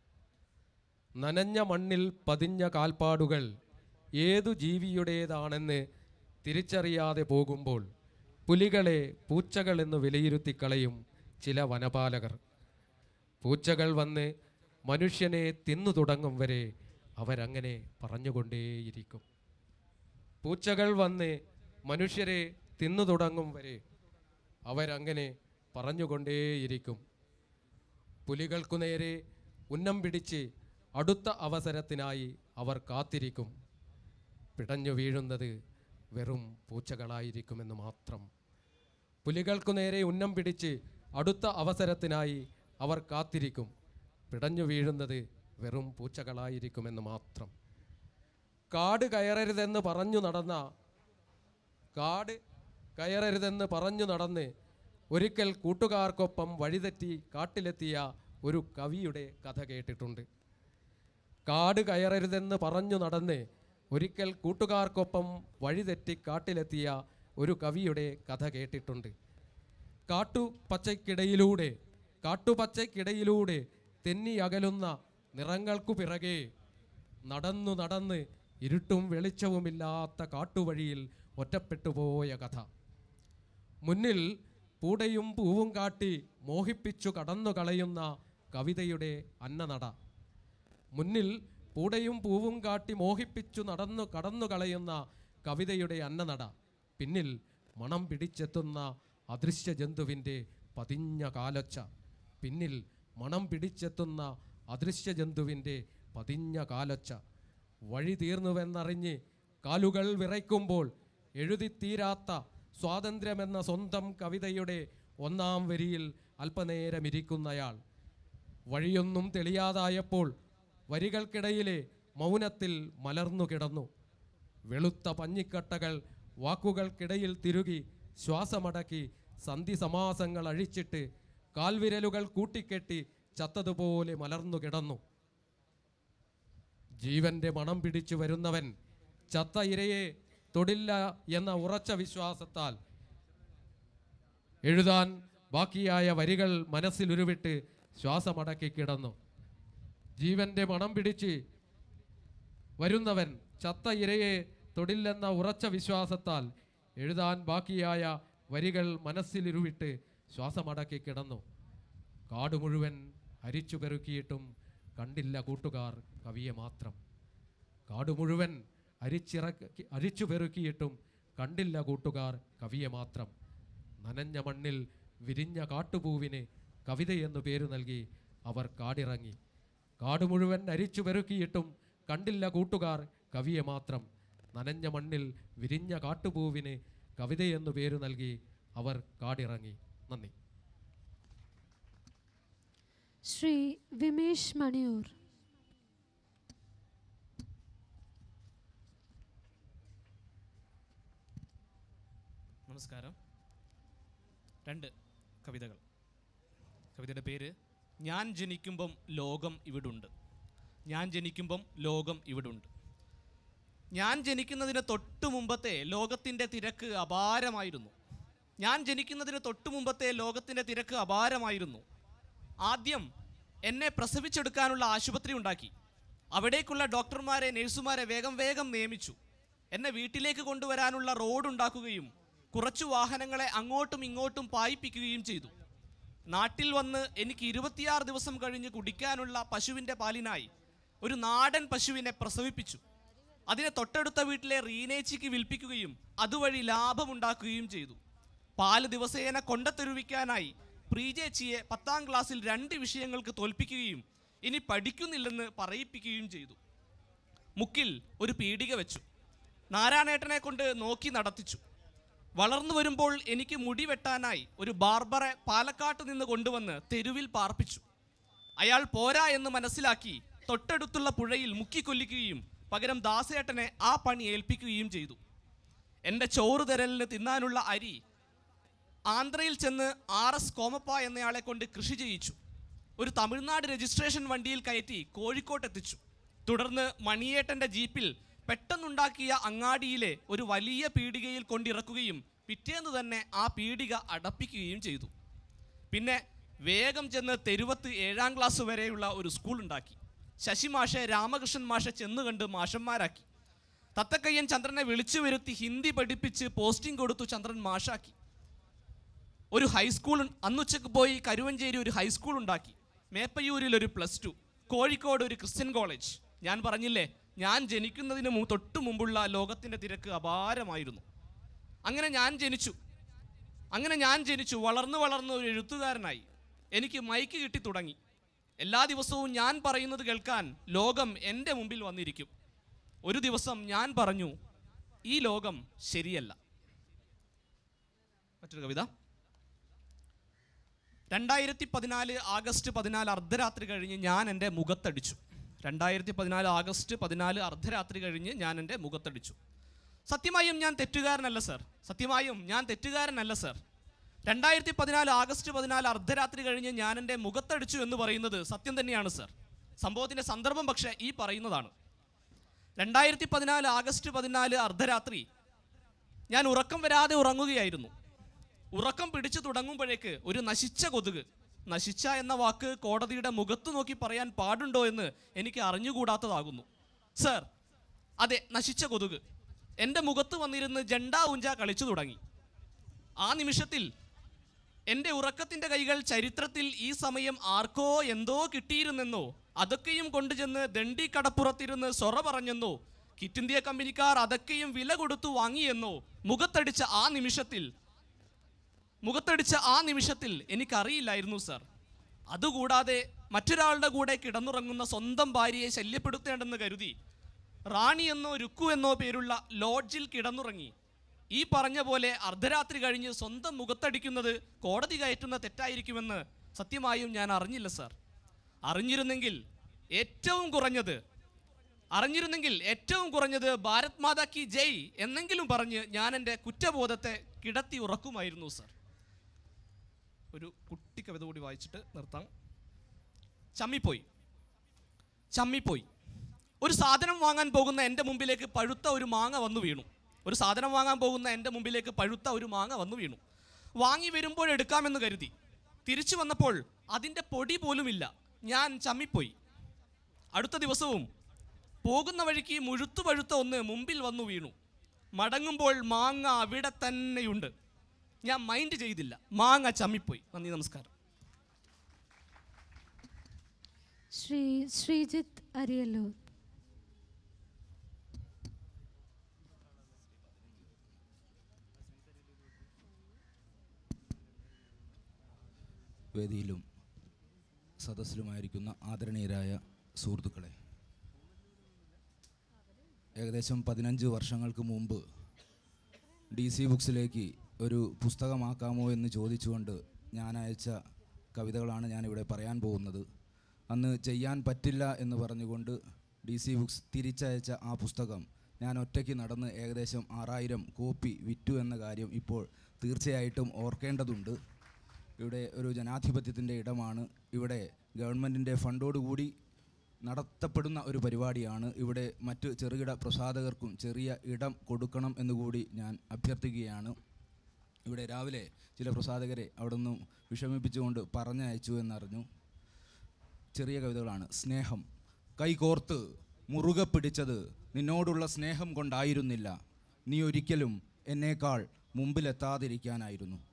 നനഞ്ഞ മണ്ണിൽ പതിഞ്ഞ കാൽപ്പാടുകൾ ഏതു ജീവിയുടേതാണെന്ന് തിരിച്ചറിയാതെ പോകുമ്പോൾ പുലികളെ പൂച്ചകളെന്നു വിലയിരുത്തിക്കളയും ചില വനപാലകർ പൂച്ചകൾ വന്ന് മനുഷ്യനെ തിന്നു തുടങ്ങും വരെ അവരങ്ങനെ പറഞ്ഞുകൊണ്ടേയിരിക്കും പൂച്ചകൾ വന്ന് മനുഷ്യരെ തിന്നു തുടങ്ങും വരെ അവരങ്ങനെ പറഞ്ഞുകൊണ്ടേയിരിക്കും പുലികൾക്കു നേരെ ഉന്നം പിടിച്ച് അടുത്ത അവസരത്തിനായി അവർ കാത്തിരിക്കും പിടഞ്ഞു വീഴുന്നത് വെറും പൂച്ചകളായിരിക്കുമെന്ന് മാത്രം പുലികൾക്കു നേരെ ഉന്നം പിടിച്ച് അടുത്ത അവസരത്തിനായി അവർ കാത്തിരിക്കും പിടഞ്ഞു വീഴുന്നത് വെറും പൂച്ചകളായിരിക്കുമെന്ന് മാത്രം കാട് കയറരുതെന്ന് പറഞ്ഞു നടന്ന കാട് കയറരുതെന്ന് പറഞ്ഞു നടന്ന് ഒരിക്കൽ കൂട്ടുകാർക്കൊപ്പം വഴിതെറ്റി കാട്ടിലെത്തിയ ഒരു കവിയുടെ കഥ കേട്ടിട്ടുണ്ട് കാട് കയറരുതെന്ന് പറഞ്ഞു നടന്ന് ഒരിക്കൽ കൂട്ടുകാർക്കൊപ്പം വഴിതെറ്റി കാട്ടിലെത്തിയ ഒരു കവിയുടെ കഥ കേട്ടിട്ടുണ്ട് കാട്ടുപച്ചയ്ക്കിടയിലൂടെ കാട്ടുപച്ചയ്ക്കിടയിലൂടെ തെന്നി അകലുന്ന നിറങ്ങൾക്കു പിറകെ നടന്നു നടന്ന് ഇരുട്ടും വെളിച്ചവുമില്ലാത്ത കാട്ടുവഴിയിൽ ഒറ്റപ്പെട്ടുപോയ കഥ മുന്നിൽ പൂടയും പൂവും കാട്ടി മോഹിപ്പിച്ചു കടന്നു കളയുന്ന കവിതയുടെ അന്നനട മുന്നിൽ പൂടയും പൂവും കാട്ടി മോഹിപ്പിച്ചു നടന്നു കടന്നു കളയുന്ന കവിതയുടെ അന്നനട പിന്നിൽ മണം പിടിച്ചെത്തുന്ന അദൃശ്യ ജന്തുവിൻ്റെ പതിഞ്ഞ കാലൊച്ച പിന്നിൽ മണം പിടിച്ചെത്തുന്ന അദൃശ്യ ജന്തുവിൻ്റെ പതിഞ്ഞ കാലൊച്ച വഴി തീർന്നുവെന്നറിഞ്ഞ് കാലുകൾ വിറയ്ക്കുമ്പോൾ എഴുതിത്തീരാത്ത സ്വാതന്ത്ര്യമെന്ന സ്വന്തം കവിതയുടെ ഒന്നാം വരിയിൽ അല്പനേരമിരിക്കുന്നയാൾ വഴിയൊന്നും തെളിയാതായപ്പോൾ വരികൾക്കിടയിലെ മൗനത്തിൽ മലർന്നു കിടന്നു വെളുത്ത പഞ്ഞിക്കട്ടകൾ വാക്കുകൾക്കിടയിൽ തിരുകി ശ്വാസമടക്കി സന്ധി സമാസങ്ങൾ അഴിച്ചിട്ട് കാൽവിരലുകൾ കൂട്ടിക്കെട്ടി ചത്തതുപോലെ മലർന്നു കിടന്നു ജീവന്റെ മണം പിടിച്ചു വരുന്നവൻ ചത്ത ഇരയെ തൊടില്ല എന്ന ഉറച്ച വിശ്വാസത്താൽ എഴുതാൻ ബാക്കിയായ വരികൾ മനസ്സിലുരുവിട്ട് ശ്വാസമടക്കി കിടന്നു ജീവന്റെ മണം പിടിച്ച് വരുന്നവൻ ചത്ത ഇരയെ തൊടില്ലെന്ന ഉറച്ച വിശ്വാസത്താൽ എഴുതാൻ ബാക്കിയായ വരികൾ മനസ്സിലിരുവിട്ട് ശ്വാസമടക്കി കിടന്നു കാട് മുഴുവൻ അരിച്ചു പെറുക്കിയിട്ടും കണ്ടില്ല കൂട്ടുകാർ കവിയെ മാത്രം കാട് മുഴുവൻ അരിച്ചിറക്കി അരിച്ചു പെറുക്കിയിട്ടും കണ്ടില്ല കൂട്ടുകാർ കവിയെ മാത്രം നനഞ്ഞ മണ്ണിൽ വിരിഞ്ഞ കാട്ടുപൂവിന് കവിതയെന്നു പേരു നൽകി അവർ കാടിറങ്ങി കാട് മുഴുവൻ അരിച്ചു പെറുക്കിയിട്ടും കണ്ടില്ല കൂട്ടുകാർ കവിയെ മാത്രം നനഞ്ഞ മണ്ണിൽ വിരിഞ്ഞ കാട്ടുപൂവിന് കവിതയെന്നു പേരു നൽകി അവർ കാടിറങ്ങി നന്ദി ശ്രീ വിമേഷ് മണിയൂർ നമസ്കാരം രണ്ട് കവിതകൾ കവിതയുടെ പേര് ഞാൻ ജനിക്കുമ്പം ലോകം ഇവിടുണ്ട് ഞാൻ ജനിക്കുമ്പം ലോകം ഇവിടുണ്ട് ഞാൻ ജനിക്കുന്നതിന് തൊട്ടു മുമ്പത്തെ ലോകത്തിൻ്റെ തിരക്ക് അപാരമായിരുന്നു ഞാൻ ജനിക്കുന്നതിന് തൊട്ടു മുമ്പത്തെ ലോകത്തിൻ്റെ തിരക്ക് അപാരമായിരുന്നു ആദ്യം എന്നെ പ്രസവിച്ചെടുക്കാനുള്ള ആശുപത്രി ഉണ്ടാക്കി അവിടേക്കുള്ള ഡോക്ടർമാരെ നഴ്സുമാരെ വേഗം വേഗം നിയമിച്ചു എന്നെ വീട്ടിലേക്ക് കൊണ്ടുവരാനുള്ള റോഡ് ഉണ്ടാക്കുകയും കുറച്ചു വാഹനങ്ങളെ അങ്ങോട്ടും ഇങ്ങോട്ടും പായിപ്പിക്കുകയും ചെയ്തു നാട്ടിൽ വന്ന് എനിക്ക് ഇരുപത്തിയാറ് ദിവസം കഴിഞ്ഞ് കുടിക്കാനുള്ള പശുവിൻ്റെ പാലിനായി ഒരു നാടൻ പശുവിനെ പ്രസവിപ്പിച്ചു അതിനെ തൊട്ടടുത്ത വീട്ടിലെ റീനേച്ചിക്ക് വിൽപ്പിക്കുകയും അതുവഴി ലാഭമുണ്ടാക്കുകയും ചെയ്തു പാല് ദിവസേന കൊണ്ടത്തെരുവിക്കാനായി പ്രീജേച്ചിയെ പത്താം ക്ലാസ്സിൽ രണ്ട് വിഷയങ്ങൾക്ക് തോൽപ്പിക്കുകയും ഇനി പഠിക്കുന്നില്ലെന്ന് പറയിപ്പിക്കുകയും ചെയ്തു മുക്കിൽ ഒരു പീടിക വെച്ചു നാരായണേട്ടനെ കൊണ്ട് നോക്കി നടത്തിച്ചു വളർന്നു വരുമ്പോൾ എനിക്ക് മുടി വെട്ടാനായി ഒരു ബാർബറെ പാലക്കാട്ട് നിന്ന് കൊണ്ടുവന്ന് തെരുവിൽ പാർപ്പിച്ചു അയാൾ പോരാ എന്ന് മനസ്സിലാക്കി തൊട്ടടുത്തുള്ള പുഴയിൽ മുക്കിക്കൊല്ലിക്കുകയും പകരം ദാസേട്ടനെ ആ പണി ഏൽപ്പിക്കുകയും ചെയ്തു എൻ്റെ ചോറ് തരലിന് തിന്നാനുള്ള അരി ആന്ധ്രയിൽ ചെന്ന് ആർ എസ് കോമപ്പ എന്നയാളെ കൊണ്ട് കൃഷി ചെയ്യിച്ചു ഒരു തമിഴ്നാട് രജിസ്ട്രേഷൻ വണ്ടിയിൽ കയറ്റി കോഴിക്കോട്ട് എത്തിച്ചു തുടർന്ന് മണിയേട്ടൻ്റെ ജീപ്പിൽ പെട്ടെന്നുണ്ടാക്കിയ അങ്ങാടിയിലെ ഒരു വലിയ പീടികയിൽ കൊണ്ടിറക്കുകയും പിറ്റേന്ന് തന്നെ ആ പീടിക അടപ്പിക്കുകയും ചെയ്തു പിന്നെ വേഗം ചെന്ന് തെരുവത്ത് ഏഴാം ക്ലാസ് വരെയുള്ള ഒരു സ്കൂൾ ഉണ്ടാക്കി ശശി മാഷെ രാമകൃഷ്ണൻ മാഷെ ചെന്ന് കണ്ട് മാഷന്മാരാക്കി തത്തക്കയ്യൻ ചന്ദ്രനെ വിളിച്ചു വരുത്തി ഹിന്ദി പഠിപ്പിച്ച് പോസ്റ്റിംഗ് കൊടുത്തു ചന്ദ്രൻ മാഷാക്കി ഒരു ഹൈസ്കൂൾ അന്നുച്ചക്ക് പോയി കരുവഞ്ചേരി ഒരു ഹൈസ്കൂൾ ഉണ്ടാക്കി മേപ്പയൂരിൽ ഒരു പ്ലസ് ടു കോഴിക്കോട് ഒരു ക്രിസ്ത്യൻ കോളേജ് ഞാൻ പറഞ്ഞില്ലേ ഞാൻ ജനിക്കുന്നതിന് മു തൊട്ടു മുമ്പുള്ള ലോകത്തിൻ്റെ തിരക്ക് അപാരമായിരുന്നു അങ്ങനെ ഞാൻ ജനിച്ചു അങ്ങനെ ഞാൻ ജനിച്ചു വളർന്നു വളർന്ന് ഒരു എഴുത്തുകാരനായി എനിക്ക് മൈക്ക് കിട്ടി തുടങ്ങി എല്ലാ ദിവസവും ഞാൻ പറയുന്നത് കേൾക്കാൻ ലോകം എൻ്റെ മുമ്പിൽ വന്നിരിക്കും ഒരു ദിവസം ഞാൻ പറഞ്ഞു ഈ ലോകം ശരിയല്ല മറ്റൊരു കവിത രണ്ടായിരത്തി പതിനാല് ആഗസ്റ്റ് പതിനാല് അർദ്ധരാത്രി കഴിഞ്ഞ് ഞാൻ എൻ്റെ മുഖത്തടിച്ചു രണ്ടായിരത്തി പതിനാല് ആഗസ്റ്റ് പതിനാല് അർദ്ധരാത്രി കഴിഞ്ഞ് ഞാൻ എൻ്റെ മുഖത്തടിച്ചു സത്യമായും ഞാൻ തെറ്റുകാരനല്ല സർ സത്യമായും ഞാൻ തെറ്റുകാരനല്ല സർ രണ്ടായിരത്തി പതിനാല് ആഗസ്റ്റ് പതിനാല് അർദ്ധരാത്രി കഴിഞ്ഞ് ഞാൻ എൻ്റെ മുഖത്തടിച്ചു എന്ന് പറയുന്നത് സത്യം തന്നെയാണ് സർ സംഭവത്തിൻ്റെ സന്ദർഭം പക്ഷേ ഈ പറയുന്നതാണ് രണ്ടായിരത്തി പതിനാല് ആഗസ്റ്റ് പതിനാല് അർദ്ധരാത്രി ഞാൻ ഉറക്കം വരാതെ ഉറങ്ങുകയായിരുന്നു ഉറക്കം പിടിച്ചു തുടങ്ങുമ്പോഴേക്ക് ഒരു നശിച്ച കൊതുക് നശിച്ച എന്ന വാക്ക് കോടതിയുടെ മുഖത്ത് നോക്കി പറയാൻ പാടുണ്ടോ എന്ന് എനിക്ക് അറിഞ്ഞുകൂടാത്തതാകുന്നു സർ അതെ നശിച്ച കൊതുക് എൻ്റെ മുഖത്ത് വന്നിരുന്ന് ജണ്ടാ ഉഞ്ച കളിച്ചു തുടങ്ങി ആ നിമിഷത്തിൽ എൻ്റെ ഉറക്കത്തിൻ്റെ കൈകൾ ചരിത്രത്തിൽ ഈ സമയം ആർക്കോ എന്തോ കിട്ടിയിരുന്നെന്നോ അതൊക്കെയും കൊണ്ടുചെന്ന് ദണ്ഡി കടപ്പുറത്തിരുന്ന് സൊറ പറഞ്ഞെന്നോ കിറ്റ് ഇന്ത്യ കമ്പനിക്കാർ അതൊക്കെയും വില കൊടുത്തു വാങ്ങിയെന്നോ മുഖത്തടിച്ച ആ നിമിഷത്തിൽ മുഖത്തടിച്ച ആ നിമിഷത്തിൽ എനിക്കറിയില്ലായിരുന്നു സർ അതുകൂടാതെ മറ്റൊരാളുടെ കൂടെ കിടന്നുറങ്ങുന്ന സ്വന്തം ഭാര്യയെ ശല്യപ്പെടുത്തേണ്ടെന്ന് കരുതി റാണി എന്നോ രുക്കു എന്നോ പേരുള്ള ലോഡ്ജിൽ കിടന്നുറങ്ങി ഈ പറഞ്ഞ പോലെ അർദ്ധരാത്രി കഴിഞ്ഞ് സ്വന്തം മുഖത്തടിക്കുന്നത് കോടതി കയറ്റുന്ന തെറ്റായിരിക്കുമെന്ന് സത്യമായും ഞാൻ അറിഞ്ഞില്ല സർ അറിഞ്ഞിരുന്നെങ്കിൽ ഏറ്റവും കുറഞ്ഞത് അറിഞ്ഞിരുന്നെങ്കിൽ ഏറ്റവും കുറഞ്ഞത് ഭാരത് മാതാ കി ജയ് എന്നെങ്കിലും പറഞ്ഞ് ഞാൻ എൻ്റെ കുറ്റബോധത്തെ കിടത്തി ഉറക്കുമായിരുന്നു സർ ഒരു കുട്ടി കവിത കൂടി വായിച്ചിട്ട് നിർത്താം ചമ്മിപ്പോയി ചമ്മിപ്പോയി ഒരു സാധനം വാങ്ങാൻ പോകുന്ന എൻ്റെ മുമ്പിലേക്ക് പഴുത്ത ഒരു മാങ്ങ വന്നു വീണു ഒരു സാധനം വാങ്ങാൻ പോകുന്ന എൻ്റെ മുമ്പിലേക്ക് പഴുത്ത ഒരു മാങ്ങ വന്നു വീണു വാങ്ങി വരുമ്പോൾ എടുക്കാമെന്ന് കരുതി തിരിച്ചു വന്നപ്പോൾ അതിൻ്റെ പൊടി പോലുമില്ല ഞാൻ ചമ്മിപ്പോയി അടുത്ത ദിവസവും പോകുന്ന വഴിക്ക് മുഴുത്തു പഴുത്ത ഒന്ന് മുമ്പിൽ വന്നു വീണു മടങ്ങുമ്പോൾ മാങ്ങ അവിടെ തന്നെയുണ്ട് ഞാൻ മൈൻഡ് ചെയ്തില്ല മാങ്ങ ചമ്മിപ്പോയി നന്ദി നമസ്കാരം ശ്രീ ശ്രീജിത്ത് അരിയല്ലൂർ വേദിയിലും സദസ്സിലുമായിരിക്കുന്ന ആദരണീയരായ സുഹൃത്തുക്കളെ ഏകദേശം പതിനഞ്ച് വർഷങ്ങൾക്ക് മുമ്പ് ഡി സി ബുക്സിലേക്ക് ഒരു പുസ്തകമാക്കാമോ എന്ന് ചോദിച്ചുകൊണ്ട് ഞാൻ അയച്ച കവിതകളാണ് ഞാനിവിടെ പറയാൻ പോകുന്നത് അന്ന് ചെയ്യാൻ പറ്റില്ല എന്ന് പറഞ്ഞുകൊണ്ട് ഡി സി ബുക്സ് തിരിച്ചയച്ച ആ പുസ്തകം ഞാൻ ഒറ്റയ്ക്ക് നടന്ന് ഏകദേശം ആറായിരം കോപ്പി വിറ്റു എന്ന കാര്യം ഇപ്പോൾ തീർച്ചയായിട്ടും ഓർക്കേണ്ടതുണ്ട് ഇവിടെ ഒരു ജനാധിപത്യത്തിൻ്റെ ഇടമാണ് ഇവിടെ ഗവൺമെൻറ്റിൻ്റെ ഫണ്ടോടുകൂടി നടത്തപ്പെടുന്ന ഒരു പരിപാടിയാണ് ഇവിടെ മറ്റ് ചെറുകിട പ്രസാധകർക്കും ചെറിയ ഇടം കൊടുക്കണം എന്നുകൂടി ഞാൻ അഭ്യർത്ഥിക്കുകയാണ് ഇവിടെ രാവിലെ ചില പ്രസാധകരെ അവിടെ നിന്നും വിഷമിപ്പിച്ചുകൊണ്ട് പറഞ്ഞയച്ചു എന്നറിഞ്ഞു ചെറിയ കവിതകളാണ് സ്നേഹം കൈകോർത്ത് മുറുകെ പിടിച്ചത് നിന്നോടുള്ള സ്നേഹം കൊണ്ടായിരുന്നില്ല നീ ഒരിക്കലും എന്നേക്കാൾ മുമ്പിലെത്താതിരിക്കാനായിരുന്നു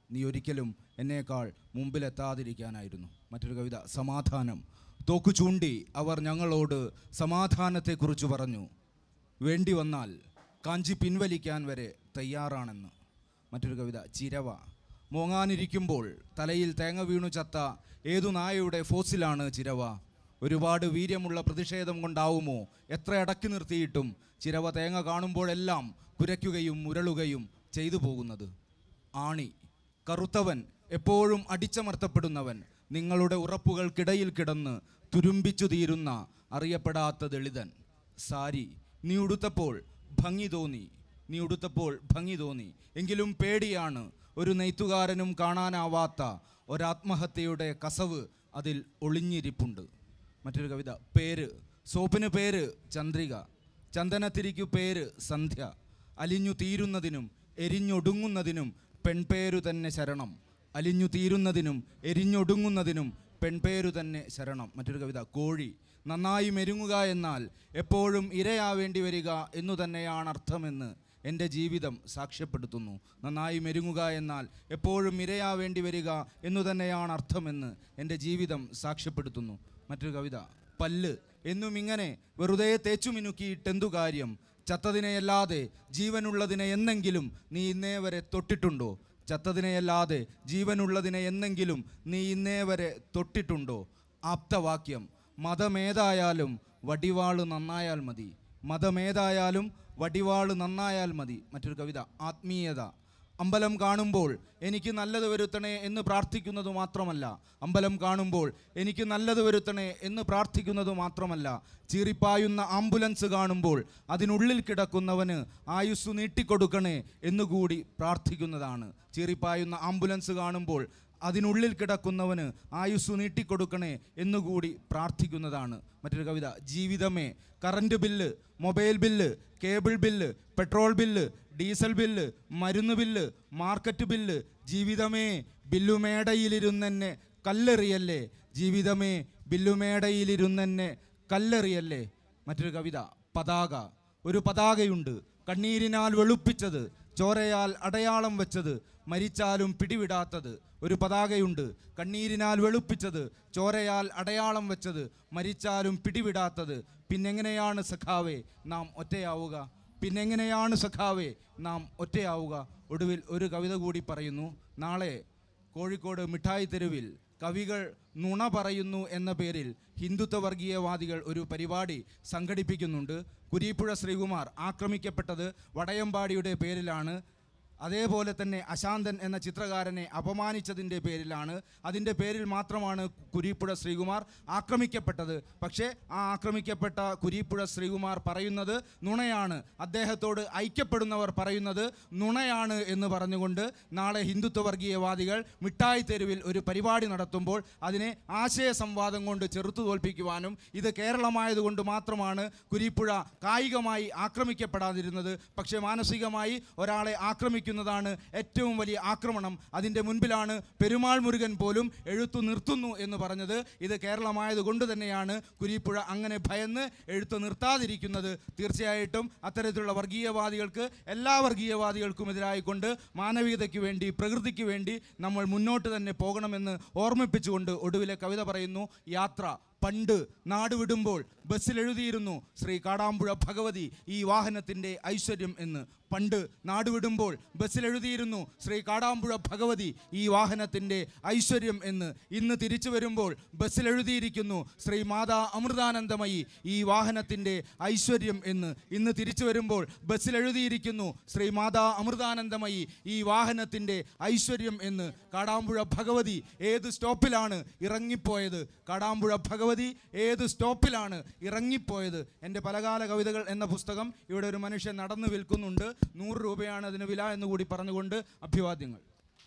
നീ ഒരിക്കലും എന്നേക്കാൾ മുമ്പിലെത്താതിരിക്കാനായിരുന്നു മറ്റൊരു കവിത സമാധാനം തോക്കു ചൂണ്ടി അവർ ഞങ്ങളോട് സമാധാനത്തെക്കുറിച്ച് പറഞ്ഞു വേണ്ടി വന്നാൽ കാഞ്ചി പിൻവലിക്കാൻ വരെ തയ്യാറാണെന്ന് മറ്റൊരു കവിത ചിരവ മോങ്ങാനിരിക്കുമ്പോൾ തലയിൽ തേങ്ങ വീണു ചത്ത ഏതു നായയുടെ ഫോസിലാണ് ചിരവ ഒരുപാട് വീര്യമുള്ള പ്രതിഷേധം കൊണ്ടാവുമോ എത്ര അടക്കി നിർത്തിയിട്ടും ചിരവ തേങ്ങ കാണുമ്പോഴെല്ലാം കുരയ്ക്കുകയും മുരളുകയും ചെയ്തു പോകുന്നത് ആണി കറുത്തവൻ എപ്പോഴും അടിച്ചമർത്തപ്പെടുന്നവൻ നിങ്ങളുടെ ഉറപ്പുകൾക്കിടയിൽ കിടന്ന് തുരുമ്പിച്ചു തീരുന്ന അറിയപ്പെടാത്ത ദളിതൻ സാരി നീ ഉടുത്തപ്പോൾ ഭംഗി തോന്നി നീ ഉടുത്തപ്പോൾ ഭംഗി തോന്നി എങ്കിലും പേടിയാണ് ഒരു നെയ്ത്തുകാരനും കാണാനാവാത്ത ഒരാത്മഹത്യയുടെ കസവ് അതിൽ ഒളിഞ്ഞിരിപ്പുണ്ട് മറ്റൊരു കവിത പേര് സോപ്പിന് പേര് ചന്ദ്രിക ചന്ദനത്തിരിക്കു പേര് സന്ധ്യ അലിഞ്ഞു തീരുന്നതിനും എരിഞ്ഞൊടുങ്ങുന്നതിനും പെൺപേരു തന്നെ ശരണം അലിഞ്ഞു തീരുന്നതിനും എരിഞ്ഞൊടുങ്ങുന്നതിനും പെൺപേരു തന്നെ ശരണം മറ്റൊരു കവിത കോഴി നന്നായി മെരുങ്ങുക എന്നാൽ എപ്പോഴും ഇരയാവേണ്ടി വരിക എന്നു തന്നെയാണ് അർത്ഥമെന്ന് എൻ്റെ ജീവിതം സാക്ഷ്യപ്പെടുത്തുന്നു നന്നായി മെരുങ്ങുക എന്നാൽ എപ്പോഴും ഇരയാവേണ്ടി വരിക എന്നു തന്നെയാണ് അർത്ഥമെന്ന് എൻ്റെ ജീവിതം സാക്ഷ്യപ്പെടുത്തുന്നു മറ്റൊരു കവിത പല്ല് എന്നും ഇങ്ങനെ വെറുതെ തേച്ചു മിനുക്കിയിട്ടെന്തു കാര്യം ചത്തതിനെയല്ലാതെ ജീവനുള്ളതിനെ എന്നെങ്കിലും നീ ഇന്നേ വരെ തൊട്ടിട്ടുണ്ടോ ചത്തതിനെയല്ലാതെ ജീവനുള്ളതിനെ എന്നെങ്കിലും നീ ഇന്നേ വരെ തൊട്ടിട്ടുണ്ടോ ആപ്തവാക്യം മതമേതായാലും വടിവാള് നന്നായാൽ മതി മതമേതായാലും വടിവാള് നന്നായാൽ മതി മറ്റൊരു കവിത ആത്മീയത അമ്പലം കാണുമ്പോൾ എനിക്ക് നല്ലത് വരുത്തണേ എന്ന് പ്രാർത്ഥിക്കുന്നത് മാത്രമല്ല അമ്പലം കാണുമ്പോൾ എനിക്ക് നല്ലത് വരുത്തണേ എന്ന് പ്രാർത്ഥിക്കുന്നത് മാത്രമല്ല ചീറിപ്പായുന്ന ആംബുലൻസ് കാണുമ്പോൾ അതിനുള്ളിൽ കിടക്കുന്നവന് ആയുസ് നീട്ടിക്കൊടുക്കണേ എന്നുകൂടി പ്രാർത്ഥിക്കുന്നതാണ് ചീറിപ്പായുന്ന ആംബുലൻസ് കാണുമ്പോൾ അതിനുള്ളിൽ കിടക്കുന്നവന് ആയുസ് നീട്ടിക്കൊടുക്കണേ എന്നുകൂടി പ്രാർത്ഥിക്കുന്നതാണ് മറ്റൊരു കവിത ജീവിതമേ current bill mobile bill cable bill petrol bill diesel bill മരുന്ന് ബില്ല് മാർക്കറ്റ് ബില്ല് ജീവിതമേ ബില്ലുമേടയിലിരുന്നെന്നെ കല്ലെറിയല്ലേ ജീവിതമേ ബില്ലുമേടയിലിരുന്നെന്നെ കല്ലെറിയല്ലേ മറ്റൊരു കവിത പതാക ഒരു പതാകയുണ്ട് കണ്ണീരിനാൽ വെളുപ്പിച്ചത് ചോരയാൽ അടയാളം വെച്ചത് മരിച്ചാലും പിടിവിടാത്തത് ഒരു പതാകയുണ്ട് കണ്ണീരിനാൽ വെളുപ്പിച്ചത് ചോരയാൽ അടയാളം വെച്ചത് മരിച്ചാലും പിടിവിടാത്തത് പിന്നെങ്ങനെയാണ് സഖാവേ നാം ഒറ്റയാവുക പിന്നെങ്ങനെയാണ് സഖാവേ നാം ഒറ്റയാവുക ഒടുവിൽ ഒരു കവിത കൂടി പറയുന്നു നാളെ കോഴിക്കോട് മിഠായി തെരുവിൽ കവികൾ നുണ പറയുന്നു എന്ന പേരിൽ ഹിന്ദുത്വ വർഗീയവാദികൾ ഒരു പരിപാടി സംഘടിപ്പിക്കുന്നുണ്ട് കുരീപ്പുഴ ശ്രീകുമാർ ആക്രമിക്കപ്പെട്ടത് വടയമ്പാടിയുടെ പേരിലാണ് അതേപോലെ തന്നെ അശാന്തൻ എന്ന ചിത്രകാരനെ അപമാനിച്ചതിൻ്റെ പേരിലാണ് അതിൻ്റെ പേരിൽ മാത്രമാണ് കുരീപ്പുഴ ശ്രീകുമാർ ആക്രമിക്കപ്പെട്ടത് പക്ഷേ ആ ആക്രമിക്കപ്പെട്ട കുരീപ്പുഴ ശ്രീകുമാർ പറയുന്നത് നുണയാണ് അദ്ദേഹത്തോട് ഐക്യപ്പെടുന്നവർ പറയുന്നത് നുണയാണ് എന്ന് പറഞ്ഞുകൊണ്ട് നാളെ ഹിന്ദുത്വ വർഗീയവാദികൾ മിഠായി തെരുവിൽ ഒരു പരിപാടി നടത്തുമ്പോൾ അതിനെ ആശയ സംവാദം കൊണ്ട് ചെറുത്തു തോൽപ്പിക്കുവാനും ഇത് കേരളമായതുകൊണ്ട് മാത്രമാണ് കുരീപ്പുഴ കായികമായി ആക്രമിക്കപ്പെടാതിരുന്നത് പക്ഷേ മാനസികമായി ഒരാളെ ആക്രമിക്കുന്നതാണ് ഏറ്റവും വലിയ ആക്രമണം അതിൻ്റെ മുൻപിലാണ് പെരുമാൾ മുരുകൻ പോലും എഴുത്തു നിർത്തുന്നു എന്ന് പറഞ്ഞത് ഇത് കേരളമായതുകൊണ്ട് തന്നെയാണ് കുരീപ്പുഴ അങ്ങനെ ഭയന്ന് എഴുത്ത് നിർത്താതിരിക്കുന്നത് തീർച്ചയായിട്ടും അത്തരത്തിലുള്ള വർഗീയവാദികൾക്ക് എല്ലാ വർഗീയവാദികൾക്കുമെതിരായിക്കൊണ്ട് മാനവികതയ്ക്ക് വേണ്ടി പ്രകൃതിക്ക് വേണ്ടി നമ്മൾ മുന്നോട്ട് തന്നെ പോകണമെന്ന് ഓർമ്മിപ്പിച്ചുകൊണ്ട് ഒടുവിലെ കവിത പറയുന്നു യാത്ര പണ്ട് നാട് വിടുമ്പോൾ ബസ്സിൽ എഴുതിയിരുന്നു ശ്രീ കാടാമ്പുഴ ഭഗവതി ഈ വാഹനത്തിൻ്റെ ഐശ്വര്യം എന്ന് പണ്ട് നാട് വിടുമ്പോൾ ബസ്സിൽ എഴുതിയിരുന്നു ശ്രീ കാടാമ്പുഴ ഭഗവതി ഈ വാഹനത്തിൻ്റെ ഐശ്വര്യം എന്ന് ഇന്ന് തിരിച്ചു വരുമ്പോൾ ബസ്സിൽ എഴുതിയിരിക്കുന്നു ശ്രീ മാതാ അമൃതാനന്ദമയി ഈ വാഹനത്തിൻ്റെ ഐശ്വര്യം എന്ന് ഇന്ന് തിരിച്ചു വരുമ്പോൾ ബസ്സിൽ എഴുതിയിരിക്കുന്നു ശ്രീ മാതാ അമൃതാനന്ദമയി ഈ വാഹനത്തിൻ്റെ ഐശ്വര്യം എന്ന് കാടാമ്പുഴ ഭഗവതി ഏത് സ്റ്റോപ്പിലാണ് ഇറങ്ങിപ്പോയത് കാടാമ്പുഴ ഭഗവതി ഏത് സ്റ്റോപ്പിലാണ് ഇറങ്ങിപ്പോയത് എൻ്റെ പലകാല കവിതകൾ എന്ന പുസ്തകം ഇവിടെ ഒരു മനുഷ്യൻ നടന്നു വിൽക്കുന്നുണ്ട് നൂറ് രൂപയാണ് അതിന് വില എന്ന് കൂടി പറഞ്ഞുകൊണ്ട് അഭിവാദ്യങ്ങൾ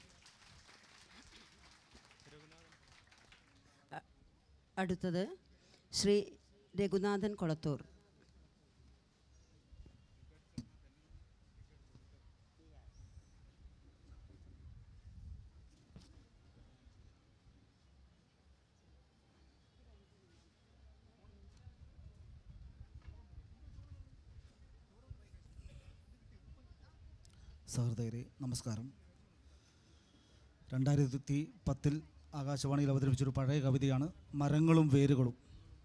അടുത്തത് ശ്രീ രഘുനാഥൻ കൊളത്തൂർ സഹൃദയരെ നമസ്കാരം രണ്ടായിരത്തി പത്തിൽ ആകാശവാണിയിൽ അവതരിപ്പിച്ചൊരു പഴയ കവിതയാണ് മരങ്ങളും വേരുകളും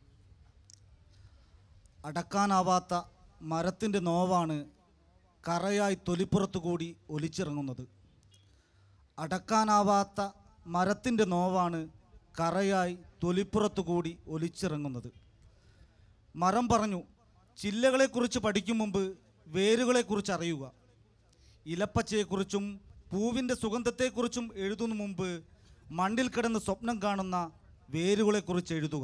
അടക്കാനാവാത്ത മരത്തിൻ്റെ നോവാണ് കറയായി തൊലിപ്പുറത്തു കൂടി ഒലിച്ചിറങ്ങുന്നത് അടക്കാനാവാത്ത മരത്തിൻ്റെ നോവാണ് കറയായി തൊലിപ്പുറത്തു കൂടി ഒലിച്ചിറങ്ങുന്നത് മരം പറഞ്ഞു ചില്ലകളെക്കുറിച്ച് പഠിക്കും മുമ്പ് വേരുകളെക്കുറിച്ച് അറിയുക ഇലപ്പച്ചയെക്കുറിച്ചും പൂവിൻ്റെ സുഗന്ധത്തെക്കുറിച്ചും എഴുതുന്ന മുമ്പ് മണ്ണിൽ കിടന്ന് സ്വപ്നം കാണുന്ന വേരുകളെക്കുറിച്ച് എഴുതുക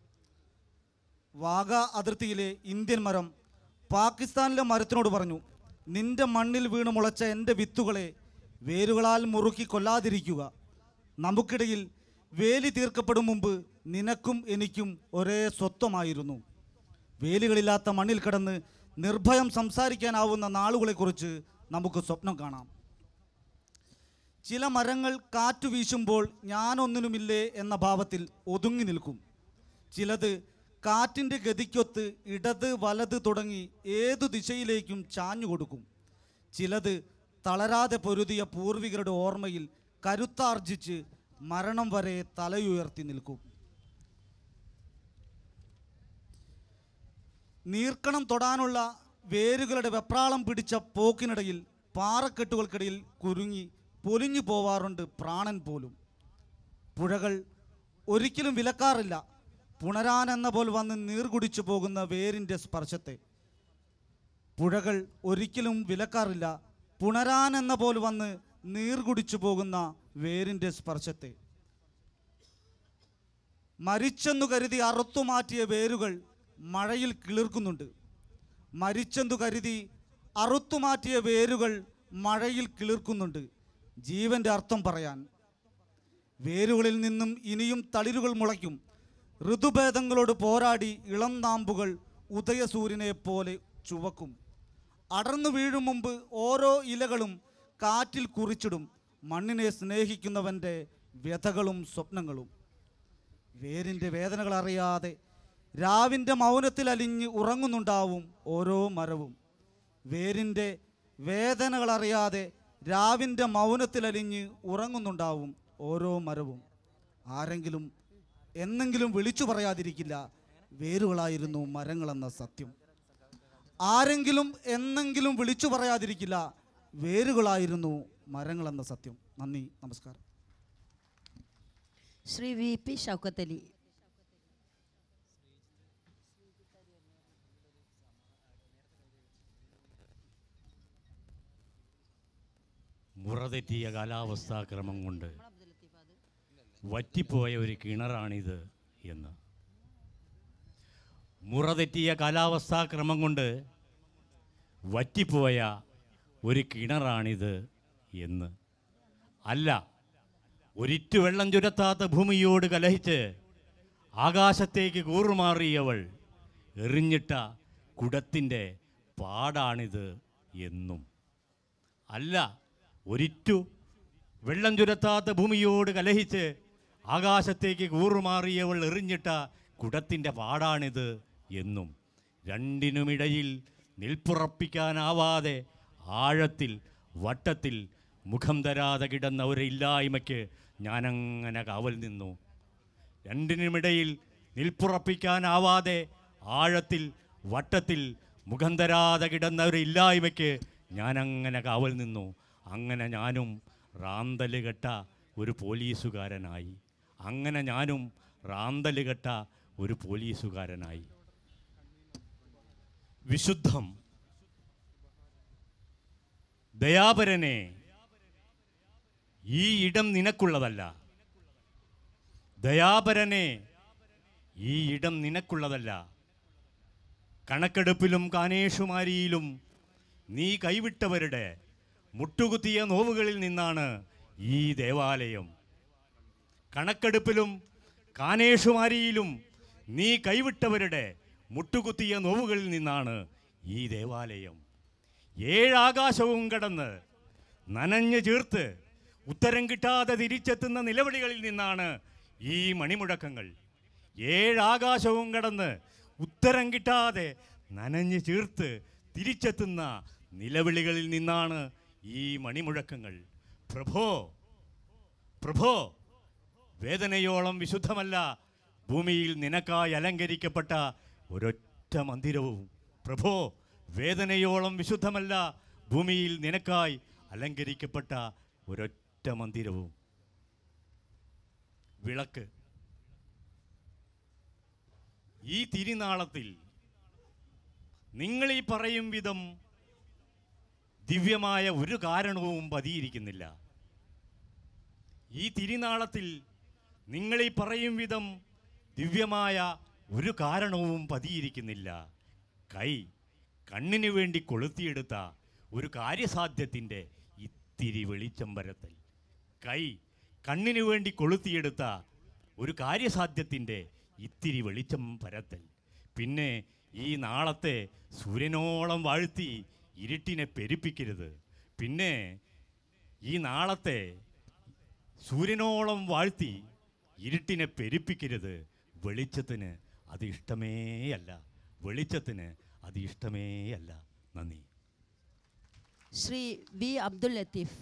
വാഗ അതിർത്തിയിലെ ഇന്ത്യൻ മരം പാകിസ്ഥാനിലെ മരത്തിനോട് പറഞ്ഞു നിന്റെ മണ്ണിൽ വീണ് മുളച്ച എൻ്റെ വിത്തുകളെ വേരുകളാൽ മുറുക്കി കൊല്ലാതിരിക്കുക നമുക്കിടയിൽ വേലി തീർക്കപ്പെടും മുമ്പ് നിനക്കും എനിക്കും ഒരേ സ്വത്വമായിരുന്നു വേലികളില്ലാത്ത മണ്ണിൽ കിടന്ന് നിർഭയം സംസാരിക്കാനാവുന്ന നാളുകളെക്കുറിച്ച് നമുക്ക് സ്വപ്നം കാണാം ചില മരങ്ങൾ കാറ്റു വീശുമ്പോൾ ഞാനൊന്നിനുമില്ലേ എന്ന ഭാവത്തിൽ ഒതുങ്ങി നിൽക്കും ചിലത് കാറ്റിൻ്റെ ഗതിക്കൊത്ത് ഇടത് വലത് തുടങ്ങി ഏതു ദിശയിലേക്കും ചാഞ്ഞു കൊടുക്കും ചിലത് തളരാതെ പൊരുതിയ പൂർവികരുടെ ഓർമ്മയിൽ കരുത്താർജിച്ച് മരണം വരെ തലയുയർത്തി നിൽക്കും നീർക്കണം തൊടാനുള്ള വേരുകളുടെ വെപ്രാളം പിടിച്ച പോക്കിനിടയിൽ പാറക്കെട്ടുകൾക്കിടയിൽ കുരുങ്ങി പൊലിഞ്ഞു പോവാറുണ്ട് പ്രാണൻ പോലും പുഴകൾ ഒരിക്കലും വിലക്കാറില്ല പുണരാൻ എന്ന പോൽ വന്ന് നീർകുടിച്ചു പോകുന്ന വേരിൻ്റെ സ്പർശത്തെ പുഴകൾ ഒരിക്കലും വിലക്കാറില്ല പുണരാൻ എന്ന പോൽ വന്ന് നീർകുടിച്ചു പോകുന്ന വേരിൻ്റെ സ്പർശത്തെ മരിച്ചെന്നു കരുതി അറുത്തുമാറ്റിയ വേരുകൾ മഴയിൽ കിളിർക്കുന്നുണ്ട് മരിച്ചെന്നു കരുതി അറുത്തുമാറ്റിയ വേരുകൾ മഴയിൽ കിളിർക്കുന്നുണ്ട് ജീവൻ്റെ അർത്ഥം പറയാൻ വേരുകളിൽ നിന്നും ഇനിയും തളിരുകൾ മുളയ്ക്കും ഋതുഭേദങ്ങളോട് പോരാടി ഇളം നാമ്പുകൾ ഉദയസൂര്യനെ പോലെ ചുവക്കും അടർന്നു വീഴും മുമ്പ് ഓരോ ഇലകളും കാറ്റിൽ കുറിച്ചിടും മണ്ണിനെ സ്നേഹിക്കുന്നവൻ്റെ വ്യഥകളും സ്വപ്നങ്ങളും വേരിൻ്റെ വേദനകൾ അറിയാതെ രാവിൻ്റെ മൗനത്തിൽ അലിഞ്ഞ് ഉറങ്ങുന്നുണ്ടാവും ഓരോ മരവും വേരിൻ്റെ വേദനകൾ അറിയാതെ രാവിൻ്റെ മൗനത്തിൽ അലിഞ്ഞ് ഉറങ്ങുന്നുണ്ടാവും ഓരോ മരവും ആരെങ്കിലും എന്നെങ്കിലും വിളിച്ചു പറയാതിരിക്കില്ല വേരുകളായിരുന്നു മരങ്ങളെന്ന സത്യം ആരെങ്കിലും എന്നെങ്കിലും വിളിച്ചു പറയാതിരിക്കില്ല വേരുകളായിരുന്നു മരങ്ങളെന്ന സത്യം നന്ദി നമസ്കാരം ശ്രീ വി പി ഷൗക്കത്തലി മുറതെറ്റിയ കാലാവസ്ഥാക്രമം കൊണ്ട് വറ്റിപ്പോയ ഒരു കിണറാണിത് എന്ന് മുറതെറ്റിയ കാലാവസ്ഥാക്രമം കൊണ്ട് വറ്റിപ്പോയ ഒരു കിണറാണിത് എന്ന് അല്ല ഒരിറ്റു വെള്ളം ചുരത്താത്ത ഭൂമിയോട് കലഹിച്ച് ആകാശത്തേക്ക് കൂറുമാറിയവൾ എറിഞ്ഞിട്ട കുടത്തിൻ്റെ പാടാണിത് എന്നും അല്ല ഒരിറ്റു വെള്ളം ചുരത്താത്ത ഭൂമിയോട് കലഹിച്ച് ആകാശത്തേക്ക് കൂറുമാറിയവൾ എറിഞ്ഞിട്ട കുടത്തിൻ്റെ പാടാണിത് എന്നും രണ്ടിനുമിടയിൽ നിൽപ്പുറപ്പിക്കാനാവാതെ ആഴത്തിൽ വട്ടത്തിൽ മുഖം തരാതെ കിടന്ന ഒരു ഇല്ലായ്മയ്ക്ക് ഞാനങ്ങനെ കാവൽ നിന്നു രണ്ടിനുമിടയിൽ നിൽപ്പുറപ്പിക്കാനാവാതെ ആഴത്തിൽ വട്ടത്തിൽ മുഖം തരാതെ കിടന്ന ഒരു ഇല്ലായ്മയ്ക്ക് ഞാനങ്ങനെ കാവൽ നിന്നു അങ്ങനെ ഞാനും റാന്തല് കെട്ട ഒരു പോലീസുകാരനായി അങ്ങനെ ഞാനും റാന്തല് കെട്ട ഒരു പോലീസുകാരനായി വിശുദ്ധം ദയാപരനെ ഈ ഇടം നിനക്കുള്ളതല്ല ദയാപരനെ ഈ ഇടം നിനക്കുള്ളതല്ല കണക്കെടുപ്പിലും കാനേഷുമാരിയിലും നീ കൈവിട്ടവരുടെ മുട്ടുകുത്തിയ നോവുകളിൽ നിന്നാണ് ഈ ദേവാലയം കണക്കെടുപ്പിലും കാനേഷുമാരിയിലും നീ കൈവിട്ടവരുടെ മുട്ടുകുത്തിയ നോവുകളിൽ നിന്നാണ് ഈ ദേവാലയം ഏഴാകാശവും കടന്ന് നനഞ്ഞു ചേർത്ത് ഉത്തരം കിട്ടാതെ തിരിച്ചെത്തുന്ന നിലവിളികളിൽ നിന്നാണ് ഈ മണിമുഴക്കങ്ങൾ ഏഴാകാശവും കടന്ന് ഉത്തരം കിട്ടാതെ നനഞ്ഞു ചേർത്ത് തിരിച്ചെത്തുന്ന നിലവിളികളിൽ നിന്നാണ് ഈ മണിമുഴക്കങ്ങൾ പ്രഭോ പ്രഭോ വേദനയോളം വിശുദ്ധമല്ല ഭൂമിയിൽ നിനക്കായി അലങ്കരിക്കപ്പെട്ട ഒരൊറ്റ മന്ദിരവും പ്രഭോ വേദനയോളം വിശുദ്ധമല്ല ഭൂമിയിൽ നിനക്കായി അലങ്കരിക്കപ്പെട്ട ഒരൊറ്റ മന്ദിരവും വിളക്ക് ഈ തിരുനാളത്തിൽ നിങ്ങൾ ഈ പറയും വിധം ദിവ്യമായ ഒരു കാരണവും പതിയിരിക്കുന്നില്ല ഈ തിരുനാളത്തിൽ നിങ്ങൾ ഈ പറയും വിധം ദിവ്യമായ ഒരു കാരണവും പതിയിരിക്കുന്നില്ല കൈ കണ്ണിനു വേണ്ടി കൊളുത്തിയെടുത്ത ഒരു കാര്യസാധ്യത്തിൻ്റെ ഇത്തിരി വെളിച്ചം പരത്തൽ കൈ കണ്ണിനു വേണ്ടി കൊളുത്തിയെടുത്ത ഒരു കാര്യസാധ്യത്തിൻ്റെ ഇത്തിരി വെളിച്ചം പരത്തൽ പിന്നെ ഈ നാളത്തെ സൂര്യനോളം വാഴ്ത്തി ഇരുട്ടിനെ പെരുപ്പിക്കരുത് പിന്നെ ഈ നാളത്തെ സൂര്യനോളം വാഴ്ത്തി ഇരുട്ടിനെ പെരുപ്പിക്കരുത് വെളിച്ചത്തിന് അത് ഇഷ്ടമേ അല്ല വെളിച്ചത്തിന് അത് ഇഷ്ടമേ അല്ല നന്ദി ശ്രീ വി അബ്ദുൽ ലത്തീഫ്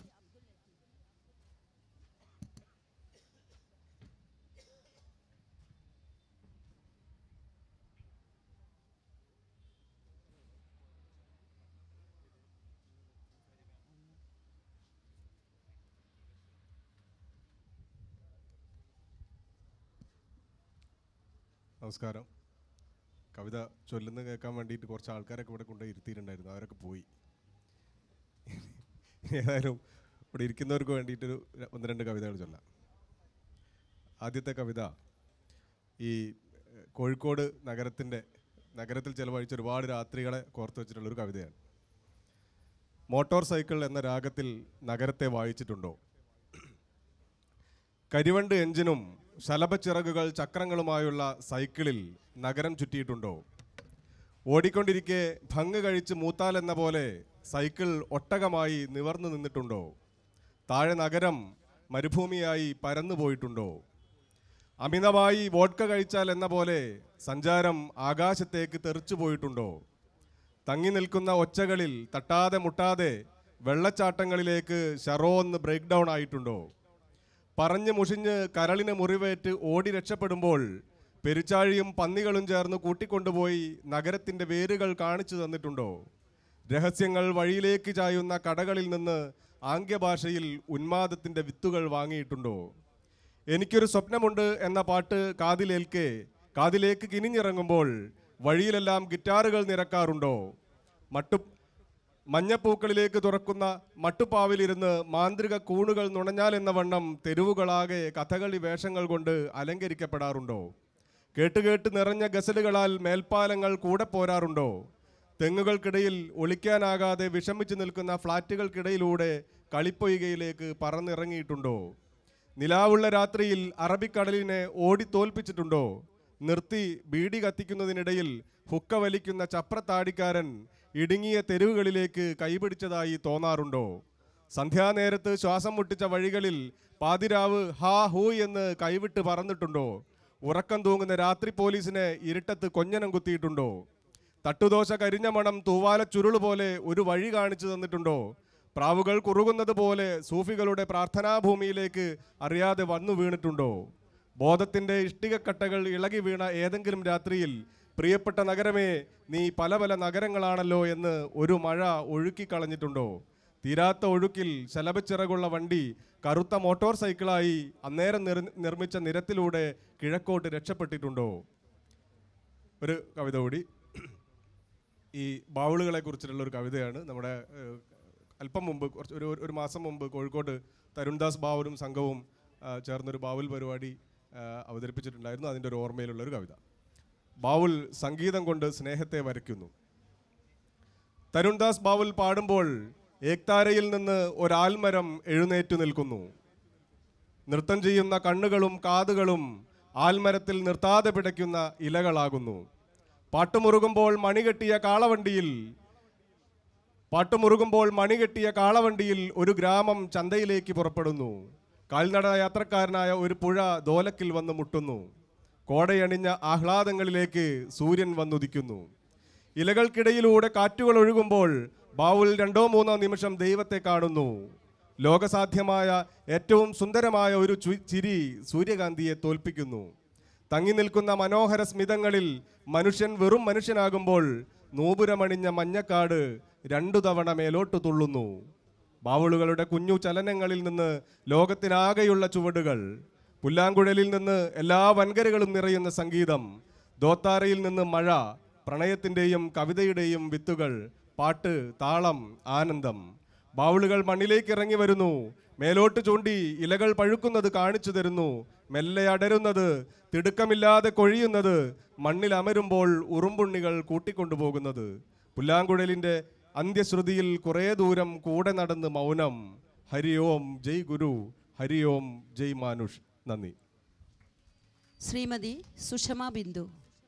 നമസ്കാരം കവിത ചൊല്ലുന്ന കേൾക്കാൻ വേണ്ടിയിട്ട് കുറച്ച് ആൾക്കാരൊക്കെ ഇവിടെ കൊണ്ടുപോയി ഇരുത്തിയിട്ടുണ്ടായിരുന്നു അവരൊക്കെ പോയി ഏതായാലും ഇവിടെ ഇരിക്കുന്നവർക്ക് വേണ്ടിയിട്ടൊരു ര- ഒന്ന് രണ്ട് കവിതകൾ ചൊല്ലാം ആദ്യത്തെ കവിത ഈ ഏഹ്, കോഴിക്കോട് നഗരത്തിൻ്റെ നഗരത്തിൽ ചെലവഴിച്ച ഒരുപാട് രാത്രികളെ കോർത്ത് വെച്ചിട്ടുള്ളൊരു കവിതയാണ് മോട്ടോർ സൈക്കിൾ എന്ന രാഗത്തിൽ നഗരത്തെ വായിച്ചിട്ടുണ്ടോ കരിവണ്ട് എഞ്ചിനും ശലഭച്ചിറകുകൾ ചക്രങ്ങളുമായുള്ള സൈക്കിളിൽ നഗരം ചുറ്റിയിട്ടുണ്ടോ ഓടിക്കൊണ്ടിരിക്കെ ഭംഗ് കഴിച്ച് മൂത്താൽ എന്ന പോലെ സൈക്കിൾ ഒട്ടകമായി നിവർന്നു നിന്നിട്ടുണ്ടോ താഴെ നഗരം മരുഭൂമിയായി പരന്നു പോയിട്ടുണ്ടോ അമിതമായി വോഡ്ക കഴിച്ചാൽ എന്ന പോലെ സഞ്ചാരം ആകാശത്തേക്ക് തെറിച്ചു പോയിട്ടുണ്ടോ തങ്ങി നിൽക്കുന്ന ഒച്ചകളിൽ തട്ടാതെ മുട്ടാതെ വെള്ളച്ചാട്ടങ്ങളിലേക്ക് ഷറോന്ന് ബ്രേക്ക് ഡൗൺ ആയിട്ടുണ്ടോ പറഞ്ഞ് മുഷിഞ്ഞ് കരളിന് മുറിവേറ്റ് ഓടി രക്ഷപ്പെടുമ്പോൾ പെരുച്ചാഴിയും പന്നികളും ചേർന്ന് കൂട്ടിക്കൊണ്ടുപോയി നഗരത്തിൻ്റെ വേരുകൾ കാണിച്ചു തന്നിട്ടുണ്ടോ രഹസ്യങ്ങൾ വഴിയിലേക്ക് ചായുന്ന കടകളിൽ നിന്ന് ആംഗ്യഭാഷയിൽ ഉന്മാദത്തിൻ്റെ വിത്തുകൾ വാങ്ങിയിട്ടുണ്ടോ എനിക്കൊരു സ്വപ്നമുണ്ട് എന്ന പാട്ട് കാതിലേൽക്കെ കാതിലേക്ക് കിനിഞ്ഞിറങ്ങുമ്പോൾ വഴിയിലെല്ലാം ഗിറ്റാറുകൾ നിരക്കാറുണ്ടോ മട്ടു മഞ്ഞപ്പൂക്കളിലേക്ക് തുറക്കുന്ന മട്ടുപ്പാവിലിരുന്ന് മാന്ത്രിക കൂണുകൾ നുണഞ്ഞാൽ എന്ന വണ്ണം തെരുവുകളാകെ കഥകളി വേഷങ്ങൾ കൊണ്ട് അലങ്കരിക്കപ്പെടാറുണ്ടോ കേട്ടുകേട്ട് നിറഞ്ഞ ഗസലുകളാൽ മേൽപ്പാലങ്ങൾ കൂടെ പോരാറുണ്ടോ തെങ്ങുകൾക്കിടയിൽ ഒളിക്കാനാകാതെ വിഷമിച്ചു നിൽക്കുന്ന ഫ്ലാറ്റുകൾക്കിടയിലൂടെ കളിപ്പൊയ്കയിലേക്ക് പറന്നിറങ്ങിയിട്ടുണ്ടോ നിലാവുള്ള രാത്രിയിൽ അറബിക്കടലിനെ ഓടിത്തോൽപ്പിച്ചിട്ടുണ്ടോ നിർത്തി ബീഡി കത്തിക്കുന്നതിനിടയിൽ ഹുക്ക വലിക്കുന്ന ചപ്രത്താടിക്കാരൻ ഇടുങ്ങിയ തെരുവുകളിലേക്ക് കൈപിടിച്ചതായി തോന്നാറുണ്ടോ സന്ധ്യാനേരത്ത് ശ്വാസം മുട്ടിച്ച വഴികളിൽ പാതിരാവ് ഹാ ഹൂ എന്ന് കൈവിട്ട് പറന്നിട്ടുണ്ടോ ഉറക്കം തൂങ്ങുന്ന രാത്രി പോലീസിനെ ഇരുട്ടത്ത് കൊഞ്ഞനം കുത്തിയിട്ടുണ്ടോ തട്ടുദോശ കരിഞ്ഞ മണം തൂവാല ചുരുള് പോലെ ഒരു വഴി കാണിച്ചു തന്നിട്ടുണ്ടോ പ്രാവുകൾ കുറുകുന്നത് പോലെ സൂഫികളുടെ പ്രാർത്ഥനാഭൂമിയിലേക്ക് അറിയാതെ വന്നു വീണിട്ടുണ്ടോ ബോധത്തിൻ്റെ ഇഷ്ടികക്കട്ടകൾ ഇളകി വീണ ഏതെങ്കിലും രാത്രിയിൽ പ്രിയപ്പെട്ട നഗരമേ നീ പല പല നഗരങ്ങളാണല്ലോ എന്ന് ഒരു മഴ ഒഴുക്കിക്കളഞ്ഞിട്ടുണ്ടോ തീരാത്ത ഒഴുക്കിൽ ശലഭച്ചിറകുള്ള വണ്ടി കറുത്ത മോട്ടോർ സൈക്കിളായി അന്നേരം നിർ നിർമ്മിച്ച നിരത്തിലൂടെ കിഴക്കോട്ട് രക്ഷപ്പെട്ടിട്ടുണ്ടോ ഒരു കവിത കൂടി ഈ ബാവുളുകളെ കുറിച്ചിട്ടുള്ള ഒരു കവിതയാണ് നമ്മുടെ ഏഹ്, അല്പം മുമ്പ് കുറച്ച് ഒരു ഒരു മാസം മുമ്പ് കോഴിക്കോട് തരുൺദാസ് ബാവുലും സംഘവും ആ, ചേർന്നൊരു ബാവുൽ പരിപാടി ആ, അവതരിപ്പിച്ചിട്ടുണ്ടായിരുന്നു അതിൻ്റെ ഒരു ഓർമ്മയിലുള്ള ഒരു കവിത ബാവുൽ സംഗീതം കൊണ്ട് സ്നേഹത്തെ വരയ്ക്കുന്നു തരുൺദാസ് ബാവുൽ പാടുമ്പോൾ ഏക്താരയിൽ നിന്ന് ഒരാൽമരം എഴുന്നേറ്റു നിൽക്കുന്നു നൃത്തം ചെയ്യുന്ന കണ്ണുകളും കാതുകളും ആൽമരത്തിൽ നിർത്താതെ പിടയ്ക്കുന്ന ഇലകളാകുന്നു പാട്ടുമുറുകുമ്പോൾ മണികെട്ടിയ കാളവണ്ടിയിൽ പാട്ടുമുറുകുമ്പോൾ മണികെട്ടിയ കാളവണ്ടിയിൽ ഒരു ഗ്രാമം ചന്തയിലേക്ക് പുറപ്പെടുന്നു കാൽനട യാത്രക്കാരനായ ഒരു പുഴ ദോലക്കിൽ വന്ന് മുട്ടുന്നു കോടയണിഞ്ഞ ആഹ്ലാദങ്ങളിലേക്ക് സൂര്യൻ വന്നുദിക്കുന്നു ഇലകൾക്കിടയിലൂടെ കാറ്റുകൾ ഒഴുകുമ്പോൾ ബാവുൽ രണ്ടോ മൂന്നോ നിമിഷം ദൈവത്തെ കാണുന്നു ലോകസാധ്യമായ ഏറ്റവും സുന്ദരമായ ഒരു ചു- ചിരി സൂര്യകാന്തിയെ തോൽപ്പിക്കുന്നു തങ്ങി നിൽക്കുന്ന മനോഹര സ്മിതങ്ങളിൽ മനുഷ്യൻ വെറും മനുഷ്യനാകുമ്പോൾ നൂപുരമണിഞ്ഞ മഞ്ഞക്കാട് രണ്ടു തവണ മേലോട്ട് തുള്ളുന്നു ബാവുളുകളുടെ കുഞ്ഞു ചലനങ്ങളിൽ നിന്ന് ലോകത്തിനാകെയുള്ള ചുവടുകൾ പുല്ലാങ്കുഴലിൽ നിന്ന് എല്ലാ വൻകരകളും നിറയുന്ന സംഗീതം ദോത്താരയിൽ നിന്ന് മഴ പ്രണയത്തിൻ്റെയും കവിതയുടെയും വിത്തുകൾ പാട്ട് താളം ആനന്ദം ബാവുളുകൾ മണ്ണിലേക്ക് ഇറങ്ങി വരുന്നു മേലോട്ട് ചൂണ്ടി ഇലകൾ പഴുക്കുന്നത് കാണിച്ചു തരുന്നു മെല്ലെ അടരുന്നത് തിടുക്കമില്ലാതെ കൊഴിയുന്നത് മണ്ണിൽ അമരുമ്പോൾ ഉറുമ്പുണ്ണികൾ കൂട്ടിക്കൊണ്ടുപോകുന്നത് പുല്ലാങ്കുഴലിൻ്റെ അന്ത്യശ്രുതിയിൽ കുറേ ദൂരം കൂടെ നടന്ന് മൗനം ഹരി ഓം ജയ് ഗുരു ഹരി ഓം ജയ് മാനുഷ് നന്ദി ശ്രീമതി സുഷമ ബിന്ദു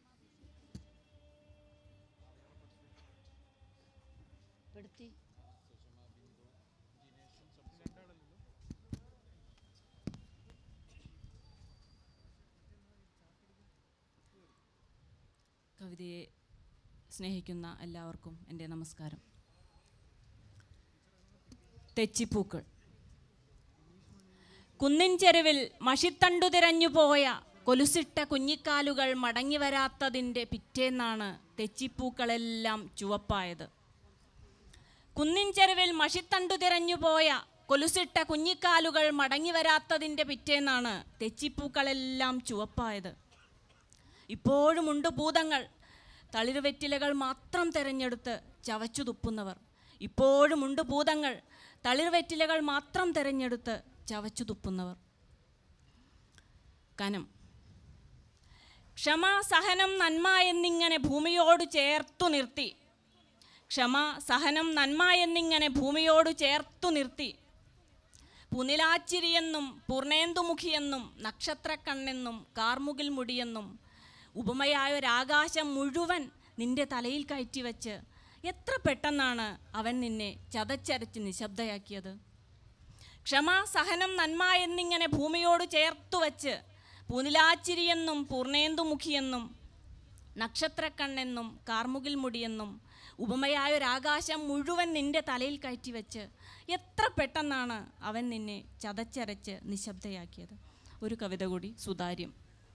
കവിതയെ സ്നേഹിക്കുന്ന എല്ലാവർക്കും എൻ്റെ നമസ്കാരം തെച്ചിപ്പൂക്കൾ കുന്നിൻ ചെരുവിൽ മഷിത്തണ്ടു തിരഞ്ഞു പോയ കൊലുസിട്ട കുഞ്ഞിക്കാലുകൾ മടങ്ങി വരാത്തതിൻ്റെ പിറ്റേന്നാണ് തെച്ചിപ്പൂക്കളെല്ലാം ചുവപ്പായത് കുന്നിൻ ചെരുവിൽ മഷിത്തണ്ടു തിരഞ്ഞു പോയ കൊലുസിട്ട കുഞ്ഞിക്കാലുകൾ മടങ്ങി വരാത്തതിൻ്റെ പിറ്റേന്നാണ് തെച്ചിപ്പൂക്കളെല്ലാം ചുവപ്പായത് ഇപ്പോഴുമുണ്ട് ഭൂതങ്ങൾ തളിർവെറ്റിലകൾ മാത്രം തിരഞ്ഞെടുത്ത് ചവച്ചു തുപ്പുന്നവർ ഇപ്പോഴുമുണ്ട് ഭൂതങ്ങൾ തളിർവെറ്റിലകൾ മാത്രം തിരഞ്ഞെടുത്ത് ചവച്ചു തുപ്പുന്നവർ കനം ക്ഷമ സഹനം നന്മ എന്നിങ്ങനെ ഭൂമിയോട് ചേർത്തു നിർത്തി ക്ഷമ സഹനം നന്മ എന്നിങ്ങനെ ഭൂമിയോട് ചേർത്തു നിർത്തി പുനിലാച്ചിരിയെന്നും പൂർണേന്ദുമുഖിയെന്നും നക്ഷത്രക്കണ്ണെന്നും കാർമുകിൽ മുടിയെന്നും ഉപമയായ ഒരാകാശം മുഴുവൻ നിന്റെ തലയിൽ കയറ്റിവെച്ച് എത്ര പെട്ടെന്നാണ് അവൻ നിന്നെ ചതച്ചരച്ച് നിശബ്ദയാക്കിയത് ക്ഷമ സഹനം നന്മ എന്നിങ്ങനെ ഭൂമിയോട് ചേർത്തു വച്ച് പൂനിലാച്ചിരിയെന്നും പൂർണേന്ദുമുഖിയെന്നും നക്ഷത്രക്കണ്ണെന്നും കാർമുകിൽ മുടിയെന്നും ഉപമയായ ഒരാകാശം മുഴുവൻ നിന്റെ തലയിൽ കയറ്റിവെച്ച് എത്ര പെട്ടെന്നാണ് അവൻ നിന്നെ ചതച്ചരച്ച് നിശബ്ദയാക്കിയത് ഒരു കവിത കൂടി സുതാര്യം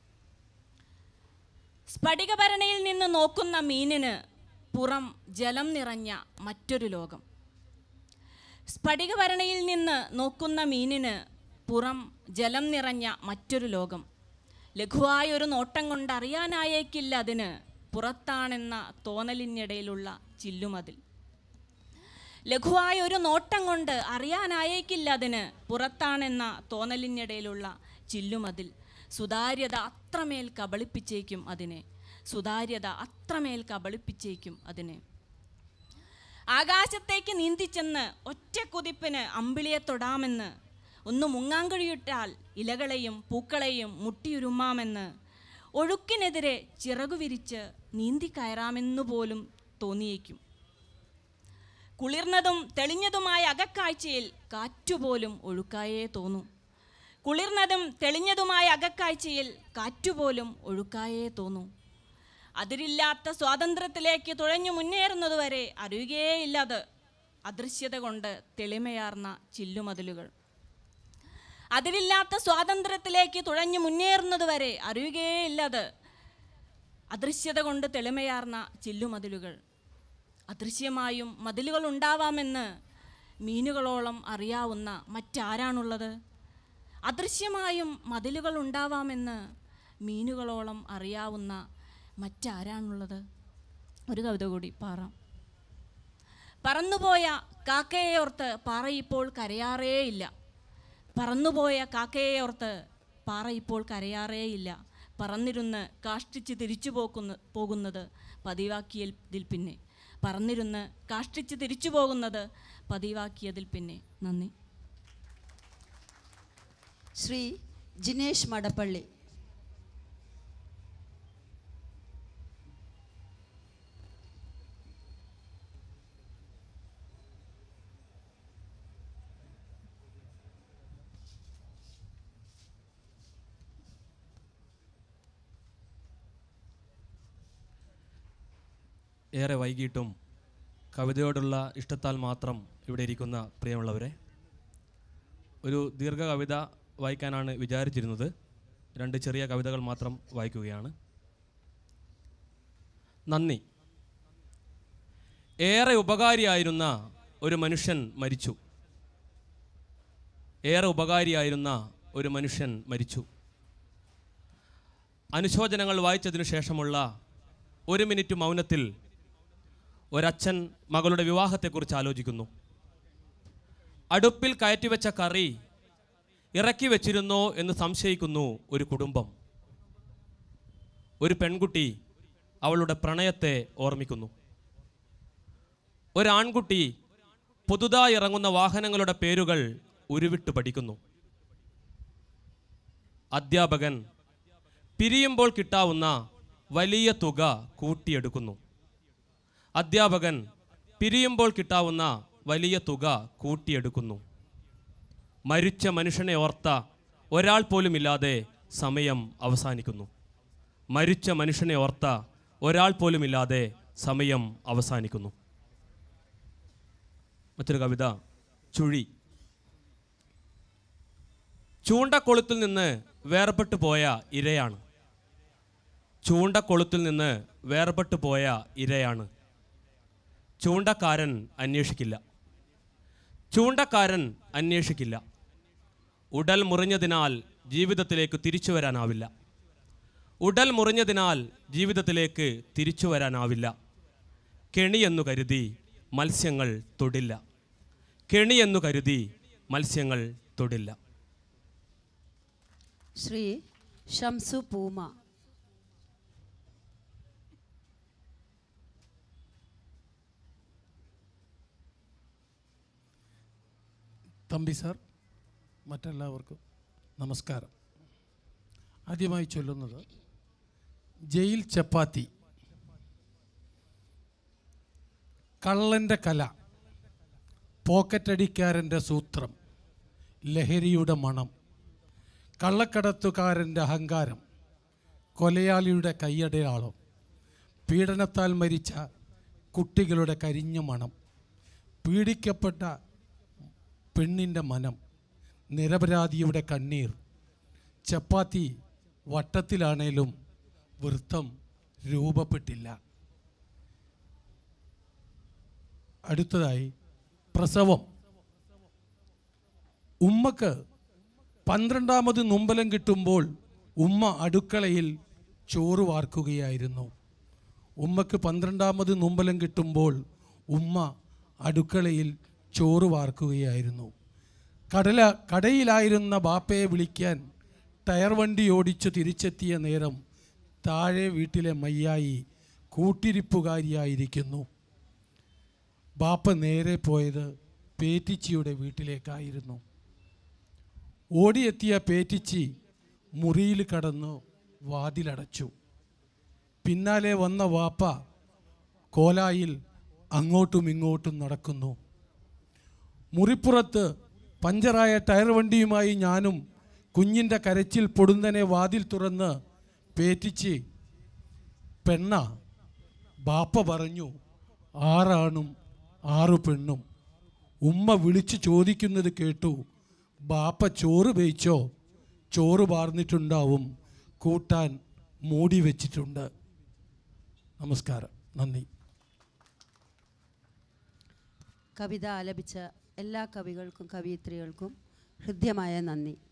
സ്ഫടികഭരണിയിൽ നിന്ന് നോക്കുന്ന മീനിന് പുറം ജലം നിറഞ്ഞ മറ്റൊരു ലോകം സ്ഫടികഭരണിയിൽ നിന്ന് നോക്കുന്ന മീനിന് പുറം ജലം നിറഞ്ഞ മറ്റൊരു ലോകം ലഘുവായ ഒരു നോട്ടം കൊണ്ട് അറിയാനായേക്കില്ല അതിന് പുറത്താണെന്ന തോന്നലിനിടയിലുള്ള ചില്ലുമതിൽ ലഘുവായ ഒരു നോട്ടം കൊണ്ട് അറിയാനായേക്കില്ല അതിന് പുറത്താണെന്ന തോന്നലിനിടയിലുള്ള ചില്ലുമതിൽ സുതാര്യത അത്രമേൽ കബളിപ്പിച്ചേക്കും അതിനെ സുതാര്യത അത്രമേൽ കബളിപ്പിച്ചേക്കും അതിനെ ആകാശത്തേക്ക് നീന്തിച്ചെന്ന് ഒറ്റ കുതിപ്പിന് അമ്പിളിയെ തൊടാമെന്ന് ഒന്ന് മുങ്ങാങ്കുഴിയിട്ടാൽ ഇലകളെയും പൂക്കളെയും മുട്ടിയുരുമാമെന്ന് ഒഴുക്കിനെതിരെ ചിറകു വിരിച്ച് നീന്തി കയറാമെന്നു പോലും തോന്നിയേക്കും കുളിർന്നതും തെളിഞ്ഞതുമായ അകക്കാഴ്ചയിൽ കാറ്റുപോലും ഒഴുക്കായേ തോന്നൂ കുളിർന്നതും തെളിഞ്ഞതുമായ അകക്കാഴ്ചയിൽ കാറ്റുപോലും ഒഴുക്കായേ തോന്നൂ അതിരില്ലാത്ത സ്വാതന്ത്ര്യത്തിലേക്ക് തുഴഞ്ഞു മുന്നേറുന്നതുവരെ അറിയുകയേയില്ലത് അദൃശ്യത കൊണ്ട് തെളിമയാർന്ന ചില്ലുമതിലുകൾ അതിരില്ലാത്ത സ്വാതന്ത്ര്യത്തിലേക്ക് തുഴഞ്ഞു മുന്നേറുന്നതുവരെ അറിയുകയേയില്ലത് അദൃശ്യത കൊണ്ട് തെളിമയാർന്ന ചില്ലുമതിലുകൾ അദൃശ്യമായും മതിലുകൾ ഉണ്ടാവാമെന്ന് മീനുകളോളം അറിയാവുന്ന മറ്റാരാണുള്ളത് അദൃശ്യമായും മതിലുകൾ ഉണ്ടാവാമെന്ന് മീനുകളോളം അറിയാവുന്ന മറ്റാരാണുള്ളത് ഒരു കവിത കൂടി പാറാം പറന്നുപോയ കാക്കയെ ഓർത്ത് പാറ ഇപ്പോൾ കരയാറേയില്ല പറന്നുപോയ കാക്കയെ ഓർത്ത് പാറ ഇപ്പോൾ കരയാറേയില്ല പറന്നിരുന്ന് കാഷ്ടിച്ച് തിരിച്ചു പോക്കുന്ന പോകുന്നത് പതിവാക്കിയതിൽ പിന്നെ പറന്നിരുന്ന് കാഷ്ടിച്ച് തിരിച്ചു പോകുന്നത് പതിവാക്കിയതിൽ പിന്നെ നന്ദി ശ്രീ ജിനേഷ് മടപ്പള്ളി ഏറെ വൈകിട്ടും കവിതയോടുള്ള ഇഷ്ടത്താൽ മാത്രം ഇവിടെ ഇരിക്കുന്ന പ്രിയമുള്ളവരെ ഒരു ദീർഘ കവിത വായിക്കാനാണ് വിചാരിച്ചിരുന്നത് രണ്ട് ചെറിയ കവിതകൾ മാത്രം വായിക്കുകയാണ് നന്ദി ഏറെ ഉപകാരിയായിരുന്ന ഒരു മനുഷ്യൻ മരിച്ചു ഏറെ ഉപകാരിയായിരുന്ന ഒരു മനുഷ്യൻ മരിച്ചു അനുശോചനങ്ങൾ വായിച്ചതിനു ശേഷമുള്ള ഒരു മിനിറ്റ് മൗനത്തിൽ ഒരച്ഛൻ മകളുടെ വിവാഹത്തെക്കുറിച്ച് ആലോചിക്കുന്നു അടുപ്പിൽ കയറ്റിവെച്ച കറി ഇറക്കി വെച്ചിരുന്നോ എന്ന് സംശയിക്കുന്നു ഒരു കുടുംബം ഒരു പെൺകുട്ടി അവളുടെ പ്രണയത്തെ ഓർമ്മിക്കുന്നു ഒരാൺകുട്ടി പുതുതായി ഇറങ്ങുന്ന വാഹനങ്ങളുടെ പേരുകൾ ഉരുവിട്ട് പഠിക്കുന്നു അധ്യാപകൻ പിരിയുമ്പോൾ കിട്ടാവുന്ന വലിയ തുക കൂട്ടിയെടുക്കുന്നു അധ്യാപകൻ പിരിയുമ്പോൾ കിട്ടാവുന്ന വലിയ തുക കൂട്ടിയെടുക്കുന്നു മരിച്ച മനുഷ്യനെ ഓർത്ത ഒരാൾ പോലുമില്ലാതെ സമയം അവസാനിക്കുന്നു മരിച്ച മനുഷ്യനെ ഓർത്ത ഒരാൾ പോലുമില്ലാതെ സമയം അവസാനിക്കുന്നു മറ്റൊരു കവിത ചുഴി ചൂണ്ടക്കൊളുത്തിൽ നിന്ന് വേർപെട്ടു പോയ ഇരയാണ് ചൂണ്ടക്കൊളുത്തിൽ നിന്ന് വേർപെട്ടു പോയ ഇരയാണ് ചൂണ്ടക്കാരൻ അന്വേഷിക്കില്ല ചൂണ്ടക്കാരൻ അന്വേഷിക്കില്ല ഉടൽ മുറിഞ്ഞതിനാൽ ജീവിതത്തിലേക്ക് തിരിച്ചു വരാനാവില്ല ഉടൽ മുറിഞ്ഞതിനാൽ ജീവിതത്തിലേക്ക് തിരിച്ചു വരാനാവില്ല കെണിയെന്നു കരുതി മത്സ്യങ്ങൾ തൊടില്ല കെണിയെന്നു കരുതി മത്സ്യങ്ങൾ തൊടില്ല ശ്രീ ഷംസു പൂമ തമ്പി സാർ മറ്റെല്ലാവർക്കും നമസ്കാരം ആദ്യമായി ചൊല്ലുന്നത് ജയിൽ ചപ്പാത്തി കള്ളൻ്റെ കല പോക്കറ്റടിക്കാരൻ്റെ സൂത്രം ലഹരിയുടെ മണം കള്ളക്കടത്തുകാരൻ്റെ അഹങ്കാരം കൊലയാളിയുടെ കൈയടയാളം പീഡനത്താൽ മരിച്ച കുട്ടികളുടെ കരിഞ്ഞ മണം പീഡിക്കപ്പെട്ട പെണ്ണിൻ്റെ മനം നിരപരാധിയുടെ കണ്ണീർ ചപ്പാത്തി വട്ടത്തിലാണേലും വൃത്തം രൂപപ്പെട്ടില്ല അടുത്തതായി പ്രസവം ഉമ്മക്ക് പന്ത്രണ്ടാമത് നൊമ്പലം കിട്ടുമ്പോൾ ഉമ്മ അടുക്കളയിൽ ചോറ് വാർക്കുകയായിരുന്നു ഉമ്മക്ക് പന്ത്രണ്ടാമത് നൊമ്പലം കിട്ടുമ്പോൾ ഉമ്മ അടുക്കളയിൽ ചോറ് വാർക്കുകയായിരുന്നു കടല കടയിലായിരുന്ന ബാപ്പയെ വിളിക്കാൻ ടയർ വണ്ടി ഓടിച്ചു തിരിച്ചെത്തിയ നേരം താഴെ വീട്ടിലെ മയ്യായി കൂട്ടിരിപ്പുകാരിയായിരിക്കുന്നു ബാപ്പ നേരെ പോയത് പേറ്റിച്ചിയുടെ വീട്ടിലേക്കായിരുന്നു ഓടിയെത്തിയ പേറ്റിച്ചി മുറിയിൽ കടന്നു വാതിലടച്ചു പിന്നാലെ വന്ന വാപ്പ കോലായിൽ അങ്ങോട്ടും ഇങ്ങോട്ടും നടക്കുന്നു മുറിപ്പുറത്ത് പഞ്ചറായ ടയർ വണ്ടിയുമായി ഞാനും കുഞ്ഞിൻ്റെ കരച്ചിൽ പൊടുന്നനെ വാതിൽ തുറന്ന് പേറ്റിച്ച് പെണ്ണ ബാപ്പ പറഞ്ഞു ആറാണും ആറു പെണ്ണും ഉമ്മ വിളിച്ചു ചോദിക്കുന്നത് കേട്ടു ബാപ്പ ചോറ് വേയിച്ചോ ചോറ് പാർന്നിട്ടുണ്ടാവും കൂട്ടാൻ മൂടി വെച്ചിട്ടുണ്ട് നമസ്കാരം നന്ദി കവിത ആലപിച്ച എല്ലാ കവികൾക്കും കവയിത്രികൾക്കും ഹൃദ്യമായ നന്ദി